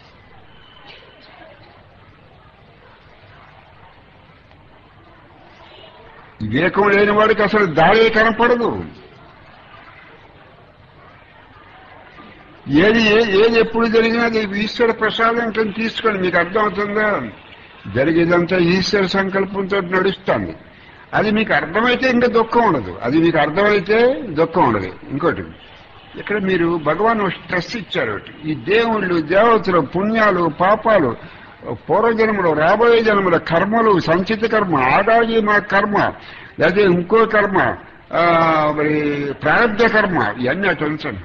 వివేకం లేని వాడికి అసలు దారే కనపడదు ఏది ఏ- ఏది ఎప్పుడు జరిగినా అది ఈశ్వర ప్రసాదం కింద తీసుకోండి మీకు అర్థమవుతుందా జరిగేదంతా ఈశ్వర సంకల్పంతో నడుస్తుంది అది మీకు అర్థమైతే ఇంకా దుఃఖం ఉండదు అది మీకు అర్థమైతే దుఃఖం ఉండదు ఇంకోటి ఇక్కడ మీరు భగవాన్ స్ట్రెస్ ఇచ్చారు ఒకటి. ఈ దేవుళ్ళు దేవతలు పుణ్యాలు పాపాలు పూర్వజన్మలు రాబోయే జన్మల కర్మలు సంచిత కర్మ ఆదాయ మా కర్మ లేదా ఇంకో కర్మ ఆ, మరి ప్రారంభ కర్మ ఇవన్నీ అటు ఉంచండి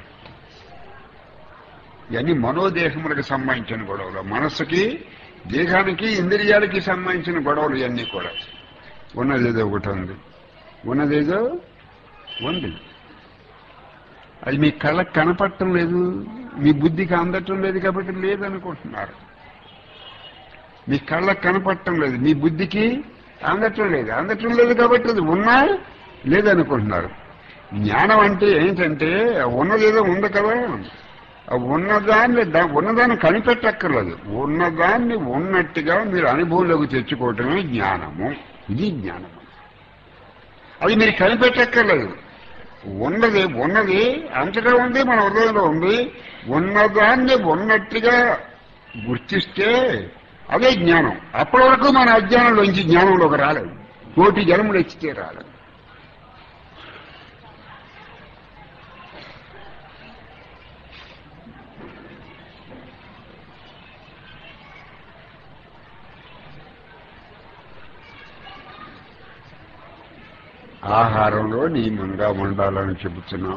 ఇవన్నీ మనోదేహములకు సంబంధించిన గొడవలు మనస్సుకి దేహానికి ఇంద్రియాలకి సంబంధించిన గొడవలు ఇవన్నీ కూడా ఉన్నదేదో ఒకటి ఉంది ఉన్నదేదో ఉంది అది మీ కళ్ళకి కనపడటం లేదు మీ బుద్ధికి అందటం లేదు కాబట్టి లేదనుకుంటున్నారు మీ కళ్ళకి కనపడటం లేదు మీ బుద్ధికి అందటం లేదు అందటం లేదు కాబట్టి అది ఉన్నా లేదనుకుంటున్నారు జ్ఞానం అంటే ఏంటంటే ఉన్నదేదో ఉంది కదా ఆ ఉన్నదాన్ని దా- ఉన్నదాన్ని కనిపెట్టక్కర్లేదు ఉన్నదాన్ని ఉన్నట్టుగా మీరు అనుభవంలోకి తెచ్చుకోవటమే జ్ఞానము ఇది జ్ఞానము అది మీరు కనిపెట్టక్కర్లేదు ఉన్నది ఉన్నది అంతటా ఉంది మన హృదయంలో ఉంది ఉన్నదాన్ని ఉన్నట్టుగా గుర్తిస్తే అదే జ్ఞానం అప్పటి వరకు మన అజ్ఞానంలోంచి జ్ఞానంలోకి రాలేదు కోటి జన్మలు ఎచ్చితే రాలేదు ఆహారంలో నియమంగా ఉండాలని చెబుతున్నాం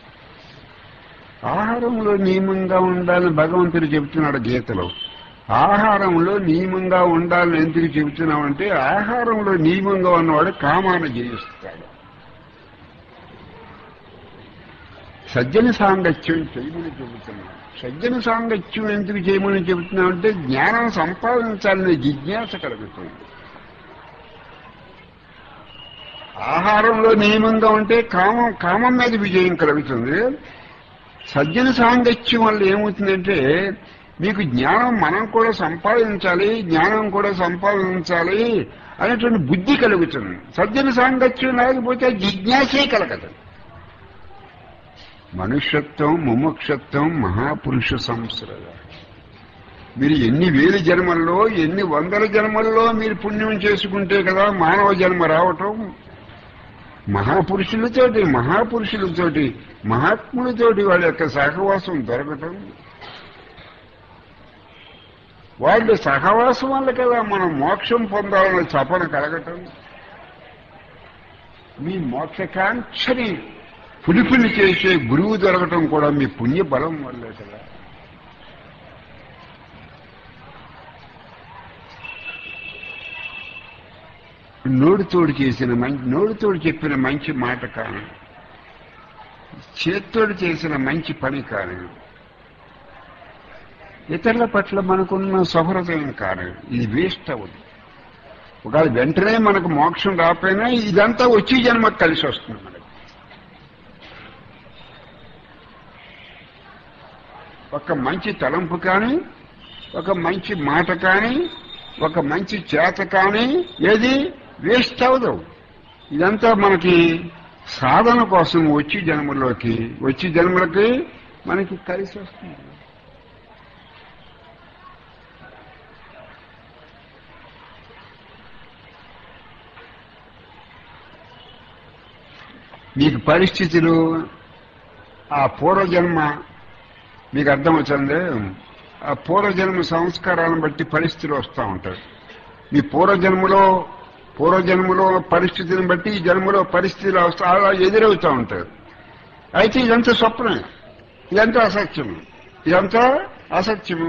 ఆహారంలో నియమంగా ఉండాలని భగవంతుడు చెబుతున్నాడు గీతలో ఆహారంలో నియమంగా ఉండాలని ఎందుకు చెబుతున్నామంటే ఆహారంలో నియమంగా ఉన్నవాడు కామాన్ని జయిస్తాడు సజ్జన సాంగత్యం చేయమని చెబుతున్నాం సజ్జన సాంగత్యం ఎందుకు చేయమని చెబుతున్నామంటే జ్ఞానం సంపాదించాలనే జిజ్ఞాస కలుగుతుంది ఆహారంలో నియమంగా ఉంటే కామం కామం మీద విజయం కలుగుతుంది సజ్జన సాంగత్యం వల్ల ఏమవుతుందంటే మీకు జ్ఞానం మనం కూడా సంపాదించాలి జ్ఞానం కూడా సంపాదించాలి అనేటువంటి బుద్ధి కలుగుతుంది సజ్జన సాంగత్యం లేకపోతే జిజ్ఞాసే కలగదు మనుష్యత్వం ముముక్షత్వం మహాపురుష సంస్రద మీరు ఎన్ని వేల జన్మల్లో ఎన్ని వందల జన్మల్లో మీరు పుణ్యం చేసుకుంటే కదా మానవ జన్మ రావటం మహాపురుషులతోటి మహాపురుషులతోటి మహాత్ములతోటి వాళ్ళ యొక్క సహవాసం దొరకటం వాళ్ళు సహవాసం వల్ల కదా మనం మోక్షం పొందాలనే తపన కలగటం మీ మోక్షకాంక్షని పులిపిలి చేసే గురువు దొరకటం కూడా మీ పుణ్య బలం వల్లే కదా నోడుతోడు చేసిన మంచి నోడుతోడు చెప్పిన మంచి మాట కాను చేత్తోడు చేసిన మంచి పని కాను ఇతరుల పట్ల మనకున్న సౌహృదయం కాను ఇది వేస్ట్ అవ్వదు ఒకవేళ వెంటనే మనకు మోక్షం రాకపోయినా ఇదంతా వచ్చి జన్మకు కలిసి వస్తుంది మనకి ఒక మంచి తలంపు కానీ ఒక మంచి మాట కానీ ఒక మంచి చేత కానీ ఏది వేస్ట్ అవదు ఇదంతా మనకి సాధన కోసం వచ్చి జన్మలోకి వచ్చి జన్మలకి మనకి కలిసి వస్తుంది మీకు పరిస్థితులు ఆ పూర్వజన్మ మీకు అర్థమవుతుంది ఆ పూర్వజన్మ సంస్కారాలను బట్టి పరిస్థితులు వస్తూ ఉంటాయి మీ పూర్వజన్మలో పూర్వజన్మలో పరిస్థితిని బట్టి ఈ జన్మలో పరిస్థితులు వస్తా అలా ఎదురవుతూ ఉంటాయి అయితే ఇదంతా స్వప్నం ఇదంతా అసత్యము ఇదంతా అసత్యము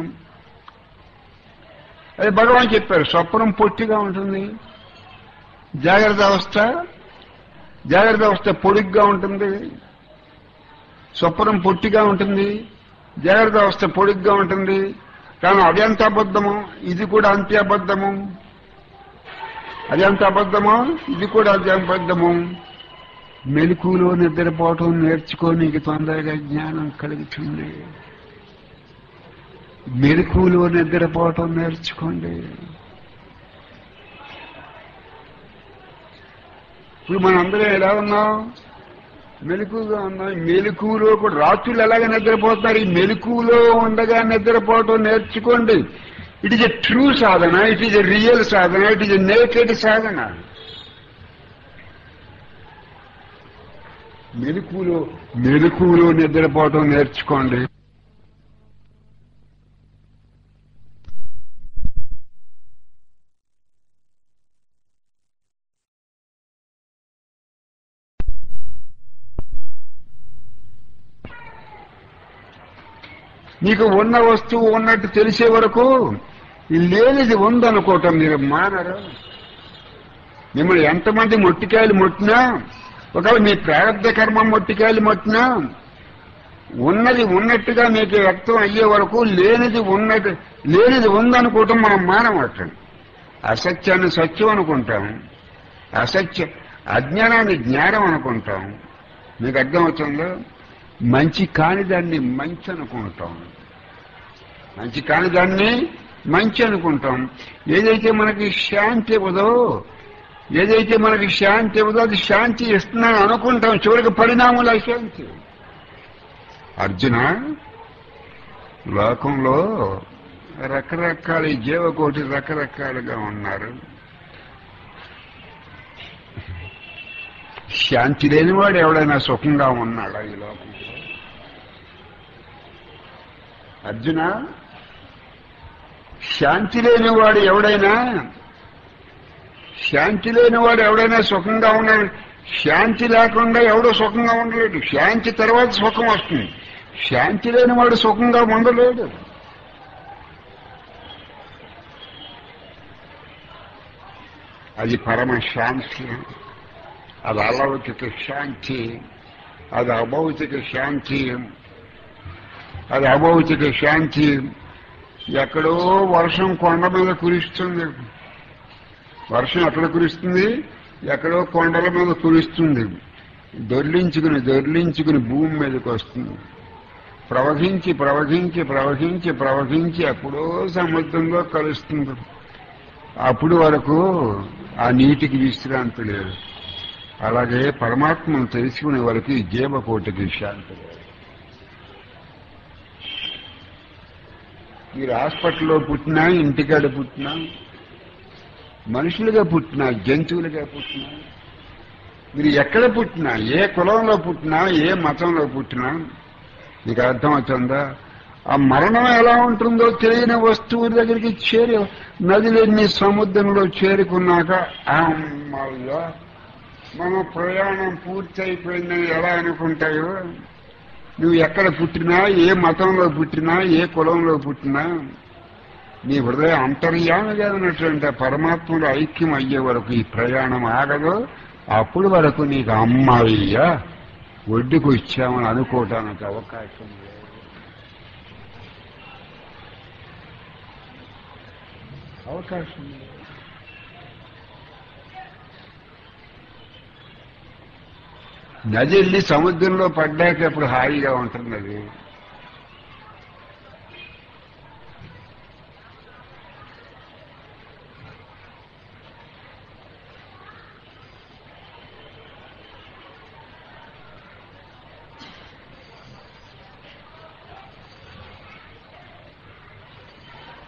అది భగవాన్ చెప్పారు స్వప్నం పొట్టిగా ఉంటుంది జాగ్రత్త అవస్థ జాగ్రత్త అవస్థ పొడిగ్గా ఉంటుంది స్వప్నం పొట్టిగా ఉంటుంది జాగ్రత్త అవస్థ పొడిగ్గా ఉంటుంది కానీ అది ఎంత అబద్ధము ఇది కూడా అంతే అబద్ధము అది ఎంత అబద్ధమో ఇది కూడా అది అబద్ధము మెలకులో నిద్రపోవటం నేర్చుకో నీకు తొందరగా జ్ఞానం కలుగుతుంది మెలకులో నిద్రపోవటం నేర్చుకోండి ఇప్పుడు మనందరం ఎలా ఉన్నాం మెలకుగా ఉన్నాం మెలకులో కూడా రాత్రులు ఎలాగ నిద్రపోతున్నారు ఈ మెలకులో ఉండగా నిద్రపోవటం నేర్చుకోండి ఇట్ ఈజ్ ఎ ట్రూ సాధన ఇట్ ఈజ్ ఎ రియల్ సాధన ఇట్ ఈజ్ ఎ నేకెడ్ సాధన మెలకులో మెలకులో నిద్రపోవటం నేర్చుకోండి నీకు ఉన్న వస్తువు ఉన్నట్టు తెలిసే వరకు లేనిది ఉందనుకోవటం మీరు మానరు మిమ్మల్ని ఎంతమంది మొట్టికాయలు మొట్టినా ఒకవేళ మీ ప్రారంభ కర్మ మొట్టికాయలు మొట్టినా ఉన్నది ఉన్నట్టుగా మీకు వ్యక్తం అయ్యే వరకు లేనిది ఉన్నది లేనిది ఉందనుకోవటం మనం మానవటం అసత్యాన్ని సత్యం అనుకుంటాం అసత్య అజ్ఞానాన్ని జ్ఞానం అనుకుంటాం మీకు అర్థమవుతుందో మంచి కాని దాన్ని మంచి అనుకుంటాం మంచి కాని దాన్ని మంచి అనుకుంటాం ఏదైతే మనకి శాంతి ఇవ్వదో ఏదైతే మనకి శాంతి ఇవ్వదో అది శాంతి ఇస్తున్నాను అనుకుంటాం చివరికి పరిణామాలు అశాంతి అర్జున లోకంలో రకరకాల ఈ జీవకోటి రకరకాలుగా ఉన్నారు శాంతి లేనివాడు ఎవడైనా సుఖంగా ఉన్నాడా ఈ లోకంలో అర్జున శాంతి లేనివాడు ఎవడైనా శాంతి లేనివాడు ఎవడైనా సుఖంగా ఉన్నాడు శాంతి లేకుండా ఎవడో సుఖంగా ఉండలేడు శాంతి తర్వాత సుఖం వస్తుంది శాంతి లేనివాడు సుఖంగా ఉండలేడు అది పరమ శాంతి అది అలౌకిక శాంతి అది అభౌతిక శాంతి అది అభౌతిక శాంతి ఎక్కడో వర్షం కొండ మీద కురిస్తుంది వర్షం ఎక్కడ కురిస్తుంది ఎక్కడో కొండల మీద కురిస్తుంది దొర్లించుకుని దొర్లించుకుని భూమి మీదకి వస్తుంది ప్రవహించి ప్రవహించి ప్రవహించి ప్రవహించి ఎప్పుడో సముద్రంలో కలుస్తుంది అప్పుడు వరకు ఆ నీటికి విశ్రాంతి లేదు అలాగే పరమాత్మను తెలుసుకునే వరకు ఈ జీవకోటికి శాంతి లేదు మీరు హాస్పిటల్లో పుట్టినా ఇంటికాడ పుట్టినా మనుషులుగా పుట్టినా జంతువులుగా పుట్టినా మీరు ఎక్కడ పుట్టినా ఏ కులంలో పుట్టినా ఏ మతంలో పుట్టినా మీకు అర్థమవుతుందా ఆ మరణం ఎలా ఉంటుందో తెలియని వస్తువు దగ్గరికి చేరి నదిలెన్ని సముద్రంలో చేరుకున్నాక అమ్మయ్యా మన ప్రయాణం పూర్తయిపోయిందని ఎలా అనుకుంటాయో నువ్వు ఎక్కడ పుట్టినా ఏ మతంలో పుట్టినా ఏ కులంలో పుట్టినా నీ హృదయ అంతర్యామిగా ఉన్నటువంటి ఆ పరమాత్మలో ఐక్యం అయ్యే వరకు ఈ ప్రయాణం ఆగదు అప్పుడు వరకు నీకు అమ్మాయ్యా ఒడ్డుకు ఇచ్చామని అనుకోవటానికి అవకాశం లేదు అవకాశం లేదు నది వెళ్ళి సముద్రంలో పడ్డాక ఇప్పుడు హాయిగా ఉంటుంది అది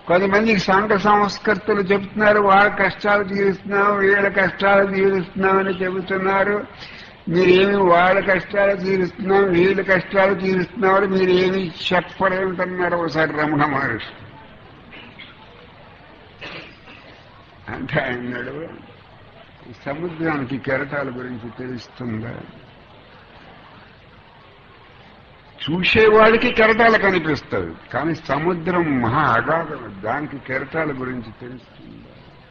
కొంతమందికి సంఘ సంస్కర్తలు చెబుతున్నారు వాళ్ళ కష్టాలు తీరుస్తున్నాం వీళ్ళ కష్టాలు తీరుస్తున్నాం అని చెబుతున్నారు మీరేమి వాళ్ళ కష్టాలు తీరుస్తున్నాం వీళ్ళ కష్టాలు తీరుస్తున్నారు మీరేమి చెప్పలేంటున్నారు ఒకసారి రమణ మహర్షి అంటే ఆయన అన్నాడు, ఈ సముద్రానికి కెరటాల గురించి తెలుస్తుందా చూసేవాడికి కెరటాలు కనిపిస్తుంది కానీ సముద్రం మహా అగాధం దానికి కెరటాల గురించి తెలుస్తుందా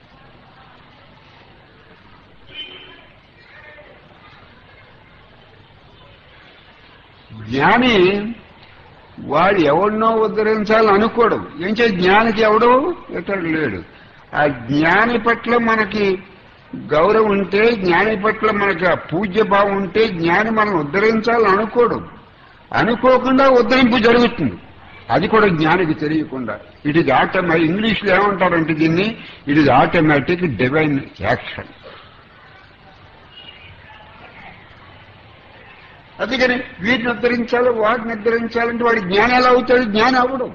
జ్ఞాని వాడు ఎవరినో ఉద్ధరించాలని అనుకోడు ఏం చే జ్ఞానికి ఎవడు ఇతడు లేడు ఆ జ్ఞాని పట్ల మనకి గౌరవం ఉంటే జ్ఞాని పట్ల మనకి ఆ పూజ్య భావం ఉంటే జ్ఞాని మనం ఉద్ధరించాలని అనుకోడు అనుకోకుండా ఉద్ధరింపు జరుగుతుంది అది కూడా జ్ఞానికి తెలియకుండా ఇట్ ఇస్ ఆటోమేటిక్ ఇంగ్లీష్లో ఏమంటారంటే దీన్ని it is automatic divine action అందుకని వీటిని ఉద్ధరించాలి వాటిని ఉద్ధరించాలంటే వాడి జ్ఞానం ఎలా అవుతాడు జ్ఞానం అవడం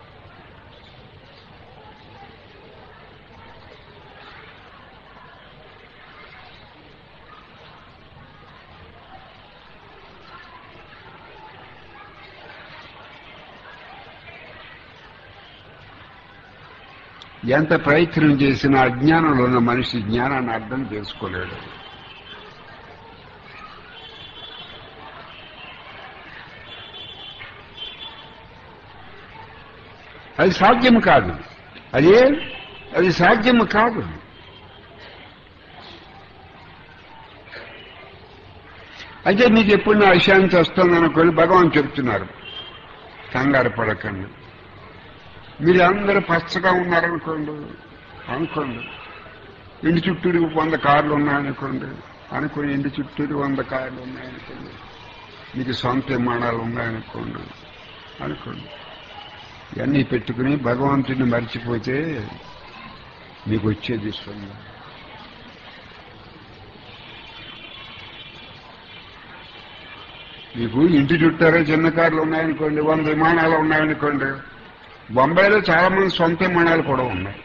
ఎంత ప్రయత్నం చేసినా అజ్ఞానంలో ఉన్న మనిషి జ్ఞానాన్ని అర్థం చేసుకోలేడు అది సాధ్యం కాదు అదే అది సాధ్యం కాదు అయితే మీకు ఎప్పుడు నా విషయానికి వస్తుంది అనుకోని భగవాన్ చెప్తున్నారు కంగారు పడకండి మీరు అందరూ పచ్చగా ఉన్నారనుకోండి అనుకోండి ఇంటి చుట్టూరు వంద కార్లు ఉన్నాయనుకోండి అనుకోని ఇంటి చుట్టూరు వంద కార్లు ఉన్నాయనుకోండి మీకు సొంత విమానాలు ఉన్నాయనుకోండి అనుకోండి ఇవన్నీ పెట్టుకుని భగవంతుడిని మర్చిపోతే మీకు వచ్చేది సున్నా మీకు ఇంటి చుట్టారో చిన్న కార్లు ఉన్నాయనుకోండి వంద విమానాలు ఉన్నాయనుకోండి బొంబాయిలో చాలా మంది సొంత విమానాలు కూడా ఉన్నాయి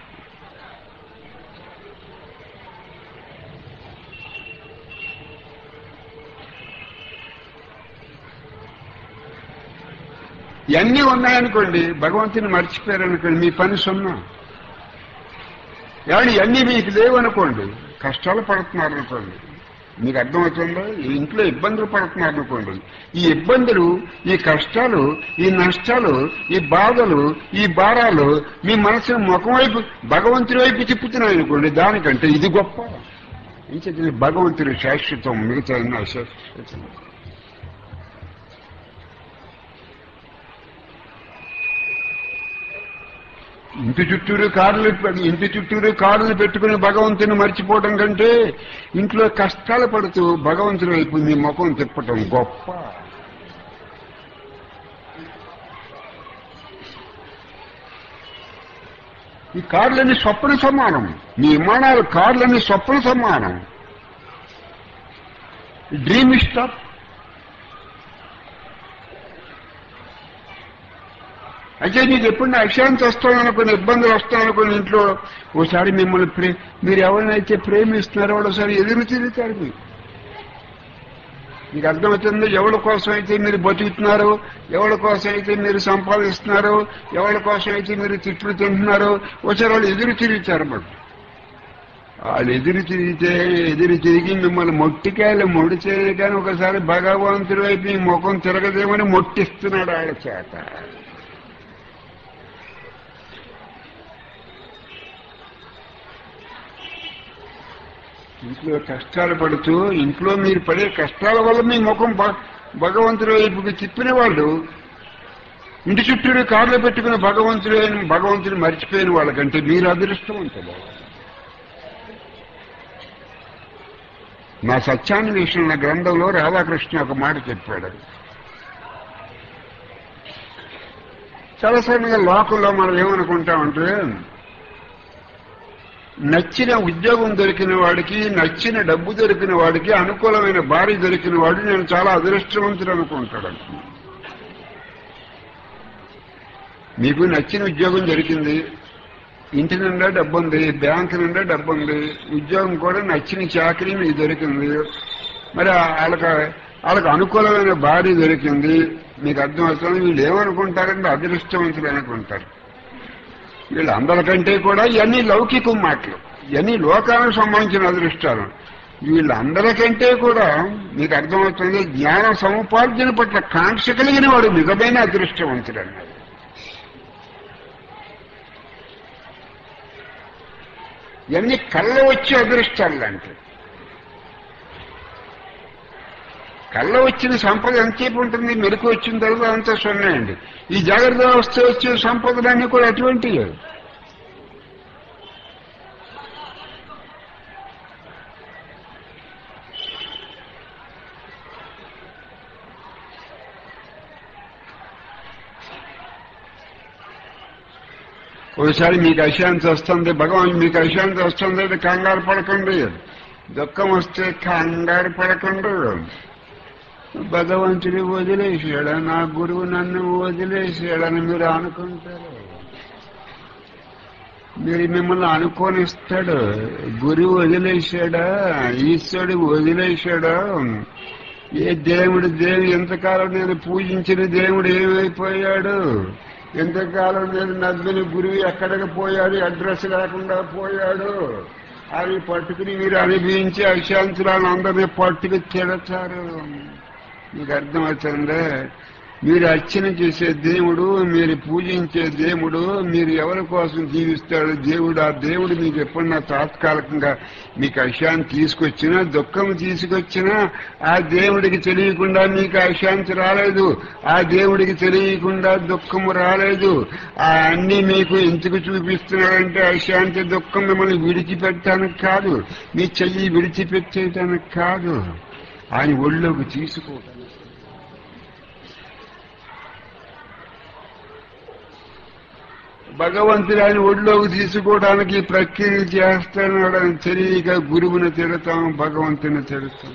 ఇవన్నీ ఉన్నాయనుకోండి భగవంతుని మర్చిపోయారనుకోండి మీ పని సున్నా ఏమండి ఇవన్నీ మీకు లేవనుకోండి కష్టాలు పడుతున్నారు అనుకోండి మీకు అర్థమవుతుందో ఈ ఇంట్లో ఇబ్బందులు పడుతున్నారు అనుకోండి ఈ ఇబ్బందులు ఈ కష్టాలు ఈ నష్టాలు ఈ బాధలు ఈ భారాలు మీ మనసును ముఖం వైపు భగవంతుడి వైపు తిప్పుతున్నాయి అనుకోండి దానికంటే ఇది గొప్ప ఏం చెప్పిన భగవంతుడి శాశ్వతం మిగతా అన్ని అశాశ్వతం ఇంటి చుట్టూరు కార్లు ఇంటి చుట్టూరు కార్లు పెట్టుకుని భగవంతుని మర్చిపోవడం కంటే ఇంట్లో కష్టాలు పడుతూ భగవంతుని వైపు మీ ముఖం తిప్పటం గొప్ప ఈ కార్లన్నీ స్వప్న సమానం మీ విమానాలు కార్లన్నీ స్వప్న సమానం డ్రీమ్ స్టాప్ అయితే నీకు ఎప్పుడు నా అశాంతి వస్తాననుకుని ఇబ్బందులు వస్తాననుకుని ఇంట్లో ఓసారి మిమ్మల్ని ప్రే మీరు ఎవరినైతే ప్రేమిస్తున్నారో ఒకసారి ఎదురు తిరుగుతారు మీరు మీకు అర్థమవుతుంది ఎవరి కోసం అయితే మీరు బతుకుతున్నారో ఎవరి కోసం అయితే మీరు సంపాదిస్తున్నారో ఎవరి కోసం అయితే మీరు తిట్లు తింటున్నారో ఒకసారి వాళ్ళు ఎదురు తిరుగుతారు మాకు వాళ్ళు ఎదురు తిరిగితే ఎదురు తిరిగి మిమ్మల్ని మొట్టికాయలు మొడిచే కానీ ఒకసారి భగవంతుడి వైపు మీ ముఖం తిరగదేమని మొట్టిస్తున్నాడు ఆయన చేత ఇంట్లో కష్టాలు పడుతూ ఇంట్లో మీరు పడే కష్టాల వల్ల మీ ముఖం భ- భగవంతుడి వైపుకి తిప్పిన వాళ్ళు ఇంటి చుట్టూ కార్లు పెట్టుకుని భగవంతుడు అయిన భగవంతుని మర్చిపోయిన వాళ్ళకంటే మీరు అదృష్టవంతులు నా సత్యాన్వేషణ నా గ్రంథంలో రాధాకృష్ణ ఒక మాట చెప్పాడు చాలా సడన్గా లోకంలో మనం ఏమనుకుంటామంటే నచ్చిన ఉద్యోగం దొరికిన వాడికి నచ్చిన డబ్బు దొరికిన వాడికి అనుకూలమైన భార్య దొరికిన వాడు నేను చాలా అదృష్టవంతుడు అనుకుంటాడు మీకు నచ్చిన ఉద్యోగం దొరికింది ఇంటి నిండా డబ్బు ఉంది బ్యాంక్ నిండా డబ్బు ఉంది ఉద్యోగం కూడా నచ్చిన చాకరీ మీకు దొరికింది మరి వాళ్ళకి వాళ్ళకి అనుకూలమైన భార్య దొరికింది మీకు అర్థం అవుతుంది వీళ్ళు ఏమనుకుంటారంటే అదృష్టవంతులు అనుకుంటారు వీళ్ళు అందరికంటే కూడా ఇవన్నీ లౌకిక మాటలు ఇవన్నీ లోకానికి సంబంధించిన అదృష్టాలు వీళ్ళందరికంటే కూడా మీకు అర్థమవుతుంది జ్ఞాన సముపార్జన పట్ల కాంక్ష కలిగిన వాడు నిజమైన అదృష్టవంతుడు అన్నాడు ఇవన్నీ కళ్ళ వచ్చే అదృష్టాలు అంటే కళ్ళ వచ్చిన సంపద ఎంతసేపు ఉంటుంది మెరుకు వచ్చిన తర్వాత అంతా సున్నాయండి ఈ జాగ్రత్త వ్యవస్థ వచ్చే సంపదలన్నీ కూడా అటువంటివి ఒకసారి మీకు అశాంతి వస్తుంది భగవాన్ మీకు అశాంతి వస్తుంది అది కంగారు పడకండి దుఃఖం వస్తే కంగారు పడకండి భగవంతుడి వదిలేసాడా నా గురువు నన్ను వదిలేసాడని మీరు అనుకుంటారు మీరు మిమ్మల్ని అనుకోనిస్తాడు గురువు వదిలేశాడా ఈశ్వరుడు వదిలేశాడా ఏ దేవుడు దేవి ఎంతకాలం నేను పూజించిన దేవుడు ఏమైపోయాడు ఎంతకాలం నేను నద్దుని గురువు ఎక్కడికి పోయాడు అడ్రస్ లేకుండా పోయాడు అది పట్టుకుని మీరు అనుభవించి అశాంతులను అందరినీ పట్టుకు తిడతారు మీకు అర్థమవుతుందే మీరు అర్చన చేసే దేవుడు మీరు పూజించే దేవుడు మీరు ఎవరి కోసం జీవిస్తాడు దేవుడు ఆ దేవుడు మీకు ఎప్పుడన్నా తాత్కాలికంగా మీకు అశాంతి తీసుకొచ్చినా దుఃఖం తీసుకొచ్చినా ఆ దేవుడికి తెలియకుండా మీకు అశాంతి రాలేదు ఆ దేవుడికి తెలియకుండా దుఃఖము రాలేదు ఆ అన్ని మీకు ఎందుకు చూపిస్తున్నాడంటే అశాంతి దుఃఖం మిమ్మల్ని విడిచిపెట్టడానికి కాదు మీ చెయ్యి విడిచిపెట్టేయటానికి కాదు ఆయన ఒళ్ళోకి తీసుకోవటానికి భగవంతుడు ఆయన ఒడిలోకి తీసుకోవడానికి ప్రక్రియ చేస్తున్నాడు అని తెలియక గురువుని తిడతాం భగవంతుని తిడతాం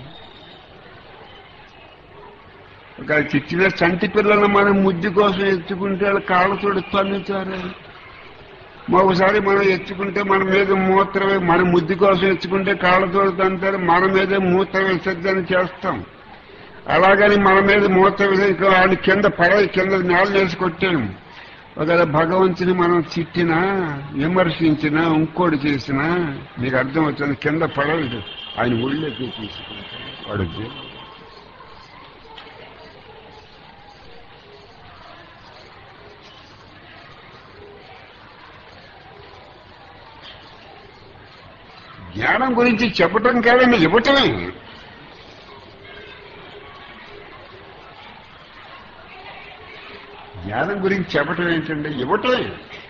ఒక చిచ్చిన చంటి పిల్లలను మనం ముద్దు కోసం ఎత్తుకుంటే వాళ్ళు కాళ్ళతోడు తన్నుతారు ఒకసారి మనం ఎత్తుకుంటే మన మీద మూత్ర మన ముద్దు కోసం ఎత్తుకుంటే కాళ్ళతోడు తంటారు మన మీద మూత్ర విసర్జన చేస్తాం అలాగని మన మీద మూత్ర విసర్జన వాళ్ళు కింద పడవ కింద నేల వేసి కొట్టాను ఒకవేళ భగవంతుని మనం తిట్టినా విమర్శించినా ఇంకోటి చేసినా మీకు అర్థం అవుతుంది కింద పడవదు ఆయన ఒళ్ళోకి తీసుకుంటాడు వాడు దేవుడు. జ్ఞానం గురించి చెప్పటం కాదండి ఇవ్వటమే జ్ఞానం గురించి చెప్పటం ఏంటండి ఇవ్వటమే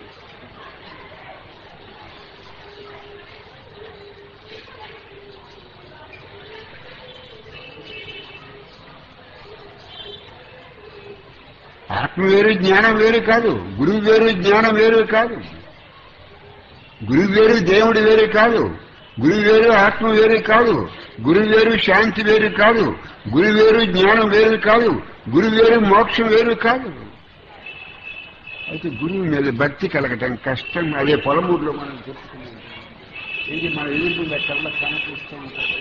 ఆత్మ వేరు జ్ఞానం వేరు కాదు గురువు వేరు జ్ఞానం వేరు కాదు గురువు వేరు దేవుడు వేరు కాదు గురువు వేరు ఆత్మ వేరు కాదు గురువు వేరు శాంతి వేరు కాదు గురువు వేరు జ్ఞానం వేరు కాదు గురువు వేరు మోక్షం వేరు కాదు అయితే గురువు మీద భక్తి కలగటం కష్టం అదే పొలమూరులో మనం చెప్పుకున్నాం ఇది మన ఎదురుగా కళ్ళ కనిపిస్తూ ఉంటుంది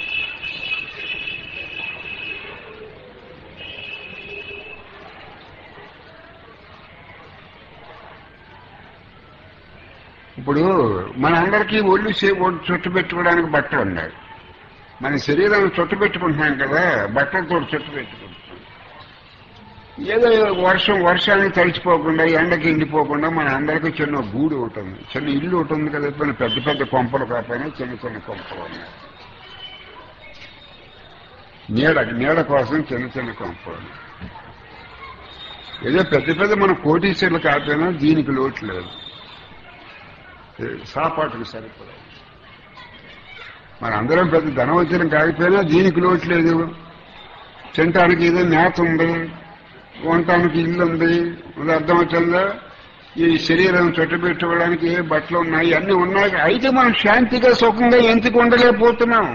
ఇప్పుడు మన అందరికీ ఒళ్ళు సే- ఒళ్ళు చుట్టు పెట్టుకోవడానికి బట్టలు ఉన్నాయి మన శరీరాన్ని చుట్టు పెట్టుకుంటున్నాం కదా బట్టలతో చుట్టు పెట్టుకుంటున్నాం ఏదో వర్షం వర్షానికి తడిచిపోకుండా ఎండకి ఎండిపోకుండా మన అందరికీ చిన్న గూడు ఉంటుంది చిన్న ఇల్లు ఉంటుంది కదా ఇప్పుడు పెద్ద పెద్ద కొంపలు కాకపోయినా చిన్న చిన్న కొంపలు ఉన్నాయి నీడ నీడ కోసం చిన్న చిన్న కొంపలు ఉన్నాయి. ఏదో పెద్ద పెద్ద మన కోటీశ్వర్లు కాకపోయినా దీనికి లోటు లేదు సాపాటుకు సరిపడా మన అందరం పెద్ద ధనవంతులం కాకపోయినా దీనికి లోటు లేదు తినటానికి ఏదో మేత ఉంది ఉండటానికి ఇల్లు ఉంది ఇది అర్థమవుతుందా ఈ శరీరం చుట్టబెట్టుకోవడానికి ఏ బట్టలు ఉన్నాయి అన్ని ఉన్నాయి అయితే మనం శాంతిగా సుఖంగా ఎందుకు ఉండలేకపోతున్నాం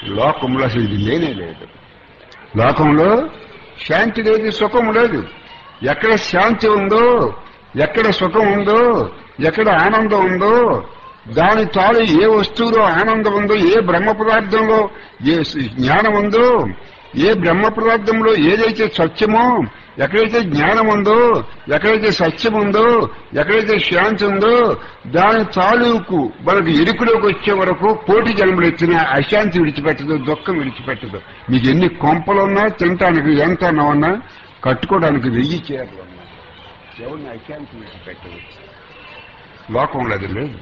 లోకంలో అసలు ఇది లేనే లేదు లోకంలో శాంతి లేదు సుఖం లేదు ఎక్కడ శాంతి ఉందో ఎక్కడ సుఖం ఉందో ఎక్కడ ఆనందం ఉందో దాని తాను ఏ వస్తువులో ఆనందం ఉందో ఏ బ్రహ్మ పదార్థంలో ఏ జ్ఞానం ఉందో ఏ బ్రహ్మ పదార్థంలో ఏదైతే సత్యమో ఎక్కడైతే జ్ఞానం ఉందో ఎక్కడైతే సత్యం ఉందో ఎక్కడైతే శాంతి ఉందో దాని తాలూకు మనకు ఎరుకులోకి వచ్చే వరకు కోటి జన్మలు ఎత్తిన అశాంతి విడిచిపెట్టదు దుఃఖం విడిచిపెట్టదు మీకు ఎన్ని కొంపలున్నా తినటానికి ఎంత ఉన్నా కట్టుకోవడానికి వెయ్యి చీరలు ఉన్నా ఎవరిని అశాంతి విడిచిపెట్టదు లోకంలో అది లేదు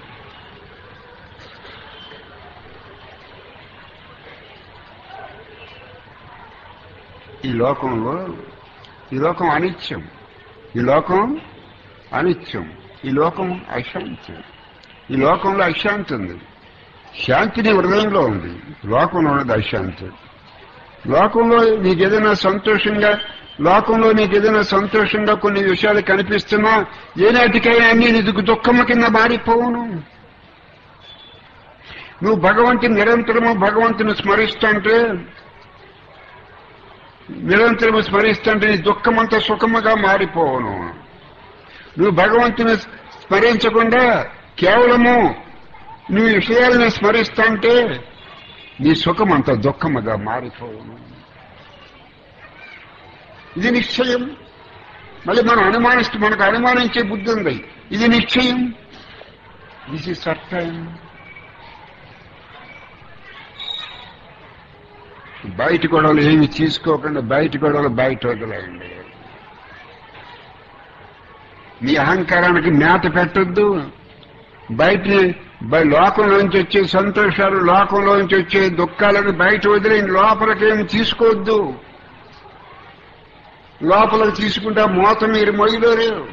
ఈ లోకంలో ఈ లోకం అనిత్యం ఈ లోకం అనిత్యం ఈ లోకం అశాంతి ఈ లోకంలో అశాంతి ఉంది శాంతిని హృదయంలో ఉంది లోకంలో ఉన్నది అశాంతి లోకంలో నీకు ఏదైనా సంతోషంగా లోకంలో నీకు ఏదైనా సంతోషంగా కొన్ని విషయాలు కనిపిస్తున్నా ఏనాటికైనా అన్ని నీకు దుఃఖము కింద మారిపోవును నువ్వు భగవంతుని నిరంతరము భగవంతుని స్మరిస్తుంటే నిరంతరము స్మరిస్తుంటే నీ దుఃఖమంతా సుఖముగా మారిపోవును నువ్వు భగవంతుని స్మరించకుండా కేవలము నువ్వు విషయాలను స్మరిస్తుంటే నీ సుఖమంతా దుఃఖముగా మారిపోవును ఇది నిశ్చయం మళ్ళీ మనం అనుమానిస్తూ మనకు అనుమానించే బుద్ధి ఉంది ఇది నిశ్చయం దిస్ ఇస్ సర్టైన్ బయట గొడవలు ఏమి తీసుకోకుండా బయట గొడవలు బయట వదిలేయండి మీ అహంకారానికి మేత పెట్టొద్దు బయట బయ- లోకంలోంచి వచ్చే సంతోషాలు లోకంలోంచి వచ్చే దుఃఖాలను బయట వదిలేయండి లోపలికేమి తీసుకోవద్దు లోపలికి తీసుకుంటే మూత మీరు మొయ్యలేరు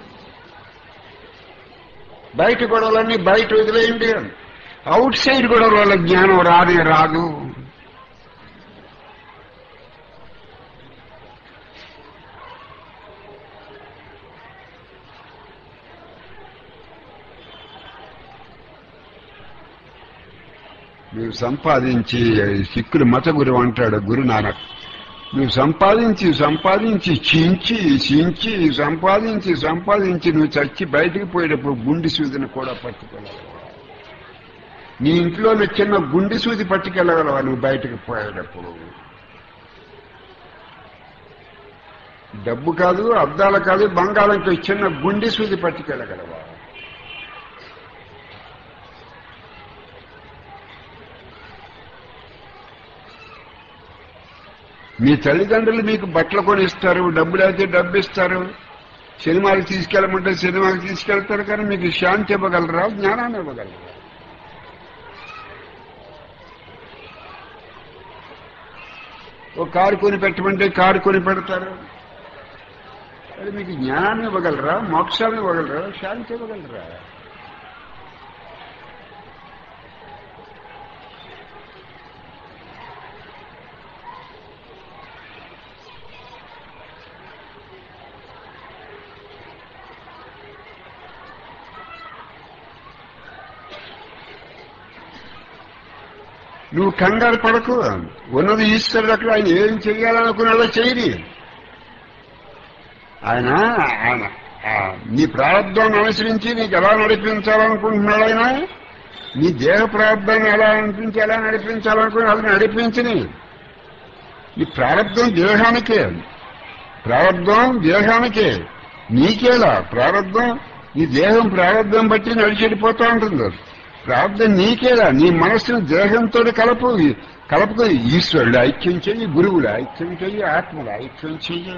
బయట గొడవలన్నీ బయట వదిలేయండి అవుట్ సైడ్ గొడవల వల్ల జ్ఞానం రానే రాదు నువ్వు సంపాదించి సిక్కులు మత గురువు అంటాడు గురు నానక్ నువ్వు సంపాదించి సంపాదించి చించి చించి సంపాదించి సంపాదించి నువ్వు చచ్చి బయటికి పోయేటప్పుడు గుండి సూదిని కూడా పట్టుకెళ్ళగలవా నీ ఇంట్లోనే చిన్న గుండి సూది పట్టుకెళ్ళగలవా నువ్వు బయటికి పోయేటప్పుడు డబ్బు కాదు అద్దాలు కాదు బంగాళంతో చిన్న గుండి సూది పట్టుకెళ్ళగలవా మీ తల్లిదండ్రులు మీకు బట్టలు కొనిస్తారు డబ్బులు అయితే డబ్బు ఇస్తారు సినిమాకి తీసుకెళ్ళమంటే సినిమాకి తీసుకెళ్తారు కానీ మీకు శాంతి ఇవ్వగలరా జ్ఞానాన్ని ఇవ్వగలరా ఓ కారు కొని పెట్టమంటే కారు కొని పెడతారు అది మీకు జ్ఞానాన్ని ఇవ్వగలరా మోక్షాన్ని ఇవ్వగలరా శాంతి ఇవ్వగలరా నువ్వు కంగారు పడకు ఉన్నది ఈశ్వరుడు అక్కడ ఆయన ఏం చెయ్యాలనుకున్నాడో చేయని ఆయన ఆయన ఆ, నీ ప్రారంభాన్ని అనుసరించి నీకు ఎలా నడిపించాలనుకుంటున్నాడు ఆయన నీ దేహ ప్రారంభాన్ని ఎలా అనిపించి ఎలా నడిపించాలనుకుని అది నడిపించని నీ ప్రారంభం దేహానికే ప్రారంభం దేహానికే నీకేలా ప్రారంభం నీ దేహం ప్రారంభం బట్టి నడిచెడిపోతూ ఉంటుంది ప్రార్థన నీకేలా నీ మనస్సును దేహంతో కలపు కలపకు ఈశ్వరుడు ఐక్యం చెయ్యి గురువులు ఐక్యం చెయ్యి ఆత్మలు ఐక్యం చెయ్యి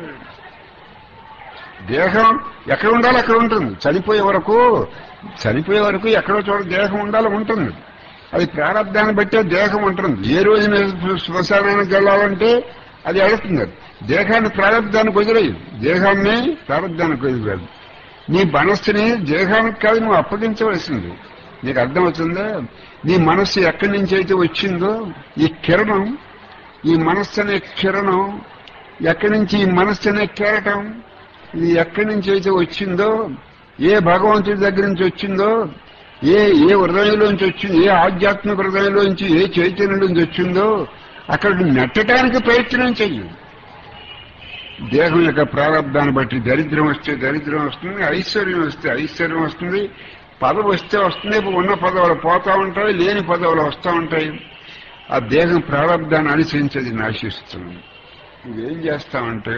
దేహం ఎక్కడ ఉండాలి అక్కడ ఉంటుంది చనిపోయే వరకు చనిపోయే వరకు ఎక్కడో చోట దేహం ఉండాలి ఉంటుంది అది ప్రారంధాన్ని బట్టే దేహం ఉంటుంది ఏ రోజు మీరు శ్మశానానికి వెళ్ళాలంటే అది వెళుతుంది దేహాన్ని ప్రారంధానికి వదిలేయి దేహాన్ని ప్రారంధానికి వదిలేదు నీ మనస్సుని దేహానికి కాదు నువ్వు అప్పగించవలసింది నీకు అర్థమవుతుందా నీ మనస్సు ఎక్కడి నుంచి అయితే వచ్చిందో ఈ కిరణం ఈ మనస్సు అనే కిరణం ఎక్కడి నుంచి ఈ మనస్సు అనే కెరటం ఇది ఎక్కడి నుంచి అయితే వచ్చిందో ఏ భగవంతుడి దగ్గర నుంచి వచ్చిందో ఏ ఏ హృదయంలోంచి వచ్చింది ఏ ఆధ్యాత్మిక హృదయంలోంచి ఏ చైతన్యంలోంచి వచ్చిందో అక్కడ నెట్టడానికి ప్రయత్నం చెయ్యి దేహం యొక్క ప్రారంభాన్ని బట్టి దరిద్రం వస్తే దరిద్రం వస్తుంది ఐశ్వర్యం వస్తే ఐశ్వర్యం వస్తుంది పదవి వస్తే వస్తుంది ఉన్న పదవులు పోతా ఉంటాయి లేని పదవులు వస్తూ ఉంటాయి ఆ దేహం ప్రారంభాన్ని అనుసరించేది నాశిస్తుంది నువ్వేం చేస్తావంటే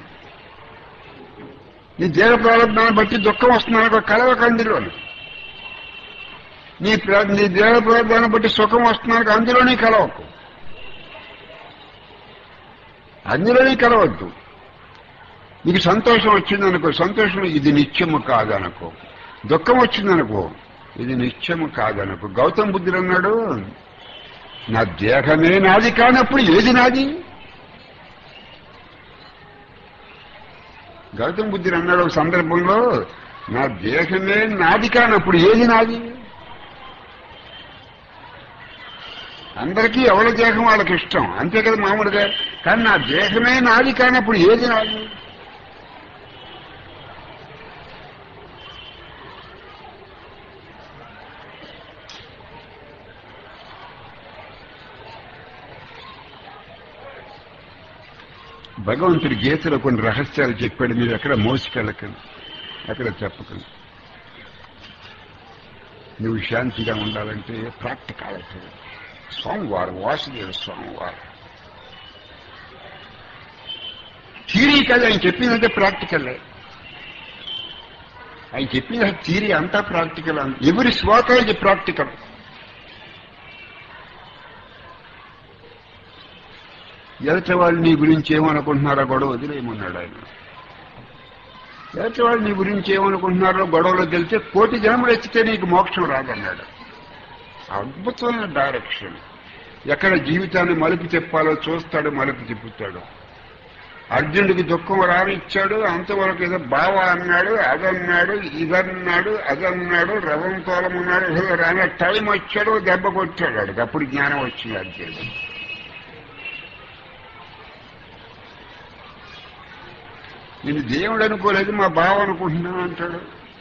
నీ దేహ ప్రారంభాన్ని బట్టి దుఃఖం వస్తుందనుకో కలవక అందులోని నీ ప్ర- నీ దేహ ప్రారంభాన్ని బట్టి సుఖం వస్తుందనుకో అందులోనే కలవకు అందులోనే కలవద్దు నీకు సంతోషం వచ్చిందనుకో సంతోషం ఇది నిత్యము కాదనుకో దుఃఖం వచ్చిందనుకో ఇది నిత్యము కాదనుకో గౌతమ్ బుద్ధుడు అన్నాడు నా దేహమే నాది కానప్పుడు ఏది నాది గౌతమ్ బుద్ధుడు అన్నాడు ఒక సందర్భంలో నా దేహమే నాది కానప్పుడు ఏది నాది అందరికీ ఎవరి దేహం వాళ్ళకి ఇష్టం అంతే కదా మామూలుగా కానీ నా దేహమే నాది కానప్పుడు ఏది నాది భగవంతుడి గీతలో కొన్ని రహస్యాలు చెప్పాడు మీరు ఎక్కడ మోసుకెళ్ళకండి ఎక్కడ చెప్పకండి నువ్వు శాంతిగా ఉండాలంటే ప్రాక్టికాలిటీ సోమవారం వాసుదేవ సోమవారం థీరీ కాదు ఆయన చెప్పిందంటే ప్రాక్టికల్లే ఆయన చెప్పిన థీరీ అంతా ప్రాక్టికల్ ఎవరి శ్లోక ఇది ప్రాక్టికల్ ఎదుటి వాళ్ళు నీ గురించి ఏమనుకుంటున్నారో గొడవ వదిలేయమన్నాడు ఆయన ఎదుటి వాళ్ళు నీ గురించి ఏమనుకుంటున్నారో గొడవలో తెలిస్తే కోటి జనములు ఎత్తితే నీకు మోక్షం రాదన్నాడు అద్భుతమైన డైరెక్షన్ ఎక్కడ జీవితాన్ని మలుపు చెప్పాలో చూస్తాడు మలుపు తిప్పుతాడు అర్జునుడికి దుఃఖం రానిచ్చాడు అంతవరకు ఏదో బావ అన్నాడు అదన్నాడు ఇదన్నాడు అదన్నాడు రవం తోలమన్నాడు ఏదో రాని టైం వచ్చాడు దెబ్బ కొట్టాడు వాడికి అప్పుడు జ్ఞానం వచ్చింది అర్జునుడు నేను దేవుడు అనుకోలేదు మా బావ అనుకుంటున్నా అంటాడు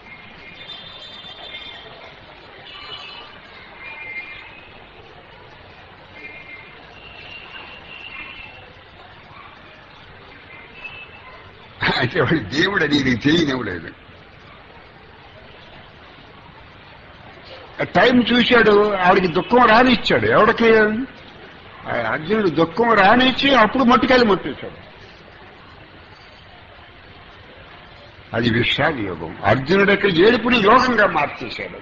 అయితే వాడు దేవుడు అని నీకు తెలియనివ్వలేదు టైం చూశాడు ఆవిడికి దుఃఖం రానిచ్చాడు ఎవడికి ఆ అర్జునుడు దుఃఖం రానిచ్చి అప్పుడు మట్టుకెళ్ళి ముట్టేశాడు అది విషాద యోగం అర్జునుడు యొక్క ఏడుపుని యోగంగా మార్చేశాడు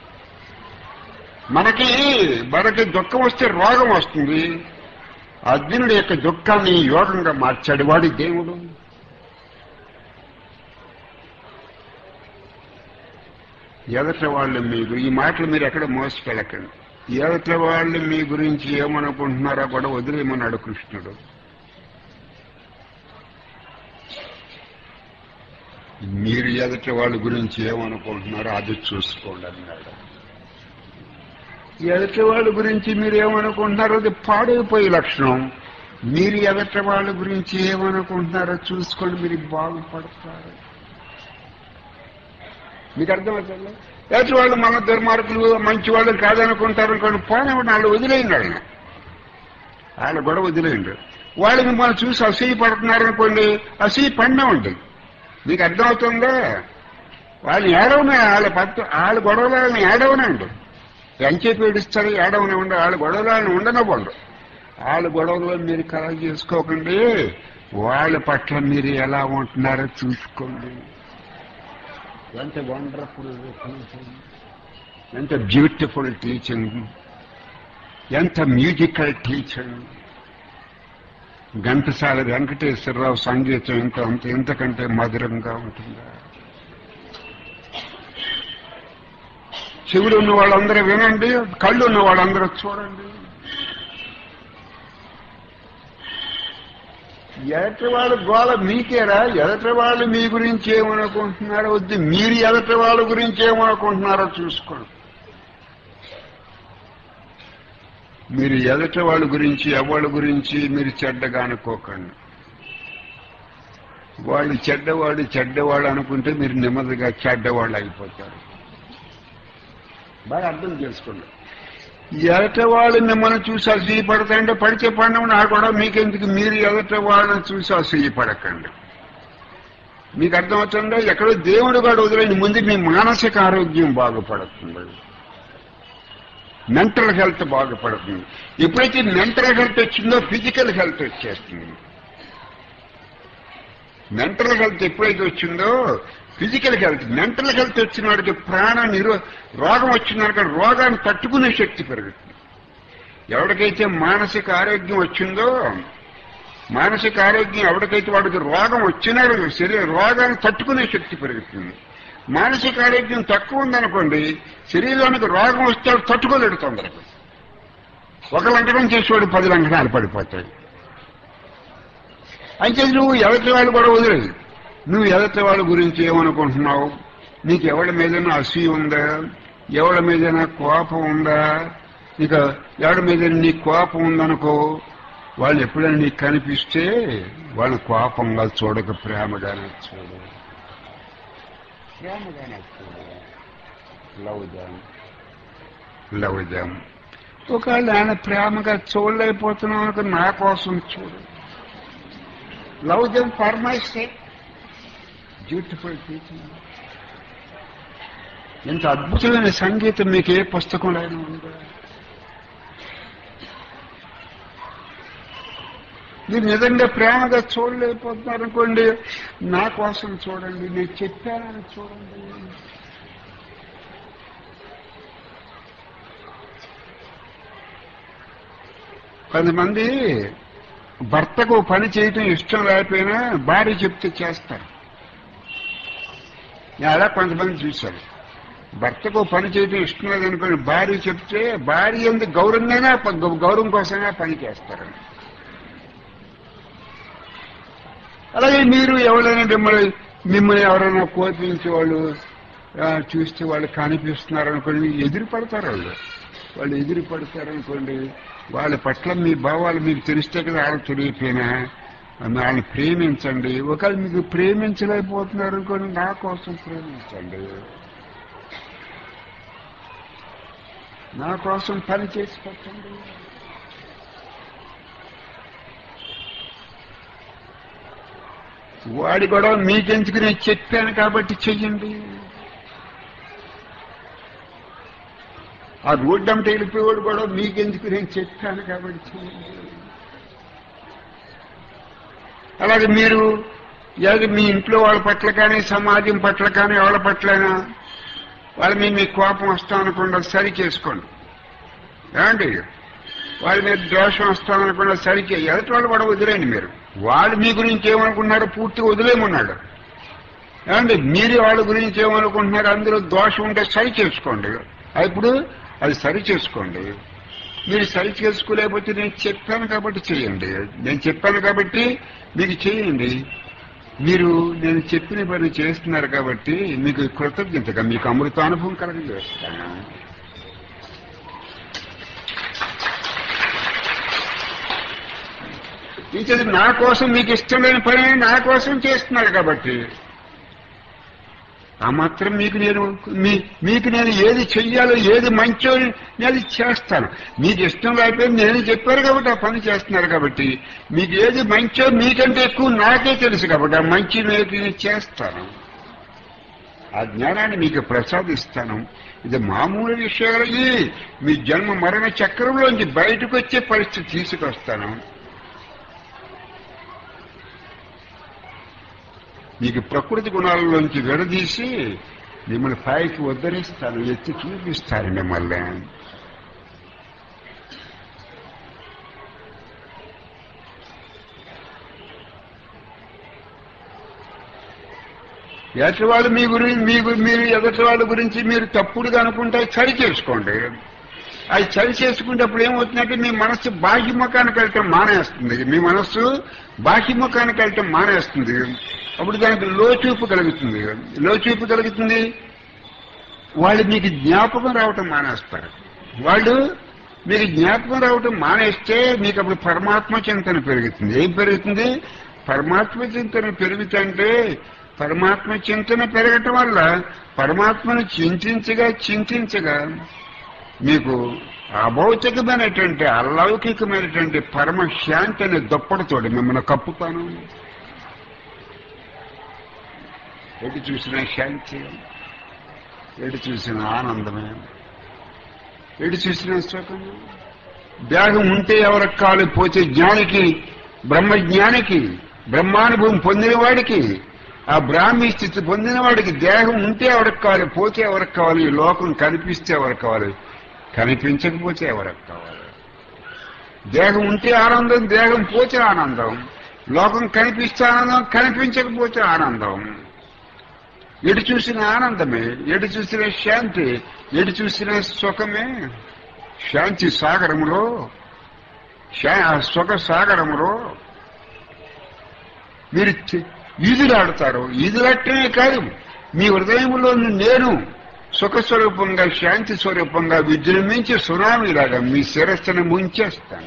మనకి మనకి దుఃఖం వస్తే రోగం వస్తుంది అర్జునుడి యొక్క దుఃఖాన్ని యోగంగా మార్చాడు వాడి దేవుడు ఎదట వాళ్ళు మీకు ఈ మాటలు మీరు ఎక్కడ మోసుకెళ్ళకండి ఎదట వాళ్ళు మీ గురించి ఏమనుకుంటున్నారో కూడా వదిలేయమన్నాడు కృష్ణుడు మీరు ఎదట వాళ్ళ గురించి ఏమనుకుంటున్నారో అది చూసుకోండి అన్నాడు ఎదట వాళ్ళ గురించి మీరు ఏమనుకుంటున్నారో అది పాడైపోయే లక్షణం మీరు ఎదట వాళ్ళ గురించి ఏమనుకుంటున్నారో చూసుకోండి మీరు బాగుపడతారు మీకు అర్థమవుతుంది ఎటు వాళ్ళు మన దుర్మార్గులు మంచి వాళ్ళు కాదనుకుంటారు అనుకోండి పోనివ్వండి వాళ్ళు వదిలేయండి వాళ్ళని వాళ్ళ గొడవ వదిలేయండి వాళ్ళు మిమ్మల్ని చూసి అసూయ పడుతున్నారు అనుకోండి అసూయ పడినా ఉంటుంది మీకు అర్థమవుతుందా వాళ్ళని ఏడవనే వాళ్ళ పత్త వాళ్ళ గొడవలు వాళ్ళని ఏడవనండి ఎంచేపు ఏడుస్తారు ఏడవనే ఉండ వాళ్ళ గొడవలు వాళ్ళని ఉండనివ్వండు వాళ్ళ గొడవలో మీరు కలగ చేసుకోకండి వాళ్ళ పట్ల మీరు ఎలా ఉంటున్నారో చూసుకోండి ఎంత వండర్ఫుల్ టీచింగ్ ఎంత బ్యూటిఫుల్ టీచింగ్ ఎంత మ్యూజికల్ టీచింగ్ ఘంటసాల వెంకటేశ్వరరావు సంగీతం ఇంత అంత ఇంతకంటే మధురంగా ఉంటుందా చెవుడు ఉన్న వాళ్ళందరూ వినండి కళ్ళు ఉన్న వాళ్ళందరూ చూడండి ఎదటి వాళ్ళ గోళ మీకేరా ఎదటి వాళ్ళు మీ గురించి ఏమనుకుంటున్నారో వద్దు మీరు ఎదటి వాళ్ళ గురించి ఏమనుకుంటున్నారో చూసుకోండి మీరు ఎదటి వాళ్ళ గురించి ఎవరి గురించి మీరు చెడ్డగా అనుకోకండి వాళ్ళు చెడ్డవాడు చెడ్డవాడు అనుకుంటే మీరు నెమ్మదిగా చెడ్డవాళ్ళు అయిపోతారు బాగా అర్థం చేసుకోండి ఎదట వాళ్ళు మిమ్మల్ని చూసి అసూయపడతాయంటే పడితే పడిన నా కూడా మీకెందుకు మీరు ఎదట వాళ్ళని చూసి అసూయపడకండి మీకు అర్థమవుతుందో ఎక్కడో దేవుడు కూడా వదిలేని ముందు మీ మానసిక ఆరోగ్యం బాగుపడుతుంది మెంటల్ హెల్త్ బాగుపడుతుంది ఎప్పుడైతే మెంటల్ హెల్త్ వచ్చిందో ఫిజికల్ హెల్త్ వచ్చేస్తుంది మెంటల్ హెల్త్ ఎప్పుడైతే వచ్చిందో ఫిజికల్ హెల్త్ మెంటల్ హెల్త్ వచ్చిన వాడికి ప్రాణ నిరో రోగం వచ్చిన వాడికి రోగాన్ని తట్టుకునే శక్తి పెరుగుతుంది ఎవరికైతే మానసిక ఆరోగ్యం వచ్చిందో మానసిక ఆరోగ్యం ఎవరికైతే వాడికి రోగం వచ్చినాడు శరీర రోగాన్ని తట్టుకునే శక్తి పెరుగుతుంది మానసిక ఆరోగ్యం తక్కువ ఉందనుకోండి శరీరానికి రోగం వస్తే వాడు తట్టుకోలేడు తొందరగా ఒక లంకనం చేసేవాడు పది లంకనాలు పడిపోతాయి అయితే నువ్వు ఎదటి వాళ్ళు కూడా వదిలేదు నువ్వు ఎదటి వాళ్ళ గురించి ఏమనుకుంటున్నావు నీకు ఎవరి మీదైనా అసూయ ఉందా ఎవరి మీదైనా కోపం ఉందా నీకు ఎవరి మీద నీ కోపం ఉందనుకో వాళ్ళు ఎప్పుడైనా నీకు కనిపిస్తే వాళ్ళు కోపంగా చూడక ప్రేమగానే చూడు ప్రేమగానే చూడు లవ్ దాం లవ్ దాం ఒకవేళ ఆయన ప్రేమగా చూడలేకపోతున్నావు అనుకో నా కోసం చూడు love them for my sake beautiful teaching ఇంత అద్భుతమైన సంగీతం మీకు ఏ పుస్తకంలో అయినా ఉందా మీరు నిజంగా ప్రేమగా చూడలేకపోతున్నారు అనుకోండి నా కోసం చూడండి నేను చెప్పానని చూడండి కొంతమంది భర్తకు పని చేయటం ఇష్టం లేకపోయినా భార్య చెప్తే చేస్తారు నేను అలా కొంతమంది చూశాను భర్తకు పని చేయటం ఇష్టం లేదనుకోండి భార్య చెప్తే భార్య ఎందుకు గౌరవంగానే ప- గౌరవం కోసమే పని చేస్తారు అలాగే మీరు ఎవరైనా మిమ్మల్ని మిమ్మల్ని ఎవరైనా కోపించే వాళ్ళు ఆ, చూస్తే వాళ్ళు కనిపిస్తున్నారు అనుకోండి ఎదురు పడతారు వాళ్ళు వాళ్ళు ఎదురు పడతారు అనుకోండి వాళ్ళ పట్ల మీ భావాలు మీకు తెలిస్తే కదా వాళ్ళకి తెలియకపోయినా వాళ్ళని ప్రేమించండి ఒకవేళ మీకు ప్రేమించలేకపోతున్నారు అనుకోండి నా కోసం ప్రేమించండి నా కోసం పని చేసి పెట్టండి వాడి కూడా మీకెందుకు నేను చెప్పాను కాబట్టి చెయ్యండి ఆ రోడ్డు అంటే వెళ్ళిపోయేవాడు కూడా మీకెందుకు నేను చెప్పాను కాబట్టి చెయ్యండి అలాగే మీరు ఏది మీ ఇంట్లో వాళ్ళ పట్ల కానీ సమాజం పట్ల కానీ వాళ్ళ పట్లైనా వాళ్ళ మీద మీకు కోపం వస్తాం అనుకుండా సరి చేసుకోండి ఏమండి వాళ్ళ మీద దోషం వస్తామనుకున్నా సరికే ఎదుటి వాళ్ళు కూడా వదిలేండి మీరు వాళ్ళు మీ గురించి ఏమనుకుంటున్నారో పూర్తిగా వదిలేమన్నాడు ఏమండి మీరు వాళ్ళ గురించి ఏమనుకుంటున్నారు అందులో దోషం ఉంటే సరి చేసుకోండి ఇప్పుడు అది సరి చేసుకోండి మీరు సరి చేసుకోలేకపోతే నేను చెప్పాను కాబట్టి చేయండి నేను చెప్పాను కాబట్టి మీకు చేయండి మీరు నేను చెప్పిన పని చేస్తున్నారు కాబట్టి మీకు కృతజ్ఞతగా మీకు అమృతానుభవం కలగజేస్తాను ఇది నా కోసం మీకు ఇష్టం లేని పని నా కోసం చేస్తున్నారు కాబట్టి ఆ మాత్రం మీకు నేను మీ- మీకు నేను ఏది చెయ్యాలో ఏది మంచో నేను అది చేస్తాను మీకు ఇష్టం లేకపోతే నేను చెప్పారు కాబట్టి ఆ పని చేస్తున్నారు కాబట్టి మీకు ఏది మంచో మీకంటే ఎక్కువ నాకే తెలుసు కాబట్టి ఆ మంచి మీకు నేను చేస్తాను ఆ జ్ఞానాన్ని మీకు ప్రసాదిస్తాను ఇది మామూలు విషయాలు ఇవి. మీ జన్మ మరణ చక్రంలోంచి బయటకు వచ్చే పరిస్థితి తీసుకొస్తాను మీకు ప్రకృతి గుణాలలోంచి విడదీసి మిమ్మల్ని పైకి ఉద్ధరిస్తాను ఎత్తి చూపిస్తాను మిమ్మల్ని ఎదుటి వాళ్ళు మీ గురించి మీ గు- మీరు ఎదుటి వాళ్ళ గురించి మీరు తప్పుడుగా అనుకుంటే అది సరి చేసుకోండి అది సరి చేసుకునేటప్పుడు ఏమవుతుందంటే మీ మనస్సు బాహ్యముఖానికి వెళ్ళటం మానేస్తుంది మీ మనస్సు బాహ్యముఖానికి వెళ్ళటం మానేస్తుంది అప్పుడు దానికి లోచూపు కలుగుతుంది లోచూపు కలుగుతుంది వాళ్ళు మీకు జ్ఞాపకం రావటం మానేస్తారు వాళ్ళు మీకు జ్ఞాపకం రావటం మానేస్తే మీకు అప్పుడు పరమాత్మ చింతన పెరుగుతుంది ఏం పెరుగుతుంది పరమాత్మ చింతన పెరుగుతుంటే పరమాత్మ చింతన పెరగటం వల్ల పరమాత్మను చింతించగా చింతించగా మీకు అభౌతికమైనటువంటి అలౌకికమైనటువంటి పరమ శాంతి అనే దుప్పటితోటి మిమ్మల్ని కప్పుతాను ఎటు చూసిన శాంతి ఎటు చూసిన ఆనందమే ఎటు చూసిన సుఖము దేహం ఉంటే ఎవరికి కాలు పోతే జ్ఞానికి బ్రహ్మజ్ఞానికి బ్రహ్మానుభవం పొందిన వాడికి ఆ బ్రాహ్మీ స్థితి పొందిన వాడికి దేహం ఉంటే ఎవరికి కావాలి పోతే ఎవరికి కావాలి ఈ లోకం కనిపిస్తే ఎవరికి కావాలి కనిపించకపోతే ఎవరికి కావాలి దేహం ఉంటే ఆనందం దేహం పోతే ఆనందం లోకం కనిపిస్తే ఆనందం కనిపించకపోతే ఆనందం ఎటు చూసిన ఆనందమే ఎటు చూసిన శాంతి ఎటు చూసిన సుఖమే శాంతి సాగరములో శా- సుఖ సాగరములో మీరు చి- ఈదులాడతారు ఈదులాడటమే కాదు మీ హృదయంలో నేను సుఖ స్వరూపంగా శాంతి స్వరూపంగా విజృంభించి సునామీలాగా మీ శిరస్సును ముంచేస్తాను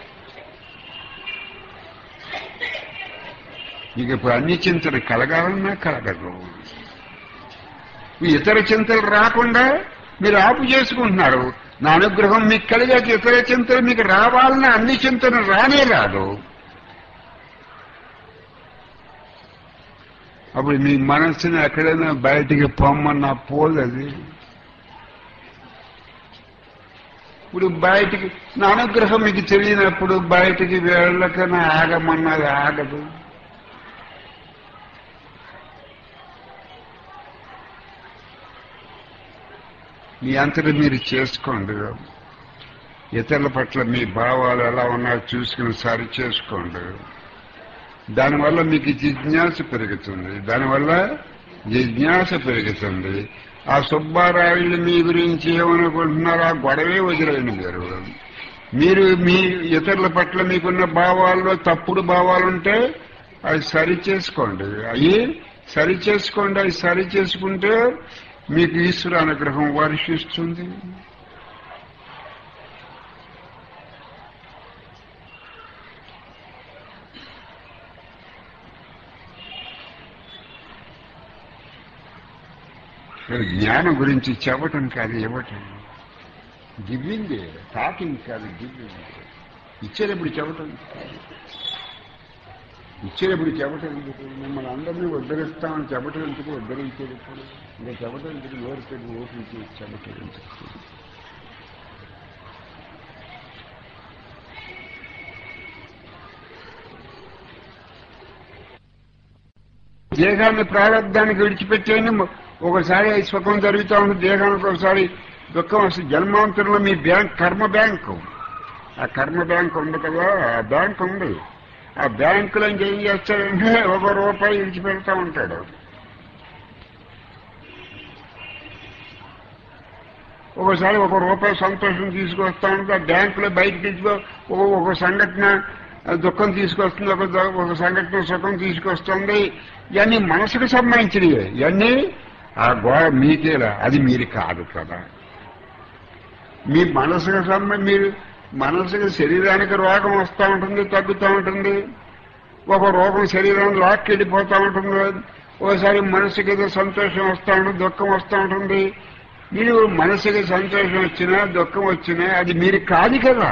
మీకు ఇప్పుడు అన్ని చింతలు కలగాలన్నా కలగదు మీ ఇతర చింతలు రాకుండా మీరు ఆపు చేసుకుంటున్నారు నా అనుగ్రహం మీకు కలిగాక ఇతర చింతలు మీకు రావాలన్న అన్ని చింతలు రానే రాదు అప్పుడు మీ మనస్సుని ఎక్కడైనా బయటికి పొమ్మన్న పోదు అది ఇప్పుడు బయటికి నా అనుగ్రహం మీకు తెలియనప్పుడు బయటికి వెళ్ళకనే ఆగమన్నది ఆగదు మీ అంతటి మీరు చేసుకోండి ఇతరుల పట్ల మీ భావాలు ఎలా ఉన్నాయో చూసుకుని సరి చేసుకోండి దానివల్ల మీకు జిజ్ఞాస పెరుగుతుంది దానివల్ల జిజ్ఞాస పెరుగుతుంది ఆ సుబ్బారాయుళ్ళు మీ గురించి ఏమనుకుంటున్నారో ఆ గొడవే వదిలేయండి మీరు మీరు మీ ఇతరుల పట్ల మీకున్న భావాల్లో తప్పుడు భావాలు ఉంటే అవి సరి చేసుకోండి అవి సరి చేసుకోండి అవి సరి చేసుకుంటే మీకు ఈశ్వర అనుగ్రహం వర్షిస్తుంది మరి జ్ఞానం గురించి చెప్పటం కాదు ఇవ్వటం గివ్వింగ్ టాకింగ్ కాదు గివ్వింగ్ ఇచ్చేటప్పుడు చెప్పటం కాదు. ఇచ్చేటప్పుడు చెప్పటం ఎందుకు మిమ్మల్ని అందరినీ ఉద్ధరిస్తామని చెప్పటం ఎందుకు ఉద్ధరించేది ఇప్పుడు ఇంకా చెప్పటం ఎందుకు నోరు పెట్టి ఓపెన్ చేసి చెప్పటం ఎందుకు దేహాన్ని ప్రారంధానికి విడిచిపెట్టేయండి ఒకసారి సుఖం జరుగుతూ ఉంటుంది దేహానికి ఒకసారి దుఃఖం వస్తుంది జన్మాంతరంలో మీ బ్యాంక్ కర్మ బ్యాంకు ఆ కర్మ బ్యాంక్ ఉంది కదా ఆ బ్యాంక్ ఉంది ఆ బ్యాంకులో ఇంకేం చేస్తాడంటే ఒక రూపాయి విడిచిపెడతా ఉంటాడు ఒకసారి ఒక రూపాయి సంతోషం తీసుకొస్తా ఉంటే ఆ బ్యాంకులో బయట తీసుకో ఒక ఒక సంఘటన ఆ, దుఃఖం తీసుకొస్తుంది ఒక ద- ఒక సంఘటన సుఖం తీసుకొస్తుంది ఇవన్నీ మనసుకు సంబంధించినవి ఇవన్నీ ఆ గోడ మీకేలా అది మీరు కాదు కదా మీ మనసుకు సంబంధం మీరు మనసుకు శరీరానికి రోగం వస్తూ ఉంటుంది తగ్గుతూ ఉంటుంది ఒక రోగం శరీరాన్ని లాక్కెళ్ళిపోతూ ఉంటుంది ఒకసారి మనసుకి ఏదో సంతోషం వస్తూ ఉంటుంది దుఃఖం వస్తూ ఉంటుంది మీరు మనసుకి సంతోషం వచ్చినా దుఃఖం వచ్చినా అది మీరు కాదు కదా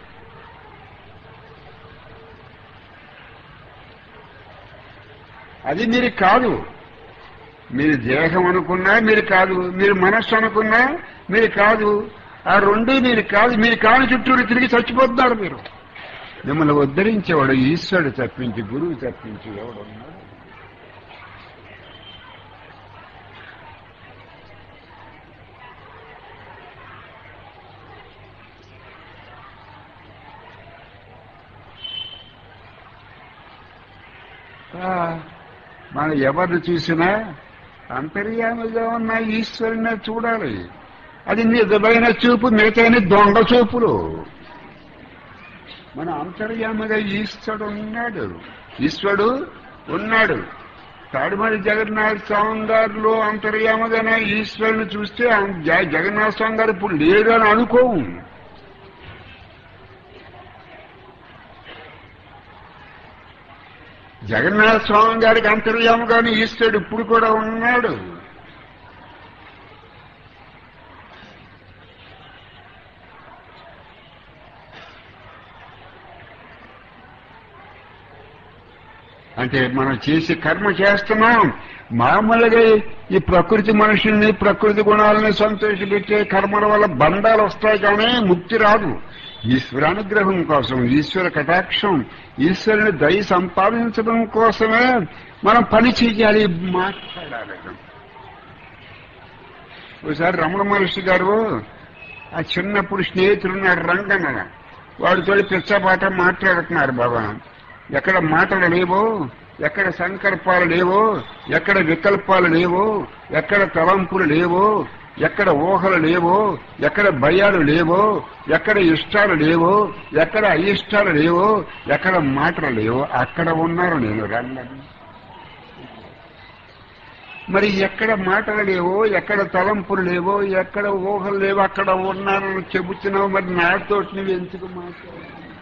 అది మీరు కాదు మీరు దేహం అనుకున్నా మీరు కాదు మీరు మనస్సు అనుకున్నా మీరు కాదు ఆ రెండు మీరు కాదు మీరు కాని చుట్టూరు తిరిగి చచ్చిపోతున్నారు మీరు మిమ్మల్ని ఉద్ధరించేవాడు ఈశ్వరుడు తప్పించి గురువు తప్పించి ఎవడున్నాడు ఆ, మనం ఎవరిని చూసినా అంతర్యామిగా ఉన్న ఈశ్వరుని చూడాలి అది నిజమైన చూపు మిగతాని దొంగ చూపులు మన అంతర్యామిగా ఈశ్వరుడు ఉన్నాడు ఈశ్వరుడు ఉన్నాడు తాడుమడి జగన్నాథ స్వామి గారిలో అంతర్యామగానే ఈశ్వరుని చూస్తే ఆ జ- జగన్నాథ స్వామి గారు ఇప్పుడు లేడు అని అనుకోము జగన్నాథ స్వామి గారికి అంతర్యాముగానే ఈశ్వరుడు ఇప్పుడు కూడా ఉన్నాడు అంటే మనం చేసే కర్మ చేస్తున్నాం మామూలుగా ఈ ప్రకృతి మనుషుల్ని ప్రకృతి గుణాలని సంతోషపెట్టే కర్మల వల్ల బంధాలు వస్తాయి కానీ ముక్తి రాదు ఈశ్వరానుగ్రహం కోసం ఈశ్వర కటాక్షం ఈశ్వరుని దయ సంపాదించడం కోసమే మనం పని చేయాలి మాట్లాడాలి ఒకసారి రమణ మహర్షి గారు ఆ చిన్నప్పుడు స్నేహితులున్నాడు రంగన్న వాడితో పిచ్చపాట మాట్లాడుతున్నారు బాబా ఎక్కడ మాటలు లేవో ఎక్కడ సంకల్పాలు లేవో ఎక్కడ వికల్పాలు లేవో ఎక్కడ తలంపులు లేవో ఎక్కడ ఊహలు లేవో ఎక్కడ భయాలు లేవో ఎక్కడ ఇష్టాలు లేవో ఎక్కడ అయిష్టాలు లేవో ఎక్కడ మాటలు లేవో అక్కడ ఉన్నారు నేను రంగన్ మరి ఎక్కడ మాటలు లేవో ఎక్కడ తలంపులు లేవో ఎక్కడ ఊహలు లేవో అక్కడ ఉన్నారని చెబుతున్నావు మరి నాతోటి నువ్వు ఎందుకు మాట్లాడు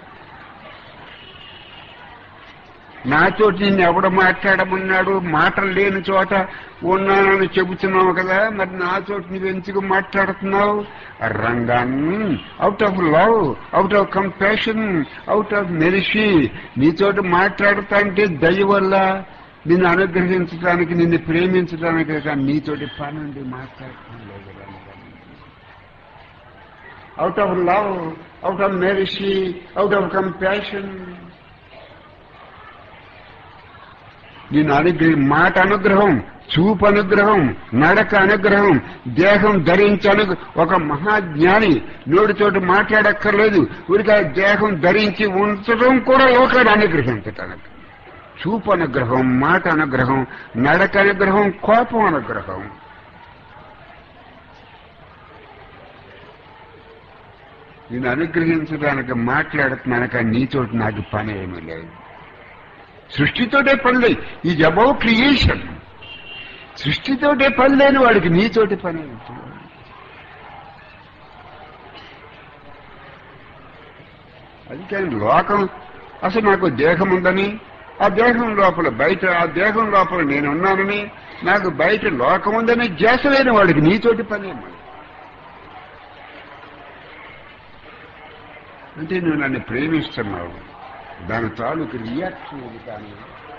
నాతోటి నిన్ను ఎవడు మాట్లాడమన్నాడు మాటలు లేని చోట ఉన్నానని చెబుతున్నావు కదా మరి నాతోటి నువ్వు ఎందుకు మాట్లాడుతున్నావు రంగాన్ out of love out of compassion out of mercy నీతోటి మాట్లాడుతా అంటే దయ వల్ల నిన్ను అనుగ్రహించడానికి నిన్ను ప్రేమించడానికి కానీ నీతోటి పనుండి మాట్లాడుతున్నావు out of love out of mercy out of compassion నేను అనుగ్రహం మాట అనుగ్రహం చూపు అనుగ్రహం నడక అనుగ్రహం దేహం ధరించను ఒక మహాజ్ఞాని నోటితోటి మాట్లాడక్కర్లేదు ఊరిక దేహం ధరించి ఉంచడం కూడా లోకాన్ని అనుగ్రహించటానికి చూపు అనుగ్రహం మాట అనుగ్రహం నడక అనుగ్రహం కోపం అనుగ్రహం నేను అనుగ్రహించడానికి మాట్లాడుతున్నాను కానీ నీతోటి నాకు పని ఏమీ లేదు సృష్టితోటే పని లేదు ఈజ్ అబౌవ్ క్రియేషన్ సృష్టితోటే పని లేని వాడికి నీతోటి పని ఏమిటి? అందుకని లోకం అసలు నాకు దేహం ఉందని ఆ దేహం లోపల బయట ఆ దేహం లోపల నేనున్నానని నాకు బయట లోకం ఉందని ధ్యాస లేని వాడికి నీతోటి పని ఏమని అంటే నువ్వు నన్ను ప్రేమిస్తున్నావు దాని తాలూకు రియాక్షన్ ఇది కానీ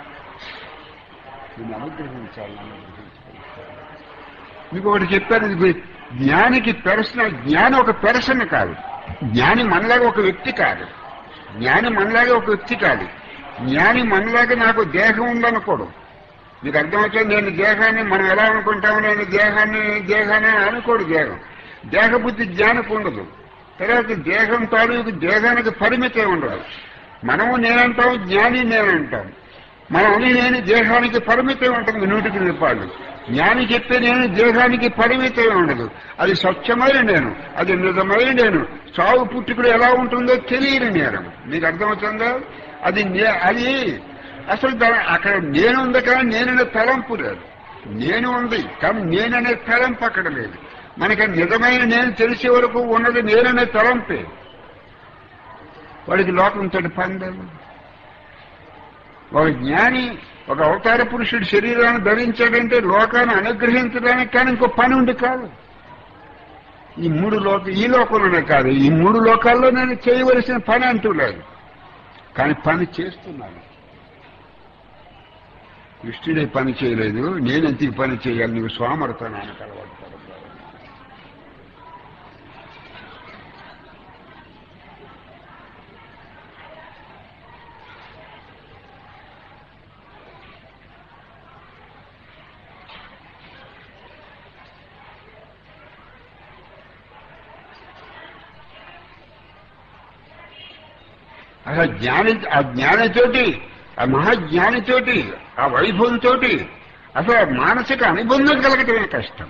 నేను అనుగ్రహించాలి అనుగ్రహించాలి మీకు ఒకటి చెప్పాను ఇది జ్ఞానికి పర్సనల్ జ్ఞాని ఒక పెర్సన్ కాదు జ్ఞాని మనలాగా ఒక వ్యక్తి కాదు జ్ఞాని మనలాగా ఒక వ్యక్తి కాదు జ్ఞాని మనలాగా నాకు దేహం ఉందనుకోడు మీకు అర్థమవుతుంది నేను దేహాన్ని మనం ఎలా అనుకుంటాము నేను దేహాన్ని దేహాన్ని అనుకోడు దేహం దేహబుద్ధి జ్ఞానికి ఉండదు తర్వాత దేహం తాలూకు దేహానికి పరిమితే ఉండదు మనము నేనంటాం జ్ఞాని నేనంటాం మనం అని నేను దేహానికి పరిమితం ఉంటుంది నూటికి రూపాయలు జ్ఞాని చెప్పే నేను దేహానికి పరిమితం ఉండదు అది స్వచ్ఛమైన నేను అది నిజమైన నేను చావు పుట్టుకుడు ఎలా ఉంటుందో తెలియని నేను మీకు అర్థమవుతుందా అది నే- అది అసలు దా- అక్కడ నేను ఉంది కానీ నేననే తలంపు లేదు నేను ఉంది కానీ నేననే తలంపు అక్కడ లేదు మనకి నిజమైన నేను తెలిసే వరకు ఉన్నది నేననే తలంపే వాడికి లోకంతో పని లేదు ఒక జ్ఞాని ఒక అవతార పురుషుడు శరీరాన్ని ధరించాడంటే లోకాన్ని అనుగ్రహించడానికి కానీ ఇంకో పని ఉండి కాదు ఈ మూడు లోక ఈ లోకంలోనే కాదు ఈ మూడు లోకాల్లో నేను చేయవలసిన పని అంటూ లేదు కానీ పని చేస్తున్నాను కృష్ణుడే పని చేయలేదు నేను ఎందుకు పని చేయాలి నీకు స్వామర్థనానికి అలవాటు పడతావు అసలు జ్ఞాని ఆ జ్ఞానితోటి ఆ మహాజ్ఞానితోటి ఆ వైభవంతో అసలు ఆ మానసిక అనుబంధం కలగటమే కష్టం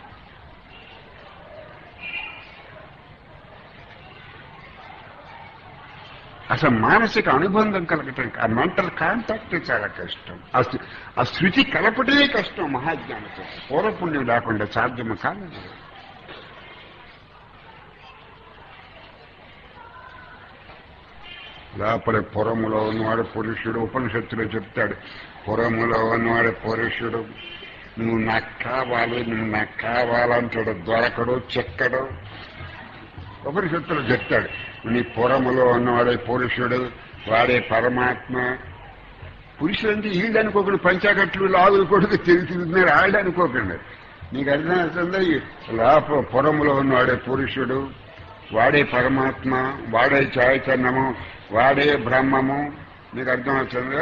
అసలు మానసిక అనుబంధం కలగటం ఆ మెంటల్ కాంటాక్ట్ చాలా కష్టం ఆ శృ- ఆ శృతి కలపటమే కష్టం మహాజ్ఞానితో పూర్వపుణ్యం లేకుండా సాధ్యము కాదు లోపల పురములో ఉన్నవాడు పురుషుడు ఉపనిషత్తులో చెప్తాడు పురములో ఉన్నవాడు పురుషుడు నువ్వు నాకు కావాలి నువ్వు నాకు కావాలంటాడు దొరకడు చెక్కడు ఉపనిషత్తులు చెప్తాడు నీ పురములో ఉన్నవాడే పురుషుడు వాడే పరమాత్మ పురుషుడు అంటే వీళ్ళు అనుకోకుండా పంచాకట్లు లాగులు కొడుకు తిరుగుతున్నారు వాళ్ళు అనుకోకండి నీకు అర్థమవుతుందా ఈ లోప పురములో ఉన్నవాడే పురుషుడు వాడే పరమాత్మ వాడే చైతన్యము వాడే బ్రహ్మము నీకు అర్థమవుతుందా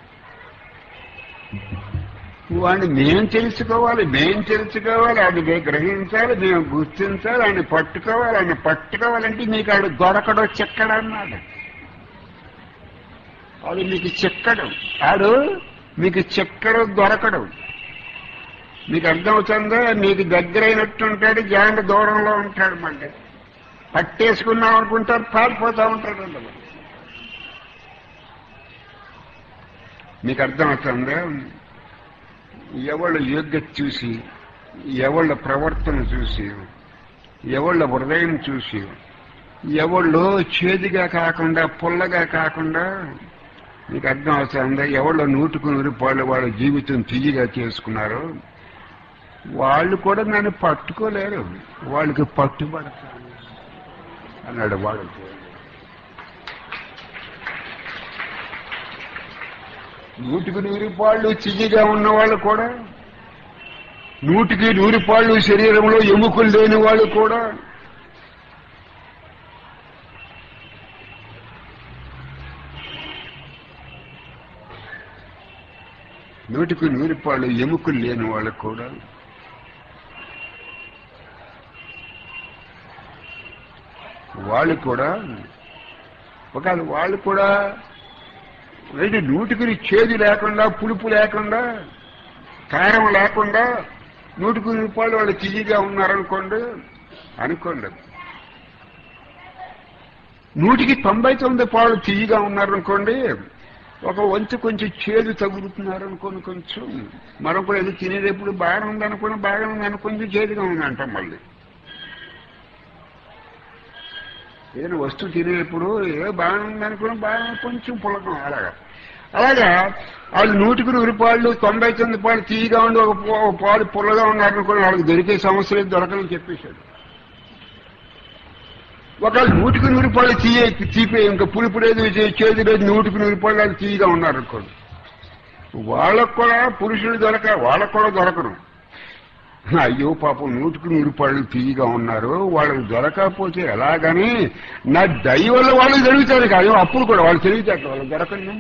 వాడిని మేం తెలుసుకోవాలి మేం తెలుసుకోవాలి అది గ్రహించాలి మేము గుర్తించాలి ఆయన పట్టుకోవాలి ఆయన పట్టుకోవాలంటే నీకు ఆడు దొరకడో చెక్కడు అన్నాడు అది మీకు చెక్కడు ఆడు మీకు చెక్కడు దొరకడు మీకు అర్థమవుతుందా నీకు దగ్గరైనట్టు ఉంటాడు జాండ దూరంలో ఉంటాడు మళ్ళీ పట్టేసుకున్నాం అనుకుంటారు పారిపోతా ఉంటాడు అందులో. మీకు అర్థమవుతుందా ఎవళ్ళ యోగ్యత చూసి ఎవళ్ళ ప్రవర్తన చూసి ఎవళ్ళ హృదయం చూసి ఎవళ్ళు చేదుగా కాకుండా పుల్లగా కాకుండా మీకు అర్థం అవుతుందా ఎవళ్ళ నూటుకు నూరిపాళ్ళు వాళ్ళ జీవితం తీయగా చేసుకున్నారు వాళ్ళు కూడా నన్ను పట్టుకోలేరు వాళ్ళకి పట్టుబడతాను అన్నాడు వాడు నూటికి నూరు పాళ్ళు చియ్యిగా ఉన్నవాళ్ళు కూడా నూటికి నూరు పాళ్ళు శరీరంలో ఎముకలు లేని వాళ్ళు కూడా నూటికి నూరు పాళ్ళు ఎముకలు లేని వాళ్ళు కూడా వాళ్ళు కూడా ఒకవేళ వాళ్ళు కూడా ఏంటి నూటికి చేదు లేకుండా పులుపు లేకుండా కారం లేకుండా నూటికి రూపాయలు వాళ్ళు తీయగా ఉన్నారనుకోండి అనుకోండి నూటికి తొంభై తొమ్మిది పాలు తీయగా ఉన్నారనుకోండి ఒక వంతు కొంచెం చేదు తగులుతున్నారు అనుకోని కొంచెం మనం కూడా ఏదో తినేటప్పుడు బాగానే ఉందనుకోని బాగానే ఉందని కొంచెం చేదుగా ఉంది అంటాం మళ్ళీ ఏదైనా వస్తువు తినేటప్పుడు ఏదో బాగానే ఉందనుకుని బాగా కొంచెం పులకం అలాగా అలాగా వాళ్ళు నూటికి నూరు పాళ్ళు తొంభై తొమ్మిది పాలు తీయగా ఉండి ఒక పా- ఒక పాలు పుల్లగా ఉన్నారనుకుని వాళ్ళకి దొరికే సమస్య లేదు దొరకని చెప్పేశాడు ఒకవేళ నూటికి నూరు పాళ్ళు తీయ తీపే ఇంకా పులుపు లేదు చే- చేదు లేదు నూటికి నూరు పాళ్ళు వాళ్ళు తీయగా ఉన్నారనుకోండి వాళ్ళకు కూడా పురుషుడు దొరక వాళ్ళకు కూడా దొరకరు అయ్యో పాపం నూటికి నూరు పళ్ళు తీయగా ఉన్నారు వాళ్ళకి దొరకకపోతే ఎలాగని నా దయ వల్ల వాళ్ళు జరుగుతారు కాదు అప్పుడు కూడా వాళ్ళు తెలివితేటలు వాళ్ళు దొరకండి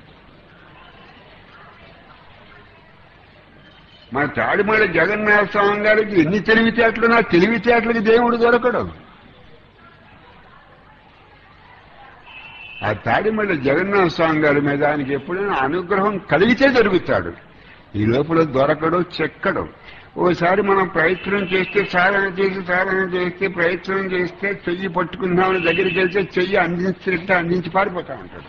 మన తాడిమల జగన్నాథ స్వామి గారికి ఎన్ని తెలివితేటలు నా తెలివితేటలకి దేవుడు దొరకడు ఆ తాడిమల్ల జగన్నాథ స్వామి గారి మీద ఆయనకి ఎప్పుడైనా అనుగ్రహం కలిగితే జరుగుతాడు ఈ లోపల దొరకడు చెక్కడు ఓసారి మనం ప్రయత్నం చేస్తే సాధన చేసి సాధన చేస్తే ప్రయత్నం చేస్తే చెయ్యి పట్టుకుందామని దగ్గరికి వెళ్తే చెయ్యి అందించినట్టు అందించి పారిపోతా ఉంటాడు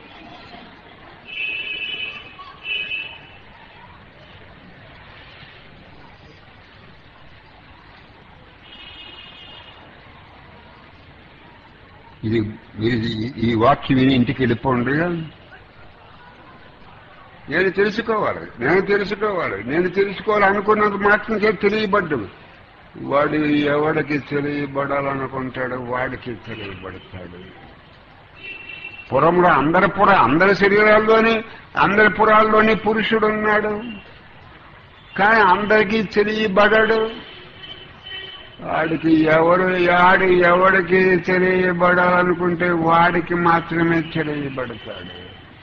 ఇది ఇది ఈ వాక్యం విని ఇంటికి వెళ్ళిపోండి నేను తెలుసుకోవాలి నేను తెలుసుకోవాలి నేను తెలుసుకోవాలి అనుకున్నంత మాత్రం చేతి తెలియబడ్డం వాడు ఎవడికి తెలియబడాలనుకుంటాడు వాడికి తెలియబడతాడు పురంలో అందరి పుర అందరి శరీరాల్లోని అందరి పురాల్లోని పురుషుడు ఉన్నాడు కానీ అందరికీ తెలియబడడు వాడికి ఎవడు ఆడు ఎవడికి తెలియబడాలనుకుంటే వాడికి మాత్రమే తెలియబడతాడు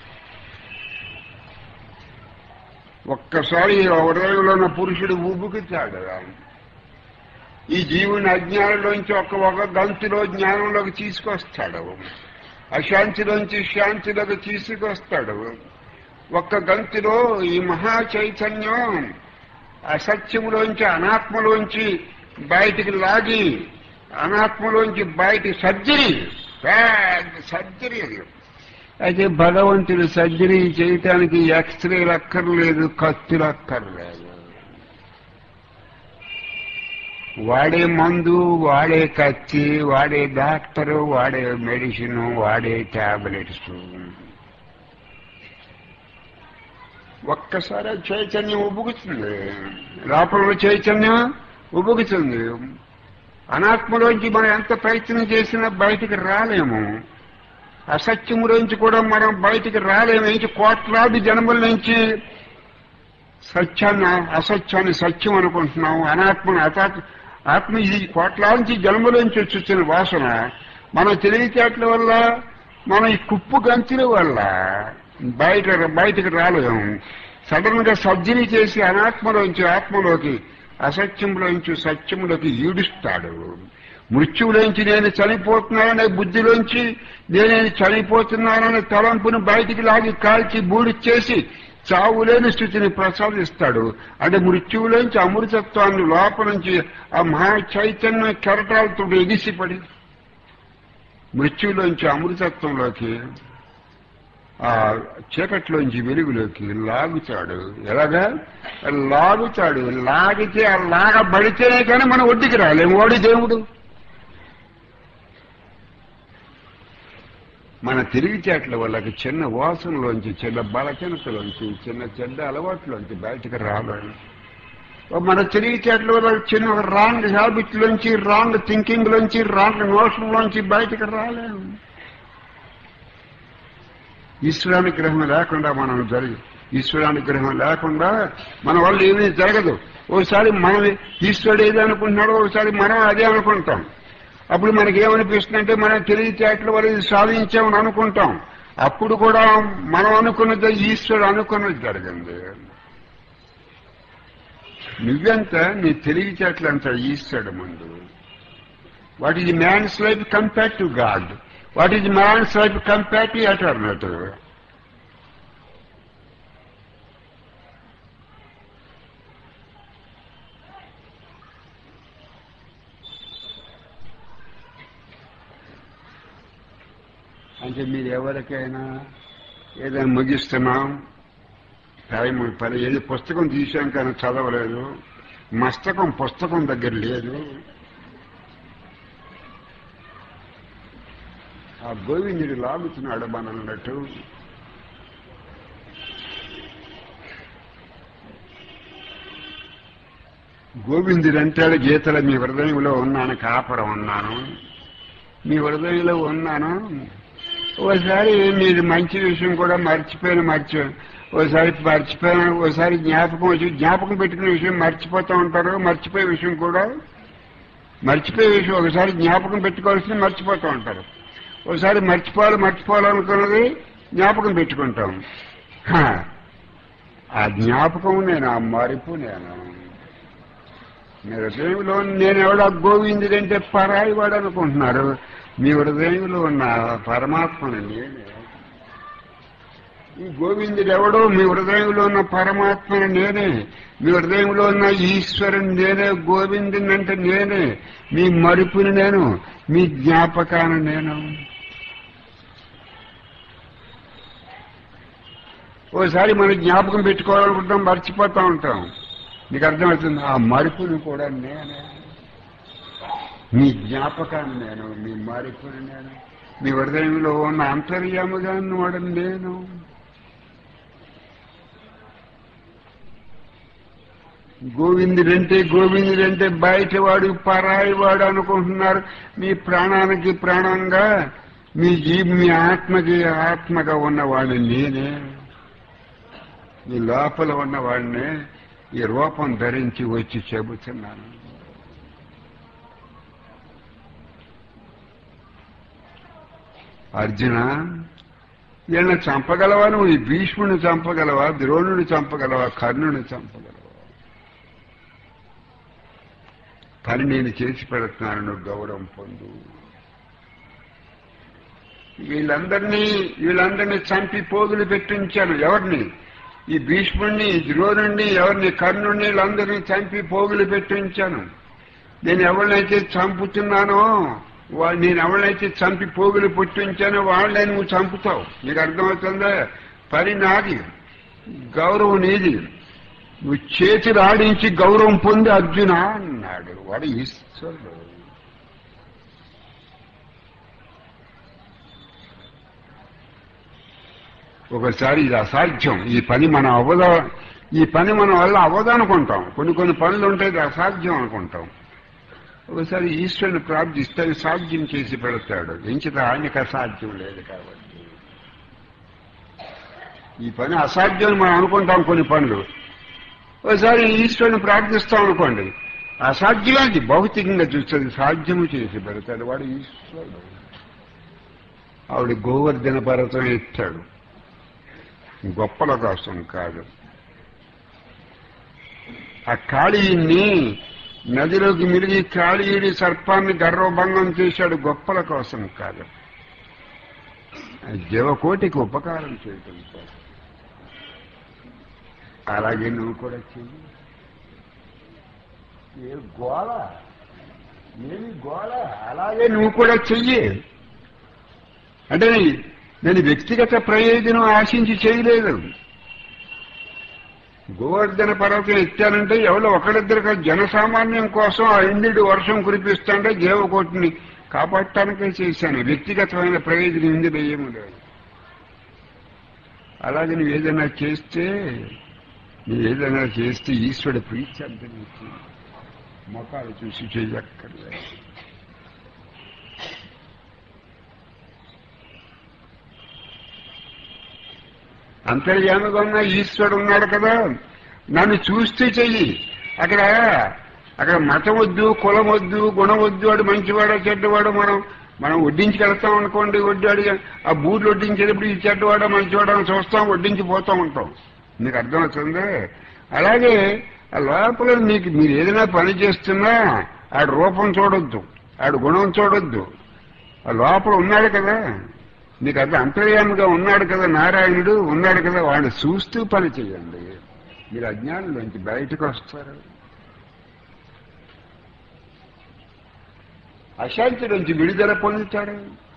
ఒక్కసారి హృదయంలో ఉన్న పురుషుడు ఉబుకుతాడు ఈ జీవుని అజ్ఞానంలోంచి ఒక్క ఒక గంతులో జ్ఞానంలోకి తీసుకొస్తాడు అశాంతిలోంచి శాంతిలోకి తీసుకొస్తాడు ఒక్క గంతులో ఈ మహా చైతన్యం అసత్యములోంచి అనాత్మలోంచి బయటికి లాగి అనాత్మలోంచి బయటికి సర్జరీ పెద్ద సర్జరీ అది అయితే భగవంతుడు సర్జరీ చేయటానికి ఎక్స్రేలు అక్కర్లేదు కత్తులు అక్కర్లేదు వాడే మందు వాడే కత్తి వాడే డాక్టరు వాడే మెడిసిన్ వాడే టాబ్లెట్స్ ఒక్కసారి చైతన్యం ఉబ్బుకుతుంది లోపల చైతన్యం ఉబ్బుకుతుంది అనాత్మలోంచి మనం ఎంత ప్రయత్నం చేసినా బయటికి రాలేము అసత్యములోంచి కూడా మనం బయటికి రాలేము నుంచి కోట్లాది జన్మల నుంచి సత్యాన్ని అసత్యాన్ని సత్యం అనుకుంటున్నాం అనాత్మను అతాత్ ఆత్మ ఇది కోట్లాంచి జన్మలోంచి వచ్చిన వాసన మన తెలివితేటల వల్ల మన ఈ కుప్పు గంతుల వల్ల బయట బయటకు రాలేము సడన్ గా సర్జరీ చేసి అనాత్మలోంచి ఆత్మలోకి అసత్యంలోంచి సత్యంలోకి ఈడుస్తాడు మృత్యువులోంచి నేను చనిపోతున్నాననే బుద్ధిలోంచి నేనేది చనిపోతున్నాననే తలంపును బయటికి లాగి కాల్చి బూడిచ్చేసి చావులేని స్థితిని ప్రసాదిస్తాడు అంటే మృత్యువులోంచి అమృతత్వాన్ని లోపల నుంచి ఆ మహా చైతన్య కెరటాలతో ఎగిసిపడి మృత్యువులోంచి అమృతత్వంలోకి ఆ చీకట్లోంచి వెలుగులోకి లాగుతాడు ఎలాగా లాగుతాడు లాగితే ఆ లాగబడితేనే కానీ మనం ఒడ్డుకి రాలేము వాడి దేవుడు మన తెలివితేటల వల్లకి చిన్న వాసనలోంచి చిన్న బలచనతలోంచి చిన్న చెడ్డ అలవాట్లోంచి బయటకు రాలేము మన తెలివితేటల వల్ల చిన్న రాంగ్ హ్యాబిట్ లోంచి రాంగ్ థింకింగ్ లోంచి రాంగ్ నోషన్ లోంచి బయటకు రాలేము ఈశ్వరానుగ్రహం లేకుండా మనం జరిగి ఈశ్వరానుగ్రహం లేకుండా మన వల్ల ఏమీ జరగదు ఓసారి మనం ఈశ్వరుడు ఏది అనుకుంటున్నాడో ఒకసారి మనం అదే అనుకుంటాం అప్పుడు మనకేమనిపిస్తుందంటే మనం తెలివితేటల వల్ల ఇది సాధించామని అనుకుంటాం అప్పుడు కూడా మనం అనుకున్నది ఈశ్వరుడు అనుకున్నది జరిగింది నువ్వెంత నీ తెలివితేటలంత ఈశ్వరుడు ముందు what is man's life compare to God what is man's life compare to eternity అంటే మీరు ఎవరికైనా ఏదైనా ముగిస్తున్నాం టైం పని ఏది పుస్తకం తీసాం కానీ చదవలేదు మస్తకం పుస్తకం దగ్గర లేదు ఆ గోవిందుడు లాగుతున్నాడు మనన్నట్టు గోవిందుడు అంటాడు గీతలో మీ హృదయంలో ఉన్నాను కాపరం ఉన్నాను మీ హృదయంలో ఉన్నాను ఓసారి మీరు మంచి విషయం కూడా మర్చిపోయిన మర్చి ఓసారి మర్చిపోయిన ఓసారి జ్ఞాపకం వచ్చి జ్ఞాపకం పెట్టుకునే విషయం మర్చిపోతూ ఉంటారు మర్చిపోయే విషయం కూడా మర్చిపోయే విషయం ఒకసారి జ్ఞాపకం పెట్టుకోవాల్సింది మర్చిపోతూ ఉంటారు ఒకసారి మర్చిపోవాలి మర్చిపోవాలనుకున్నది జ్ఞాపకం పెట్టుకుంటాం హా, ఆ జ్ఞాపకం నేను ఆ మరుపు నేను మీ హృదయంలో నేను ఎవడో గోవిందుడంటే పరాయి వాడు అనుకుంటున్నారు మీ హృదయంలో ఉన్న పరమాత్మని నేనే ఈ గోవిందుడు ఎవడో మీ హృదయంలో ఉన్న పరమాత్మని నేనే మీ హృదయంలో ఉన్న ఈశ్వరుని నేనే గోవిందుని అంటే నేనే మీ మరుపుని నేను మీ జ్ఞాపకాన్ని నేను ఓసారి మనం జ్ఞాపకం పెట్టుకోవాలనుకుంటాం మర్చిపోతూ ఉంటాం నీకు అర్థమవుతుంది ఆ మరుపుని కూడా నేనే మీ జ్ఞాపకాన్ని నేను మీ మరుపుని నేను మీ హృదయంలో ఉన్న అంతర్యాముగా వాడు నేను గోవిందుడంటే గోవిందుడంటే బయటవాడు పరాయివాడు అనుకుంటున్నారు మీ ప్రాణానికి ప్రాణంగా మీ జీ మీ ఆత్మకి ఆత్మగా ఉన్నవాడు నేనే మీ లోపల ఉన్నవాడినే ఈ రూపం ధరించి వచ్చి చెబుతున్నాను అర్జున వీళ్ళని చంపగలవా నువ్వు ఈ భీష్ముని చంపగలవా ద్రోణుని చంపగలవా కర్ణుని చంపగలవా పని నేను చేసి పెడుతున్నాను నువ్వు గౌరవం పొందు వీళ్ళందరినీ వీళ్ళందరినీ చంపి పోగులు పెట్టించాను ఎవరిని ఈ భీష్ముడిని ఈ ద్రోణుణ్ణి ఎవరిని కర్ణుణ్ణి వీళ్ళందరినీ చంపి పోగులు పెట్టించాను నేను ఎవరినైతే చంపుతున్నానో వా- నేను ఎవరినైతే చంపి పోగులు పుట్టించానో వాళ్ళని నువ్వు చంపుతావు నీకు అర్థమవుతుందా పని నాది గౌరవం నీది నువ్వు చేతి రాడించి గౌరవం పొంది అర్జున అన్నాడు వాడు ఈశ్వరుడు ఒకసారి ఇది అసాధ్యం ఈ పని మనం అవ్వదా ఈ పని మన వల్ల అవ్వదు అనుకుంటాం కొన్ని కొన్ని పనులు ఉంటాయి ఇది అసాధ్యం అనుకుంటాం ఒకసారి ఈశ్వరుని ప్రార్థిస్తే అది సాధ్యం చేసి పెడతాడు ఎంచిత ఆయనకు అసాధ్యం లేదు కాబట్టి ఈ పని అసాధ్యం అని మనం అనుకుంటాం కొన్ని పనులు ఒకసారి ఈశ్వరుని ప్రార్థిస్తాం అనుకోండి అసాధ్యమైనది భౌతికంగా చూస్తుంది సాధ్యము చేసి పెడతాడు వాడు ఈశ్వరుడు ఆవిడ గోవర్ధన పర్వతం ఎత్తాడు గొప్పల కోసం కాదు ఆ కాళీని నదిలోకి మిరిగి కాళీయుడి సర్పాన్ని గర్వభంగం చేశాడు గొప్పల కోసం కాదు ఆ జీవకోటికి ఉపకారం చేయటం కోసం అలాగే నువ్వు కూడా చెయ్యి ఏ గోళ ఏమి గోళ అలాగే నువ్వు కూడా చెయ్యి అంటే నేను వ్యక్తిగత ప్రయోజనం ఆశించి చేయలేదు గోవర్ధన పర్వతం ఎత్తానంటే ఎవరో ఒకరిద్దరు జనసామాన్యం కోసం ఆ ఇంద్రుడు వర్షం కురిపిస్తుంటే జీవకోటిని కాపాడటానికే చేశాను వ్యక్తిగతమైన ప్రయోజనం ఇందులో ఏమి లేదు అలాగే నువ్వు ఏదైనా చేస్తే నువ్వు ఏదైనా చేస్తే ఈశ్వరుడు ప్రీత్యర్థం మొఖాలు చూసి చేయక్కర్లేదు అంతర్యామిగా ఉన్న ఈశ్వరుడు ఉన్నాడు కదా నన్ను చూస్తే చెయ్యి అక్కడ అక్కడ మతం వద్దు కులం వద్దు గుణం వద్దు వాడు మంచివాడు చెడ్డవాడు మనం మనం వడ్డించుకెళ్తాం అనుకోండి వడ్డాడు ఆ బూట్లు వడ్డించేటప్పుడు ఈ చెడ్డవాడ మంచివాడు అని చూస్తాం వడ్డించి పోతా ఉంటాం మీకు అర్థమవుతుంది అలాగే ఆ లోపల మీకు మీరు ఏదైనా పని చేస్తున్నా ఆడు రూపం చూడొద్దు ఆడు గుణం చూడొద్దు ఆ లోపల ఉన్నాడు కదా మీకు అర్థం అంతర్యామిగా ఉన్నాడు కదా నారాయణుడు ఉన్నాడు కదా వాడిని చూస్తూ పని చేయండి మీరు అజ్ఞానంలోంచి బయటకు వస్తారు అశాంతి నుంచి విడుదల పొందుతాడు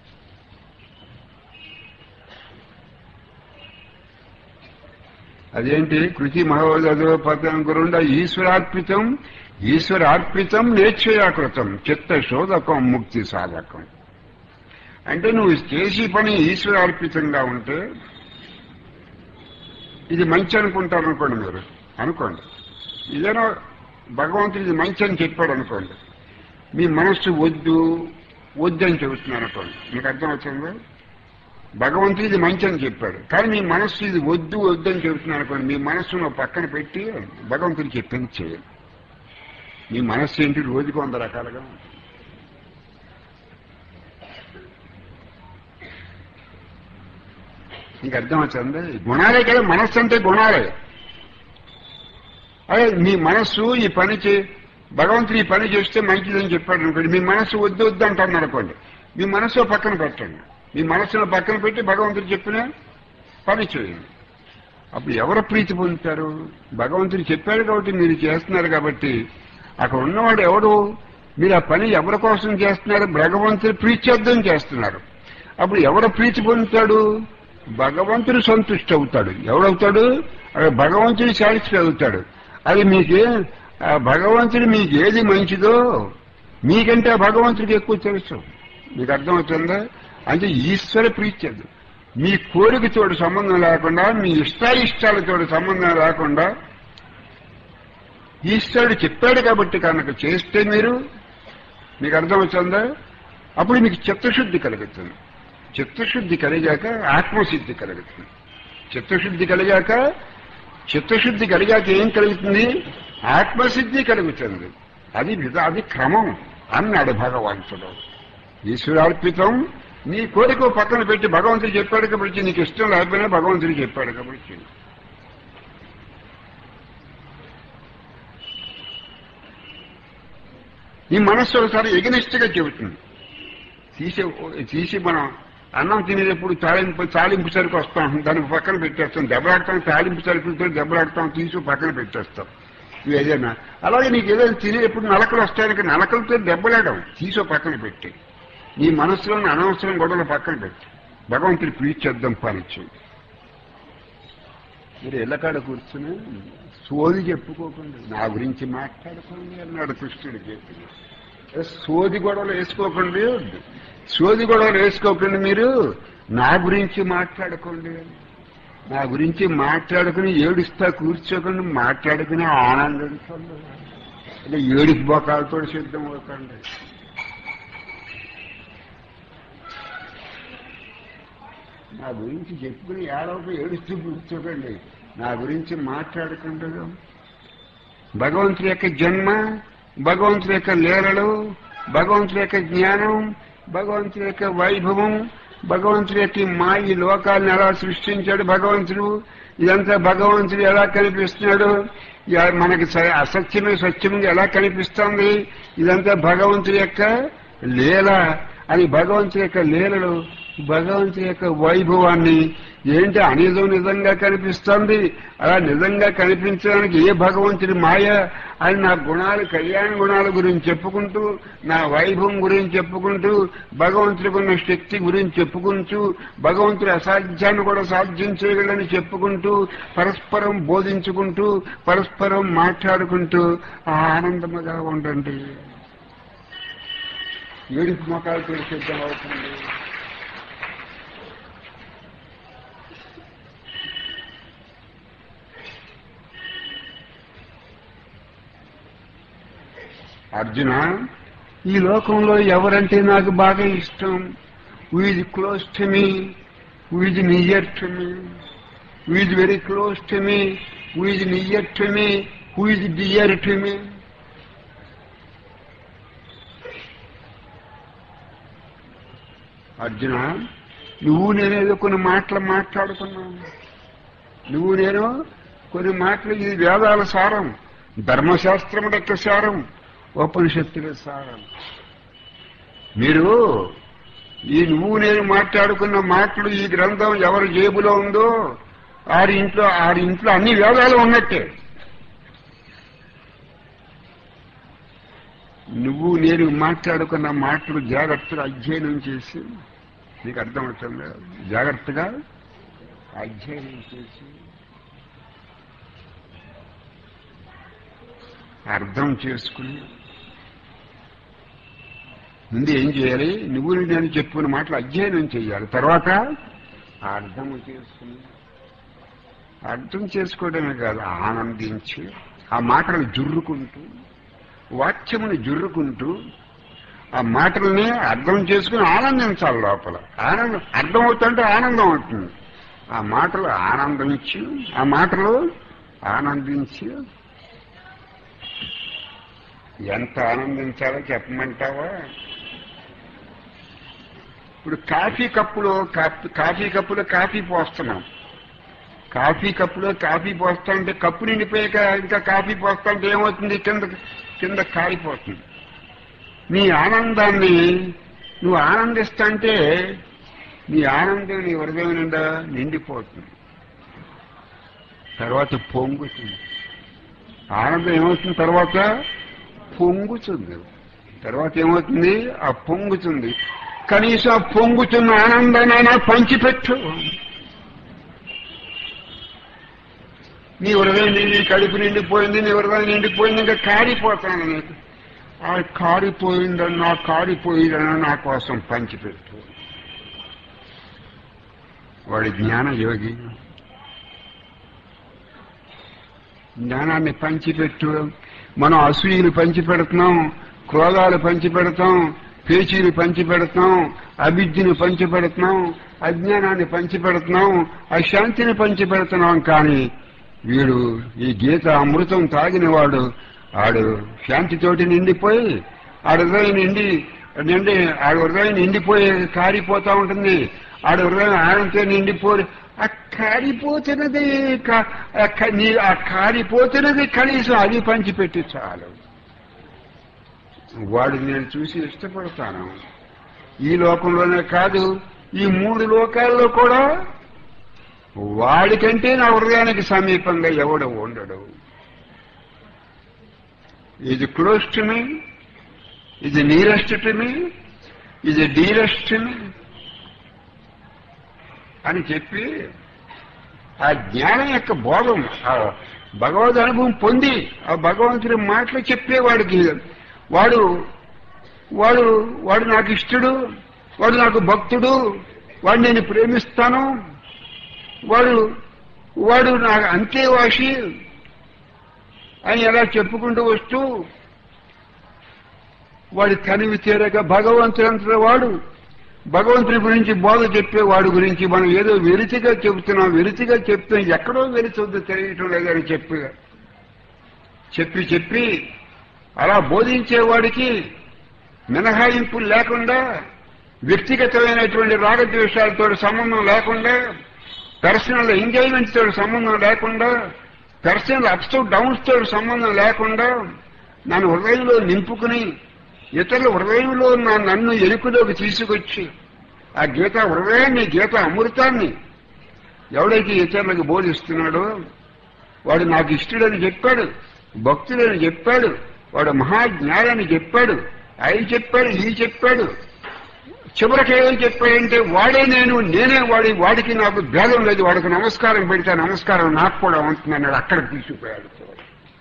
అదేంటి కృతి మహోదయ పదం గురుండ ఈశ్వరార్పితం ఈశ్వరార్పితం నేక్షయాకృతం చిత్త శోధకం ముక్తి సాధకం అంటే నువ్వు చేసే పని ఈశ్వరార్పితంగా ఉంటే ఇది మంచి అనుకుంటారు అనుకోండి మీరు అనుకోండి ఇదేనో భగవంతుడు ఇది మంచి అని చెప్పాడు అనుకోండి మీ మనస్సు వద్దు వద్దు అని చెబుతున్నాను అనుకోండి మీకు అర్థమవుతుందా భగవంతుడు ఇది మంచి అని చెప్పాడు కానీ మీ మనస్సు ఇది వద్దు వద్దు అని చెబుతున్నాను అనుకోండి మీ మనస్సును పక్కన పెట్టి భగవంతుడు చెప్పింది చేయండి మీ మనస్సు ఏంటి రోజుకు వంద రకాలుగా ఉంటుంది నీకు అర్థమవుతుంది గుణాలే కదా మనస్సు అంటే గుణాలే అదే మీ మనస్సు ఈ పని చే భగవంతుడు ఈ పని చేస్తే మంచిదని చెప్పాడు అనుకోండి మీ మనస్సు వద్దు వద్దు అంటాను అనుకోండి మీ మనస్సు పక్కన పెట్టండి మీ మనస్సును పక్కన పెట్టి భగవంతుడు చెప్పిన పని చేయండి అప్పుడు ఎవరు ప్రీతి పొందుతారు భగవంతుడు చెప్పాడు కాబట్టి మీరు చేస్తున్నారు కాబట్టి అక్కడ ఉన్నవాడు ఎవడు మీరు ఆ పని ఎవరి కోసం చేస్తున్నారు భగవంతుడు ప్రీత్యర్థం చేస్తున్నారు అప్పుడు ఎవరు ప్రీతి పొందుతాడు భగవంతుడు సంతుష్టి అవుతాడు ఎవడవుతాడు భగవంతుడు సాటిస్ఫై అవుతాడు అది మీకే ఆ భగవంతుడు మీకు ఏది మంచిదో మీకంటే ఆ భగవంతుడికి ఎక్కువ తెలుసు మీకు అర్థమవుతుందా అంటే ఈశ్వర ప్రీత్యర్థం మీ కోరికతోటి సంబంధం లేకుండా మీ ఇష్టాయిష్టాలతోటి సంబంధం లేకుండా ఈశ్వరుడు చెప్పాడు కాబట్టి కనుక చేస్తే మీరు మీకు అర్థమవుతుందా అప్పుడు మీకు చిత్తశుద్ధి కలుగుతుంది చిత్తశుద్ధి కలిగాక ఆత్మసిద్ధి కలుగుతుంది చిత్తశుద్ధి కలిగాక చిత్తశుద్ధి కలిగాక ఏం కలుగుతుంది ఆత్మసిద్ధి కలుగుతుంది అది విధ- అది క్రమం అన్నాడు భగవంతుడు ఈశ్వరార్పితం నీ కోరిక పక్కన పెట్టి భగవంతుడు చెప్పాడు కాబట్టి నీకు ఇష్టం లేకపోయినా భగవంతుడు చెప్పాడు కాబట్టి ఈ మనస్సు ఒకసారి ఎగనిష్టగా చెబుతుంది తీసి తీసి మనం అన్నం తినేటప్పుడు తాలింపు తాలింపు సరుకు వస్తాం దానికి పక్కన పెట్టేస్తాం దెబ్బలాడతాం తాలింపు సరుకులతో దెబ్బలాడతాం తీసి పక్కన పెట్టేస్తాం ఇవి ఏదైనా అలాగే నీకు ఏదైనా తినేటప్పుడు నలకలు వస్తాయని నలకలతో దెబ్బలాడడం తీసో పక్కన పెట్టి నీ మనసులోని అనవసరం గొడవలు పక్కన పెట్టి భగవంతుడి ప్రీత్యర్థం పాలించు మీరు ఇళ్ళకాడ కూర్చుని సోది చెప్పుకోకండి నా గురించి మాట్లాడుకోండి అన్నాడు కృష్ణుడు చెప్పి సోది గొడవలు వేసుకోకండి సోది గొడవలు వేసుకోకండి మీరు నా గురించి మాట్లాడుకోండి నా గురించి మాట్లాడుకుని ఏడుస్తా కూర్చోకండి మాట్లాడుకుని ఆనందించండి అంటే ఏడుపు బొకాలతో సిద్ధం అవుతండి నా గురించి చెప్పుకుని ఏడవకు ఏడుస్తూ కూర్చోకండి నా గురించి మాట్లాడుకుంటారు భగవంతుడి యొక్క జన్మ భగవంతుడి యొక్క లీలలు భగవంతుడి యొక్క జ్ఞానం భగవంతుడి యొక్క వైభవం భగవంతుడి యొక్క మా ఈ లోకాలను ఎలా సృష్టించాడు భగవంతుడు ఇదంతా భగవంతుడు ఎలా కనిపిస్తున్నాడు యా- మనకి స- అసత్యమే సత్యముగా ఎలా కనిపిస్తుంది ఇదంతా భగవంతుడి యొక్క లీల అని భగవంతుడి యొక్క లీలలు భగవంతుడి యొక్క వైభవాన్ని ఏంటి అనిజం నిజంగా కనిపిస్తుంది అలా నిజంగా కనిపించడానికి ఏ భగవంతుడి మాయ అని నా గుణాలు కళ్యాణ గుణాల గురించి చెప్పుకుంటూ నా వైభవం గురించి చెప్పుకుంటూ భగవంతుడికి ఉన్న శక్తి గురించి చెప్పుకుంటూ భగవంతుడి అసాధ్యాన్ని కూడా సాధ్యం చేయగలని చెప్పుకుంటూ పరస్పరం బోధించుకుంటూ పరస్పరం మాట్లాడుకుంటూ ఆనందముగా ఉండండి ఏడుపు మొఖాలతో సిద్ధం అవుతుంది అర్జున ఈ లోకంలో ఎవరంటే నాకు బాగా ఇష్టం he's close to me he's near to me he's very close to me he's near to me he's dear to me Arjuna నువ్వు నేనేదో కొన్ని మాటలు మాట్లాడుకున్నావు నువ్వు నేను కొన్ని మాటలు ఇది వేదాల సారం ధర్మశాస్త్రం యొక్క సారం ఉపనిషత్తుల సారం మీరు ఈ నువ్వు నేను మాట్లాడుకున్న మాటలు ఈ గ్రంథం ఎవరి జేబులో ఉందో ఆరి ఇంట్లో ఆరి ఇంట్లో అన్ని వేదాలు ఉన్నట్టే నువ్వు నేను మాట్లాడుకున్న మాటలు జాగ్రత్తగా అధ్యయనం చేసి నీకు అర్థమవుతుందా జాగ్రత్తగా అధ్యయనం చేసి అర్థం చేసుకుని ముందు ఏం చేయాలి నువ్వు నేను చెప్పుకున్న మాటలు అధ్యయనం చేయాలి తర్వాత అర్థం చేసుకుని అర్థం చేసుకోవడమే కాదు ఆనందించి ఆ మాటలు జుర్రుకుంటూ వాక్యముని జుర్రుకుంటూ ఆ మాటల్ని అర్థం చేసుకుని ఆనందించాలి లోపల ఆనందం అర్థం అవుతుంటే ఆనందం అవుతుంది ఆ మాటలు ఆనందించి ఆ మాటలు ఆనందించి ఎంత ఆనందించాలో చెప్పమంటావా ఇప్పుడు కాఫీ కప్పులో కాఫీ కాఫీ కప్పులో కాఫీ పోస్తున్నాం కాఫీ కప్పులో కాఫీ పోస్తా ఉంటే కప్పు నిండిపోయాక ఇంకా కాఫీ పోస్తా ఉంటే ఏమవుతుంది కింద కింద కారిపోతుంది నీ ఆనందాన్ని నువ్వు ఆనందిస్తుంటే నీ ఆనందం నీ హృదయం నిండా నిండిపోతుంది తర్వాత పొంగుతుంది ఆనందం ఏమవుతుంది తర్వాత పొంగుతుంది తర్వాత ఏమవుతుంది ఆ పొంగుతుంది కనీసం ఆ పొంగుతున్న ఆనందాన్ని పంచిపెట్టు నీ హృదయం నిండి కడుపు నిండిపోయింది నీ హృదయం నిండిపోయింది ఇంకా కారిపోతాను నీకు ఆ కారిపోయిందన్నా కారిపోయిందన్నా నా కోసం పంచిపెట్టు వాడి జ్ఞాన యోగి జ్ఞానాన్ని పంచిపెట్టు మనం అసూయలు పంచిపెడుతున్నాం క్రోధాలు పంచిపెడతాం పేచీలు పంచిపెడతాం అవిద్యను పంచిపెడుతున్నాం అజ్ఞానాన్ని పంచిపెడుతున్నాం అశాంతిని పంచిపెడుతున్నాం కానీ వీడు ఈ గీత అమృతం తాగిన వాడు ఆడు శాంతితోటి నిండిపోయి ఆడ హృదయం నిండి నిండి ఆడ హృదయం నిండిపోయి కారిపోతా ఉంటుంది ఆడ హృదయం ఆనంతో నిండిపోయి ఆ కారిపోతున్నది కా- ఆ క- నీ- ఆ కారిపోతున్నది కనీసం అది పంచిపెట్టి చాలు వాడు నేను చూసి ఇష్టపడతాను ఈ లోకంలోనే కాదు ఈ మూడు లోకాల్లో కూడా వాడికంటే నా హృదయానికి సమీపంగా ఎవడు ఉండడు ఇది క్లోజ్ టు మీ ఇది నీరెస్ట్ టు మీ ఇది డీరెస్ట్ టు మీ అని చెప్పి ఆ జ్ఞానం యొక్క బోధం ఆ భగవద్ అనుభవం పొంది ఆ భగవంతుడి మాటలు చెప్పేవాడికి వాడు వాడు వాడు నాకు ఇష్టడు వాడు నాకు భక్తుడు వాడు నేను ప్రేమిస్తాను వాడు వాడు నాకు అంతేవాసి అని ఎలా చెప్పుకుంటూ వస్తూ వాడి తనివి తీరక భగవంతుడంతటి వాడు భగవంతుడి గురించి బోధ చెప్పే వాడి గురించి మనం ఏదో వెరితిగా చెబుతున్నాం వెరితిగా చెప్తున్నాం ఎక్కడో వెరిచొద్దు తెలియటం లేదని చెప్పి చెప్పి చెప్పి అలా బోధించేవాడికి మినహాయింపు లేకుండా వ్యక్తిగతమైనటువంటి రాగద్వేషాలతో సంబంధం లేకుండా పర్సనల్ ఎంజాయ్మెంట్ తోటి సంబంధం లేకుండా పర్సనల్ అప్స్ డౌన్స్ తోటి సంబంధం లేకుండా నన్ను హృదయంలో నింపుకుని ఇతరుల హృదయంలో నా నన్ను ఎరుకులోకి తీసుకొచ్చి ఆ గీత హృదయాన్ని గీత అమృతాన్ని ఎవడైతే ఇతరులకు బోధిస్తున్నాడో వాడు నాకు ఇష్టడని చెప్పాడు భక్తుడని చెప్పాడు వాడు మహాజ్ఞానాన్ని చెప్పాడు అయి చెప్పాడు ఈ చెప్పాడు చివరికి ఏమని చెప్పాడంటే వాడే నేను నేనే వాడి వాడికి నాకు భేదం లేదు వాడికి నమస్కారం పెడితే నమస్కారం నాకు కూడా ఉంటుందన్నాడు అక్కడికి తీసుకుపోయాడు చివరికి.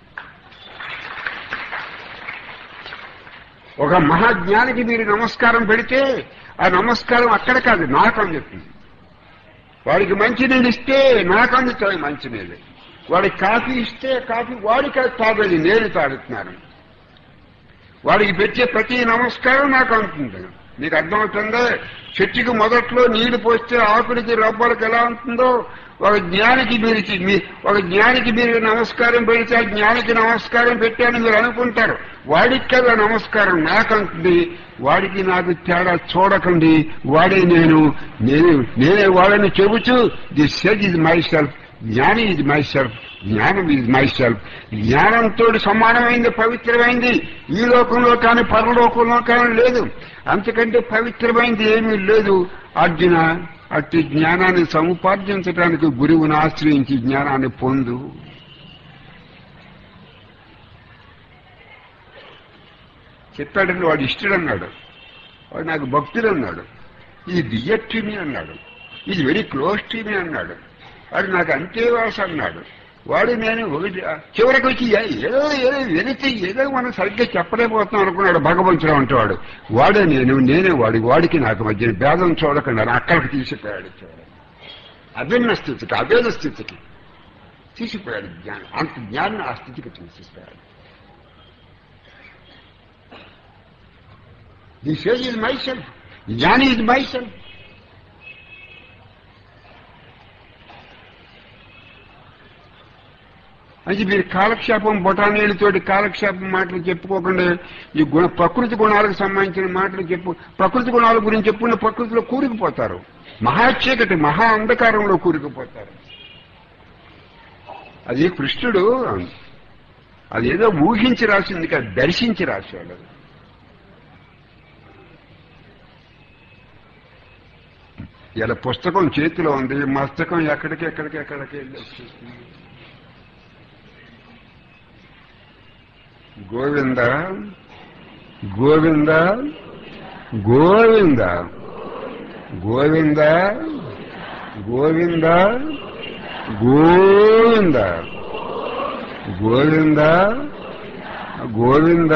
ఒక మహాజ్ఞానికి మీరు నమస్కారం పెడితే ఆ నమస్కారం అక్కడ కాదు నాకు అని చెప్పింది వాడికి మంచినీళ్ళు ఇస్తే నాకు అందుతాయి మంచినీళ్ళు వాడికి కాఫీ ఇస్తే కాఫీ వాడికి అది తాగేది నేను తాగుతున్నాను వాడికి పెట్టే ప్రతి నమస్కారం నాకు అందుతుంది నీకు అర్థమవుతుందా చెట్టుకి మొదట్లో నీళ్లు పోస్తే ఆకులకి రబ్బలకి ఎలా ఉంటుందో ఒక జ్ఞానికి మీరు చి- మీ- ఒక జ్ఞానికి మీరు నమస్కారం పెడితే ఆ జ్ఞానికి నమస్కారం పెట్టాను మీరు అనుకుంటారు వాడికి కదా నమస్కారం నాకంటుంది వాడికి నాకు తేడా చూడకండి వాడే నేను నేను నేనే వాడని చెబుతూ the sage is my self జ్ఞాని ఇది మై సెల్ఫ్ జ్ఞానం ఇది మై సెల్ఫ్ జ్ఞానంతో సమానమైంది పవిత్రమైంది ఈ లోకంలో కానీ పరలోకంలో కానీ లేదు అంతకంటే పవిత్రమైంది ఏమీ లేదు అర్జున అట్టి జ్ఞానాన్ని సముపార్జించడానికి గురువుని ఆశ్రయించి జ్ఞానాన్ని పొందు చెప్పాడని వాడు ఇష్టడన్నాడు వాడు నాకు భక్తుడు అన్నాడు ఇది డియర్ టు మీ అన్నాడు ఇది వెరీ క్లోజ్ టు మీ అన్నాడు వాడు నాకు అంతేవాస అన్నాడు వాడు నేను ఒకటి చివరికి వచ్చి ఏ- ఏదో ఏదో వెళితే ఏదో మనం సరిగ్గా చెప్పలేకపోతున్నాం అనుకున్నాడు భగవంతుడు అంటేవాడు వాడే నేను నేనే వాడి వాడికి నాకు మధ్య భేదం చూడకుండా అక్కడికి తీసిపోయాడు చివరికి అభిన్న స్థితికి అభేద స్థితికి తీసిపోయాడు జ్ఞానం అంత జ్ఞానం ఆ స్థితికి తీసిపోయాడు this age is my self జ్ఞాని ఇస్ మై సెల్ఫ్ అయితే మీరు కాలక్షేపం బొటానీలతోటి కాలక్షేపం మాటలు చెప్పుకోకుండా ఈ గుణ ప్రకృతి గుణాలకు సంబంధించిన మాటలు చెప్పు ప్రకృతి గుణాల గురించి చెప్పుకున్న ప్రకృతిలో కూరుకుపోతారు మహా చీకటి మహా అంధకారంలో కూరుకుపోతారు అది కృష్ణుడు అది ఏదో ఊహించి రాసింది కాదు దర్శించి రాశాడు ఇలా పుస్తకం చేతిలో ఉంది మస్తకం ఎక్కడికి ఎక్కడికి ఎక్కడికి వెళ్ళి వచ్చేసింది గోవింద గోవింద గోవింద గోవింద గోవింద గోవింద గోవింద గోవింద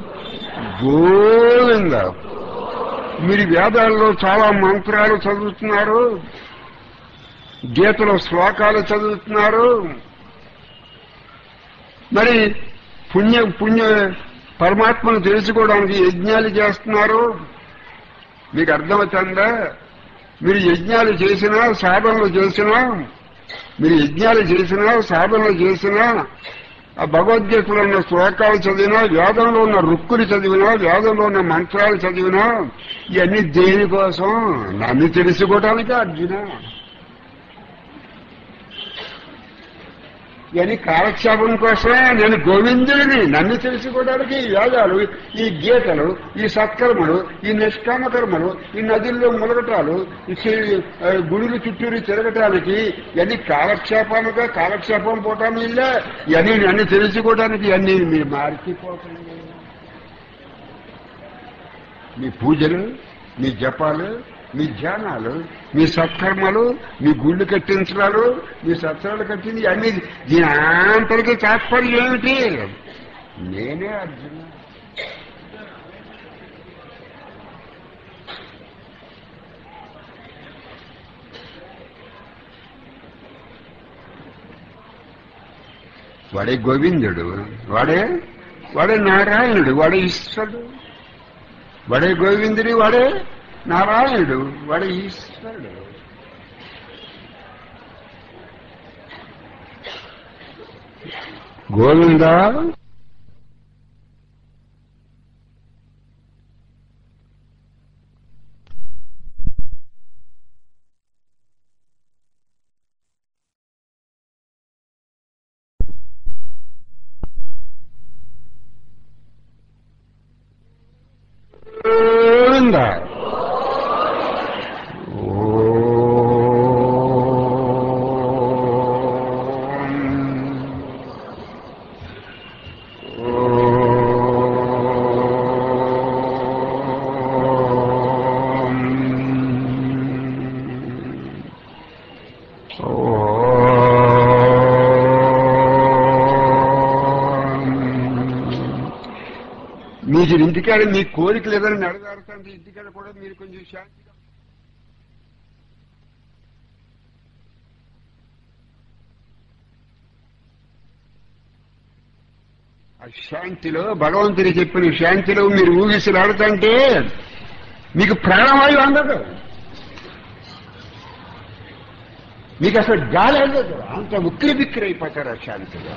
గోవింద మీరు వేదాల్లో చాలా మంత్రాలు చదువుతున్నారు గీతలో శ్లోకాలు చదువుతున్నారు మరి పుణ్య పుణ్య పరమాత్మను తెలుసుకోవడానికి యజ్ఞాలు చేస్తున్నారు మీకు అర్థమవుతుందా మీరు యజ్ఞాలు చేసినా సాధనలు చేసినా మీరు యజ్ఞాలు చేసినా సాధనలు చేసినా ఆ భగవద్గీతలో ఉన్న శ్లోకాలు చదివినా వేదంలో ఉన్న రుక్కులు చదివినా వేదంలో ఉన్న మంత్రాలు చదివినా ఇవన్నీ దేనికోసం నన్ను తెలుసుకోవటానికి అర్జున ఇవన్నీ కాలక్షేపం కోసమే నేను గోవిందుడిని నన్ను తెలుసుకోవడానికి ఈ వేదాలు ఈ గీతలు ఈ సత్కర్మలు ఈ నిష్కామ కర్మలు ఈ నదుల్లో ములగటాలు ఈ చి- ఆ, గుడులు చుట్టూరు తిరగటానికి ఇవన్నీ కాలక్షేపాలుగా కాలక్షేపం పోవటానికి ఇల్లే ఇవన్నీ నన్ను తెలుసుకోవడానికి ఇవన్నీ మీరు మార్చిపోతుంది మీ పూజలు మీ జపాలు మీ ధ్యానాలు మీ సత్కర్మలు మీ గుళ్ళు కట్టించడాలు మీ సత్రాలు కట్టింది అన్ని దీని అంతరికి తాత్పర్యం ఏమిటి నేనే అర్జున వాడే గోవిందుడు వాడే వాడే నారాయణుడు వాడే ఈశ్వరుడు వాడే గోవిందుడు వాడే నారాయణుడు వాడే ఈశ్వరుడు గోవిందా గోవిందా మీకు ఇంటికాడ మీ కోరికలు ఏదైనా నెరవేరుతుంటే ఇంటికాడ కూడా మీరు కొంచెం శాంతిగా ఆ శాంతిలో భగవంతుడు చెప్పిన శాంతిలో మీరు ఊగిసలాడుతుంటే మీకు ప్రాణవాయువు అందదు మీకు అసలు గాలి అందదు అంత ఉక్కిరి బిక్కిరి అయిపోతారు ఆ శాంతిలో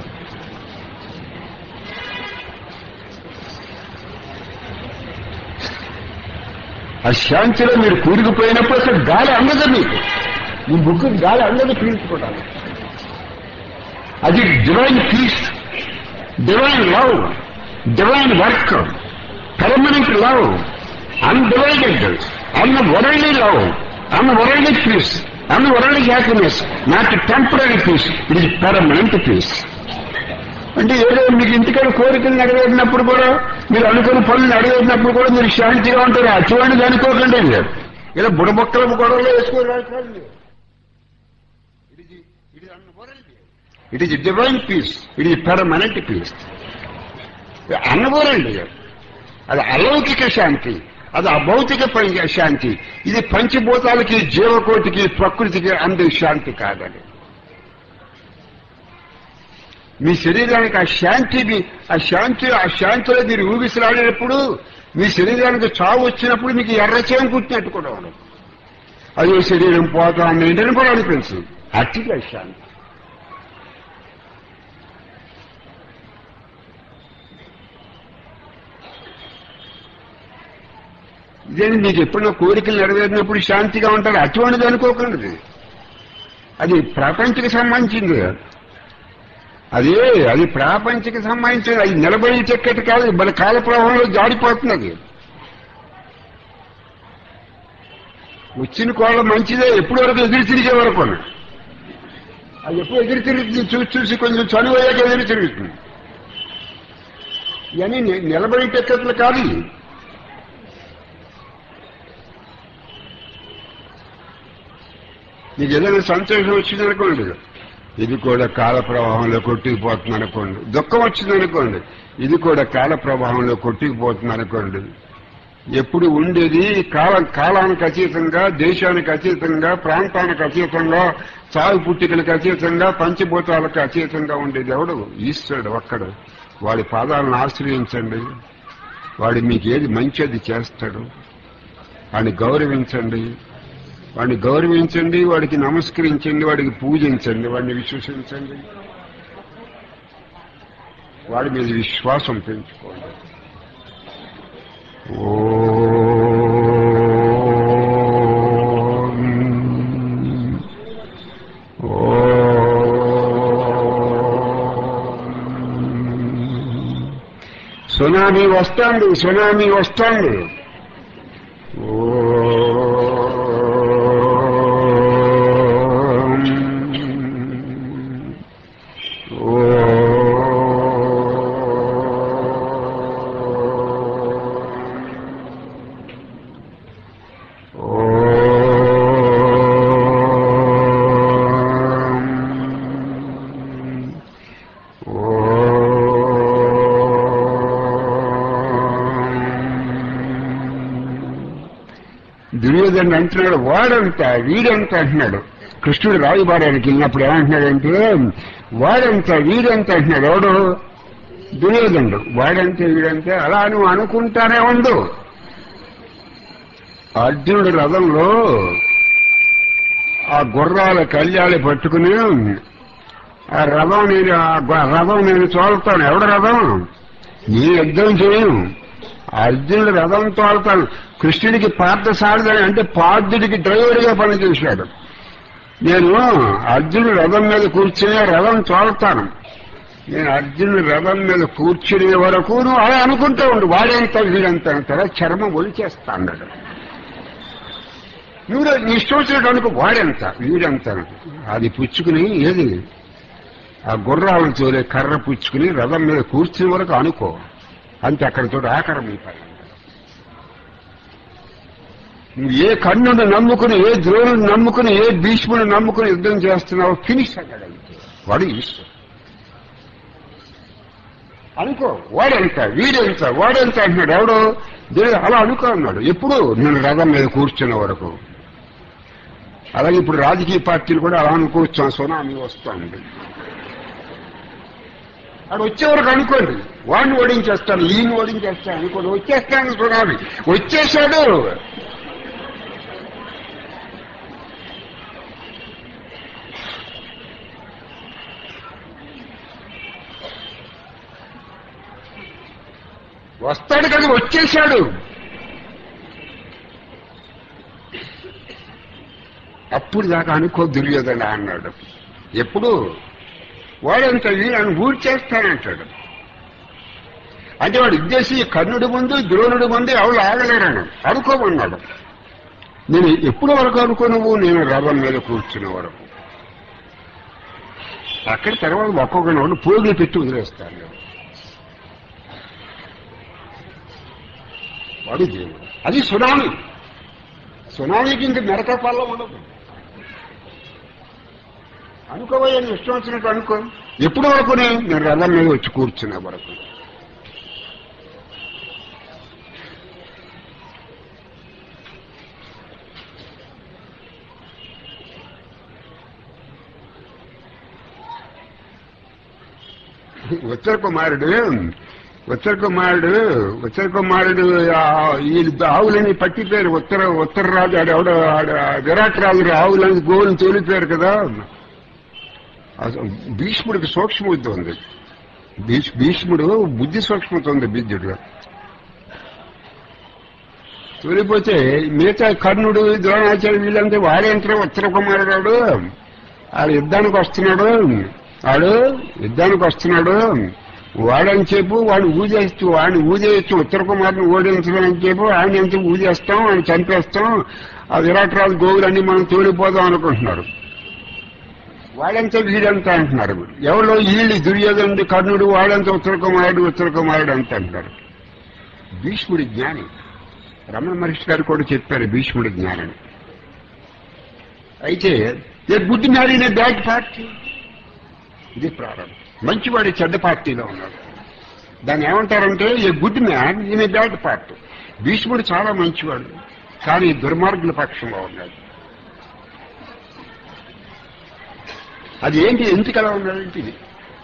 ఆ శాంతిలో మీరు కూరుకుపోయినప్పుడు అసలు గాలి అందదు మీకు మీ బుక్ గాలి అందదు పీల్చుకోవడానికి అది divine peace divine love divine work permanent love undivided అన్న వరల్డ్ లవ్ అన్న వరల్డ్ పీస్ అన్న world happiness not temporary peace it is permanent peace అంటే ఏదో మీకు ఇంటికాడ కోరికలు నెరవేరినప్పుడు కూడా మీరు అనుకున్న పనులు నెరవేరినప్పుడు కూడా మీరు శాంతిగా ఉంటారు అటువంటిది అనుకోకండి ఇలా బుడబొక్కల గొడవలో వేసుకోవాలి it is divine peace it is permanent peace అన్నబోరండి అది అలౌకిక శాంతి అది అభౌతిక ప- శాంతి ఇది పంచభూతాలకి జీవకోటికి ప్రకృతికి అందే శాంతి కాదని మీ శరీరానికి ఆ శాంతి మీ- ఆ శాంతి ఆ శాంతిలో మీరు ఊగిసలాడినప్పుడు మీ శరీరానికి చావు వచ్చినప్పుడు మీకు ఎర్రచేయం కుట్టినట్టు కూడా ఉండదు అయ్యో శరీరం పోతా ఏంటని కూడా అనిపించదు అట్టిగా శాంతి ఇదే మీకు ఎప్పుడైనా కోరికలు నెరవేరినప్పుడు శాంతిగా ఉంటారు అటువంటిది అనుకోకండి అది ప్రపంచకి సంబంధించింది అదే అది ప్రాపంచిక సంబంధించింది అది నిలబడి చెక్కటి కాదు మన కాల ప్రవాహంలో జాడిపోతున్నది వచ్చిన కోళ్ళ మంచిదే ఎప్పుడు వరకు ఎదురు తిరిగే వరకు అది ఎప్పుడు ఎదురు తిరుగుతుంది చూసి చూసి కొంచెం చనువయ్యాక ఎదురు తిరుగుతుంది ఇవన్నీ ని- నిలబడి టెక్కట్లు కాదు ఇవి. నీకు ఏదైనా సంతోషం వచ్చిందనుకోండి ఇది కూడా కాల ప్రవాహంలో కొట్టుకుపోతుంది అనుకోండి దుఃఖం వచ్చిందనుకోండి ఇది కూడా కాల ప్రవాహంలో కొట్టుకుపోతుంది అనుకోండి ఎప్పుడు ఉండేది కాలం కాలానికి అతీతంగా దేశానికి అతీతంగా ప్రాంతానికి అతీతంగా సాగు పుట్టికలకు అతీతంగా పంచభూతాలకు అతీతంగా ఉండేది ఎవడు ఈశ్వరుడు ఒక్కడు వాడి పాదాలను ఆశ్రయించండి వాడు మీకు ఏది మంచిది చేస్తాడు వాడిని గౌరవించండి వాడిని గౌరవించండి వాడికి నమస్కరించండి వాడికి పూజించండి వాడిని విశ్వసించండి వాడి మీద విశ్వాసం పెంచుకోండి ఓం. ఓం. సునామీ వస్తాంది సునామీ వస్తాంది ఓం. ఓం. దుర్యోధనుడు అంటున్నాడు వాడంతా వీడంతా అంటున్నాడు కృష్ణుడు రాజుబారానికి వెళ్ళినప్పుడు ఏమంటున్నాడంటే వాడంతా వీడంతా అంటున్నాడు ఎవడు దుర్యోధనుడు వాడంతే వీడంతే అలా నువ్వు అనుకుంటానే ఉండు అర్జునుడి రథంలో ఆ గుర్రాల కళ్యాలు పట్టుకుని ఆ రథం నేను ఆ గు- రథం నేను తోలుతాను ఎవడ రథం నీ యుద్ధం చేయను అర్జునుడి రథం తోలుతాను కృష్ణుడికి పార్థసారథి అంటే పార్థుడికి డ్రైవర్గా పనిచేశాడు నేను అర్జునుడి రథం మీద కూర్చుని రథం తోలుతాను నేను అర్జునుడి రథం మీద కూర్చునే వరకు నువ్వు అలా అనుకుంటూ ఉండు వాడేంత వీడంత అంటారా చర్మం ఒలిచేస్తా అన్నాడు నువ్వు నీ ఇష్టం వచ్చినట్టు అనుకో వాడెంత వీడెంత అది పుచ్చుకుని ఏది ఆ గుర్రాలను తోలే కర్ర పుచ్చుకుని రథం మీద కూర్చునే వరకు అనుకో అంతే అక్కడితో ఆకారం అయిపోయింది నువ్వు ఏ కన్నును నమ్ముకుని ఏ ద్రోణుని నమ్ముకుని ఏ భీష్ముని నమ్ముకుని యుద్ధం చేస్తున్నావో ఫినిష్ అన్నాడు అంతే వాడు ఇష్టం అనుకో వాడెంత వీడెంత వాడెంత అంటున్నాడు ఎవడో దేవుడు అలా అనుకో అన్నాడు ఎప్పుడు నేను రథం మీద కూర్చున్న వరకు అలాగే ఇప్పుడు రాజకీయ పార్టీలు కూడా అలా అనుకోవచ్చు సునామీ వస్తుంది అది వచ్చే వరకు అనుకోండి వాడిని ఓడించేస్తాను ఈయన ఓడించేస్తాను అనుకోండి వచ్చేస్తాను సునామీ వచ్చేసాడు వస్తాడు కదా వచ్చేశాడు అప్పుడు దాకా అనుకో దుర్యోధన అన్నాడు ఎప్పుడు వాడంత వీళ్ళని ఊరి చేస్తానంటాడు అంటే వాడు ఉద్దేశం ఈ కర్ణుడి ముందు ద్రోణుడి ముందు ఎవరు ఆగలేరను అనుకోమన్నాడు నేను ఎప్పుడు వరకు అనుకో నువ్వు నేను రథం మీద కూర్చున్న వరకు అక్కడ తర్వాత ఒక్కొక్క వాడు పోగులు పెట్టి వదిలేస్తాను వాడు దేవుడు అది సునామీ సునామీకి ఇంక మెరక పల్ల ఉండదు అనుకోవయ్యా నీ ఇష్టం వచ్చినట్టు అనుకో ఎప్పుడు వరకు నేను నేను రథం మీద వచ్చి కూర్చునే వరకు ఉత్తర కుమారుడు ఉత్తర కుమారుడు ఉత్తర కుమారుడు ఆ ఈ ఆవులని పట్టిపోయారు ఉత్తర ఉత్తర రాజు ఆడు ఎవడో ఆడు ఆ విరాట్ రాజు ఆవులని గోవులను తోలిపోయారు కదా అసలు భీష్ముడికి సూక్ష్మ బుద్ధి ఉంది భీష్- భీష్ముడు బుద్ధి సూక్ష్మత ఉంది బీజుడు తోలిపోతే మిగతా కర్ణుడు ద్రోణాచార్య వీళ్ళంతా వాడేంటారు ఉత్తర కుమారుడు ఆడు యుద్ధానికి వస్తున్నాడు వాడు యుద్ధానికి వస్తున్నాడు వాడని చెప్పు వాడు ఊజేస్తూ వాడిని ఊజేయచ్చు ఉత్తర కుమారుని ఓడించడం అని చెప్పు ఆయన ఎంత ఊజేస్తాం ఆయన చంపేస్తాం ఆ విరాట్ రాజు గోవులన్నీ మనం తోలిపోదాం అనుకుంటున్నారు వాడంతా వీడంతా అంటున్నారు ఎవరో వీళ్ళు దుర్యోధనుడు కర్ణుడు వాడంతా ఉత్తర కుమారుడు ఉత్తర కుమారుడు అంత అంటున్నారు భీష్ముడి జ్ఞాని రమణ మహర్షి గారు కూడా చెప్పారు భీష్ముడి జ్ఞానని అయితే a good man in bad party ఇది ప్రారంభం మంచివాడి చెడ్డ పార్టీలో ఉన్నాడు దాన్ని ఏమంటారంటే a good man in a bad party భీష్ముడు చాలా మంచివాడు కానీ దుర్మార్గుల పక్షంలో ఉన్నాడు అది ఏంటి ఎందుకు అలా ఉన్నాడంటే ఇది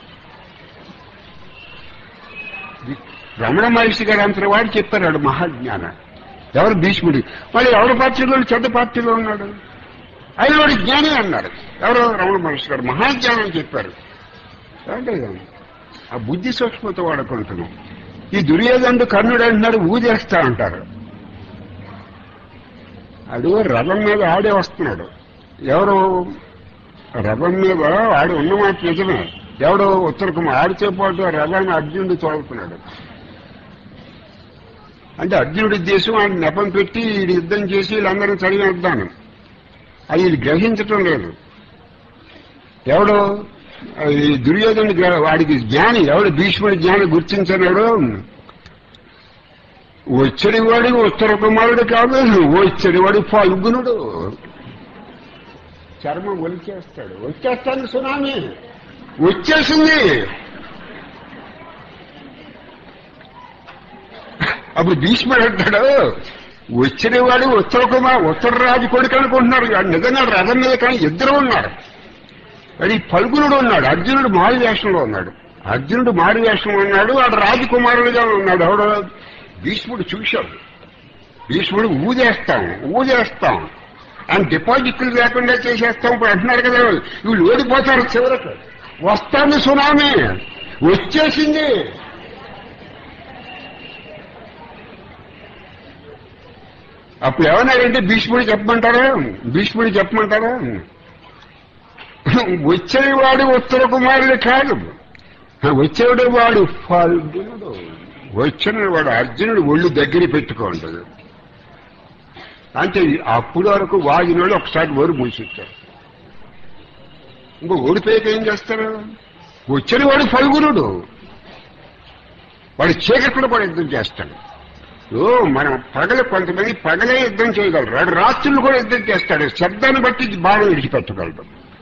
ఇది రమణ మహర్షి గారు అంతటి వాడు చెప్పారు వాడు మహాజ్ఞాన ఎవరు భీష్ముడు వాళ్ళు ఎవరి పార్టీలో చెడ్డ పార్టీలో ఉన్నాడు ఆయన వాడు జ్ఞాని అన్నారు ఎవరో రమణ మహర్షి గారు మహాజ్ఞానం చెప్పారు అంటే ఆ బుద్ధి సూక్ష్మత వాడుకుంటున్నాం ఈ దుర్యోధనుడు కర్ణుడు అంటున్నాడు ఊదేస్తా అంటారు అడు రథం మీద ఆడే వస్తున్నాడు ఎవరు రథం మీద ఆడు ఉన్నమాట నిజమే ఎవడో ఉత్తర కుమార్ ఆడితో పాటు ఆ రథాన్ని అర్జునుడు తోడుతున్నాడు అంటే అర్జునుడి దేశం ఆయన నెపం పెట్టి వీడు యుద్ధం చేసి వీళ్ళందరూ చదివేద్దాను అది వీళ్ళు గ్రహించటం లేదు ఎవడో ఈ దుర్యోధనుడి గ్ర- వాడికి జ్ఞాని ఎవడు భీష్ముడి జ్ఞాని గుర్తించనాడు వచ్చడి వాడు ఉత్తర కుమారుడు కాదు వచ్చడి వాడు ఫల్గునుడు చర్మం ఒలిచేస్తాడు వచ్చేస్తాను సునామీ వచ్చేసింది అప్పుడు భీష్ముడు అంటాడు వచ్చినవాడు ఉత్తర కుమార్ ఉత్తర రాజు కొడుకు అనుకుంటున్నారు వాడు నిజంగా రథం మీద కానీ ఇద్దరు ఉన్నారు అది పలుగునుడు ఉన్నాడు అర్జునుడు మారు వేషంలో ఉన్నాడు అర్జునుడు మారు వేషంలో ఉన్నాడు వాడు రాజకుమారుడుగా ఉన్నాడు ఎవడో భీష్ముడు చూశాడు భీష్ముడు ఊదేస్తాం ఊదేస్తాం అని డిపాజిట్లు లేకుండా చేసేస్తాం ఇప్పుడు అంటున్నారు కదా వీళ్ళు ఓడిపోతారు చివరకు వస్తాను సునామీ వచ్చేసింది అప్పుడు ఏమన్నాడంటే భీష్ముడు చెప్పమంటారా భీష్ముడు చెప్పమంటారా వచ్చేవాడు ఉత్తర కుమారుడు కాదు వచ్చేవాడు వాడు ఫాల్గునుడు వచ్చిన వాడు అర్జునుడు ఒళ్ళు దగ్గర పెట్టుకోండి అంటే అప్పుడు వరకు వాగిన వాళ్ళు ఒకసారి ఓరు మూసిచ్చారు ఇంకో ఓడిపోయాక ఏం చేస్తారు వచ్చిన వాడు ఫల్గునుడు వాడు చీకట్లో కూడా యుద్ధం చేస్తాడు ఓ మనం పగలు కొంతమంది పగలే యుద్ధం చేయగలరు వాడు రాత్రులు కూడా యుద్ధం చేస్తాడు శబ్దాన్ని బట్టి బాణం విడిచిపెట్టగలడు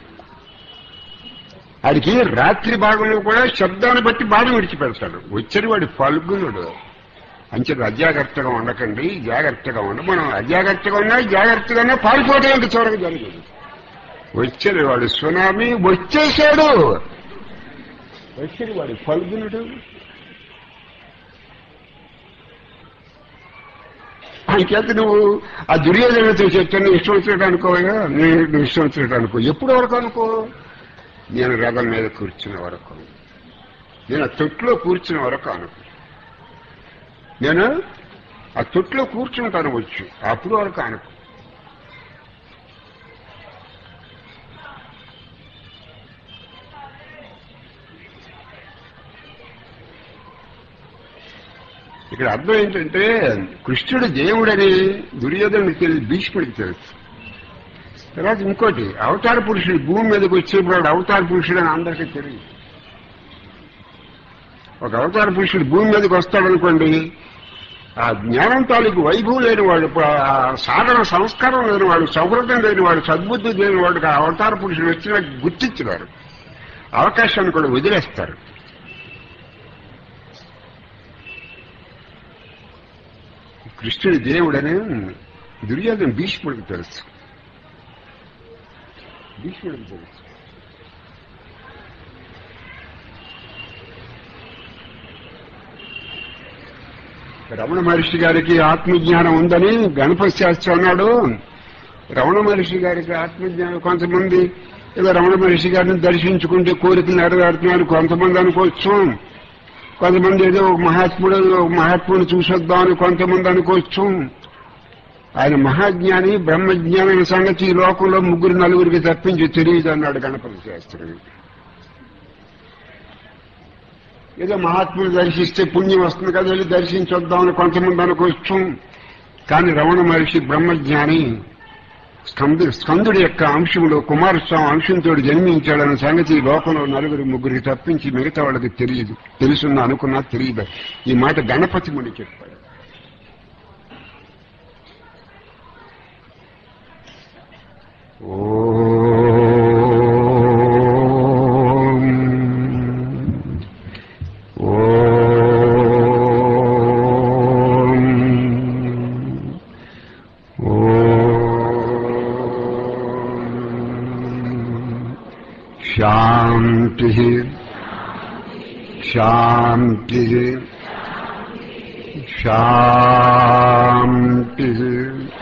వాడికి రాత్రి భాగంలో కూడా శబ్దాన్ని బట్టి బాణం విడిచిపెడతాడు వచ్చని వాడి ఫల్గునుడు అంచె అజాగ్రత్తగా ఉండకండి జాగ్రత్తగా ఉండ మనం అజాగ్రత్తగా ఉన్నా జాగ్రత్తగా ఉన్నా పారిపోవడం ఎంత చివరికి జరిగింది వచ్చాడు వాడు సునామీ వచ్చేసాడు వచ్చాడు వాడు ఫల్గునుడు అంచేత నువ్వు ఆ దుర్యోధనతో చెప్తాను ఇష్టం వచ్చినట్టు అనుకోవా నేను ఇష్టం వచ్చినట్టు అనుకో ఎప్పుడు వరకు అనుకో నేను రథం మీద కూర్చున్న వరకు నేను ఆ తొట్టులో కూర్చున్న వరకు అనుకో నేను ఆ తొట్టులో కూర్చుంటాను వచ్చు అప్పుడు వరకు అనుకో ఇక్కడ అర్థం ఏంటంటే కృష్ణుడు దేవుడని దుర్యోధనుడికి తెలుసు భీష్ముడికి తెలుసు తర్వాత ఇంకోటి అవతార పురుషుడు భూమి మీదకి వచ్చేప్పుడు వాడు అవతార పురుషుడు అని అందరికీ తెలియదు ఒక అవతార పురుషుడు భూమి మీదకి వస్తాడనుకోండి ఆ జ్ఞానం తాలూకు వైభవం లేనివాడు ఆ సాధన సంస్కారం లేనివాడు సౌహృదం లేనివాడు సద్బుద్ధి లేనివాడు ఆ అవతార పురుషుడు వచ్చినా గుర్తించినారు అవకాశాన్ని కూడా వదిలేస్తారు కృష్ణుడి దేవుడని దుర్యోధన భీష్ముడికి తెలుసు భీష్ముడికి తెలుసు రమణ మహర్షి గారికి ఆత్మజ్ఞానం ఉందని గణపతి శాస్త్రి అన్నాడు రమణ మహర్షి గారికి ఆత్మజ్ఞానం కొంతమంది ఏదో రమణ మహర్షి గారిని దర్శించుకుంటే కోరికలు నెరవేరుతున్నారు కొంతమంది అనుకోవచ్చు కొంతమంది ఏదో ఒక మహాత్ముడు ఒక మహాత్ముడు చూసొద్దామని కొంతమంది అనుకోవచ్చు ఆయన మహాజ్ఞాని బ్రహ్మజ్ఞాని సంగతి ఈ లోకంలో ముగ్గురు నలుగురికి తప్పించి తెలియదు అన్నాడు గణపతి శాస్త్రి ఏదో మహాత్ములు దర్శిస్తే పుణ్యం వస్తుంది కదా వెళ్ళి దర్శించొద్దామని కొంతమంది అనుకోవచ్చు కానీ రమణ మహర్షి బ్రహ్మజ్ఞాని స్కందు స్కందుడి యొక్క అంశంలో కుమారస్వామి అంశంతో జన్మించాడన్న సంగతి ఈ లోకంలో నలుగురు ముగ్గురికి తప్పించి మిగతా వాళ్ళకి తెలియదు తెలుసున్నా అనుకున్నా తెలియదు ఈ మాట గణపతి ముని చెప్పాడు శాంతి శాంతి శాంతి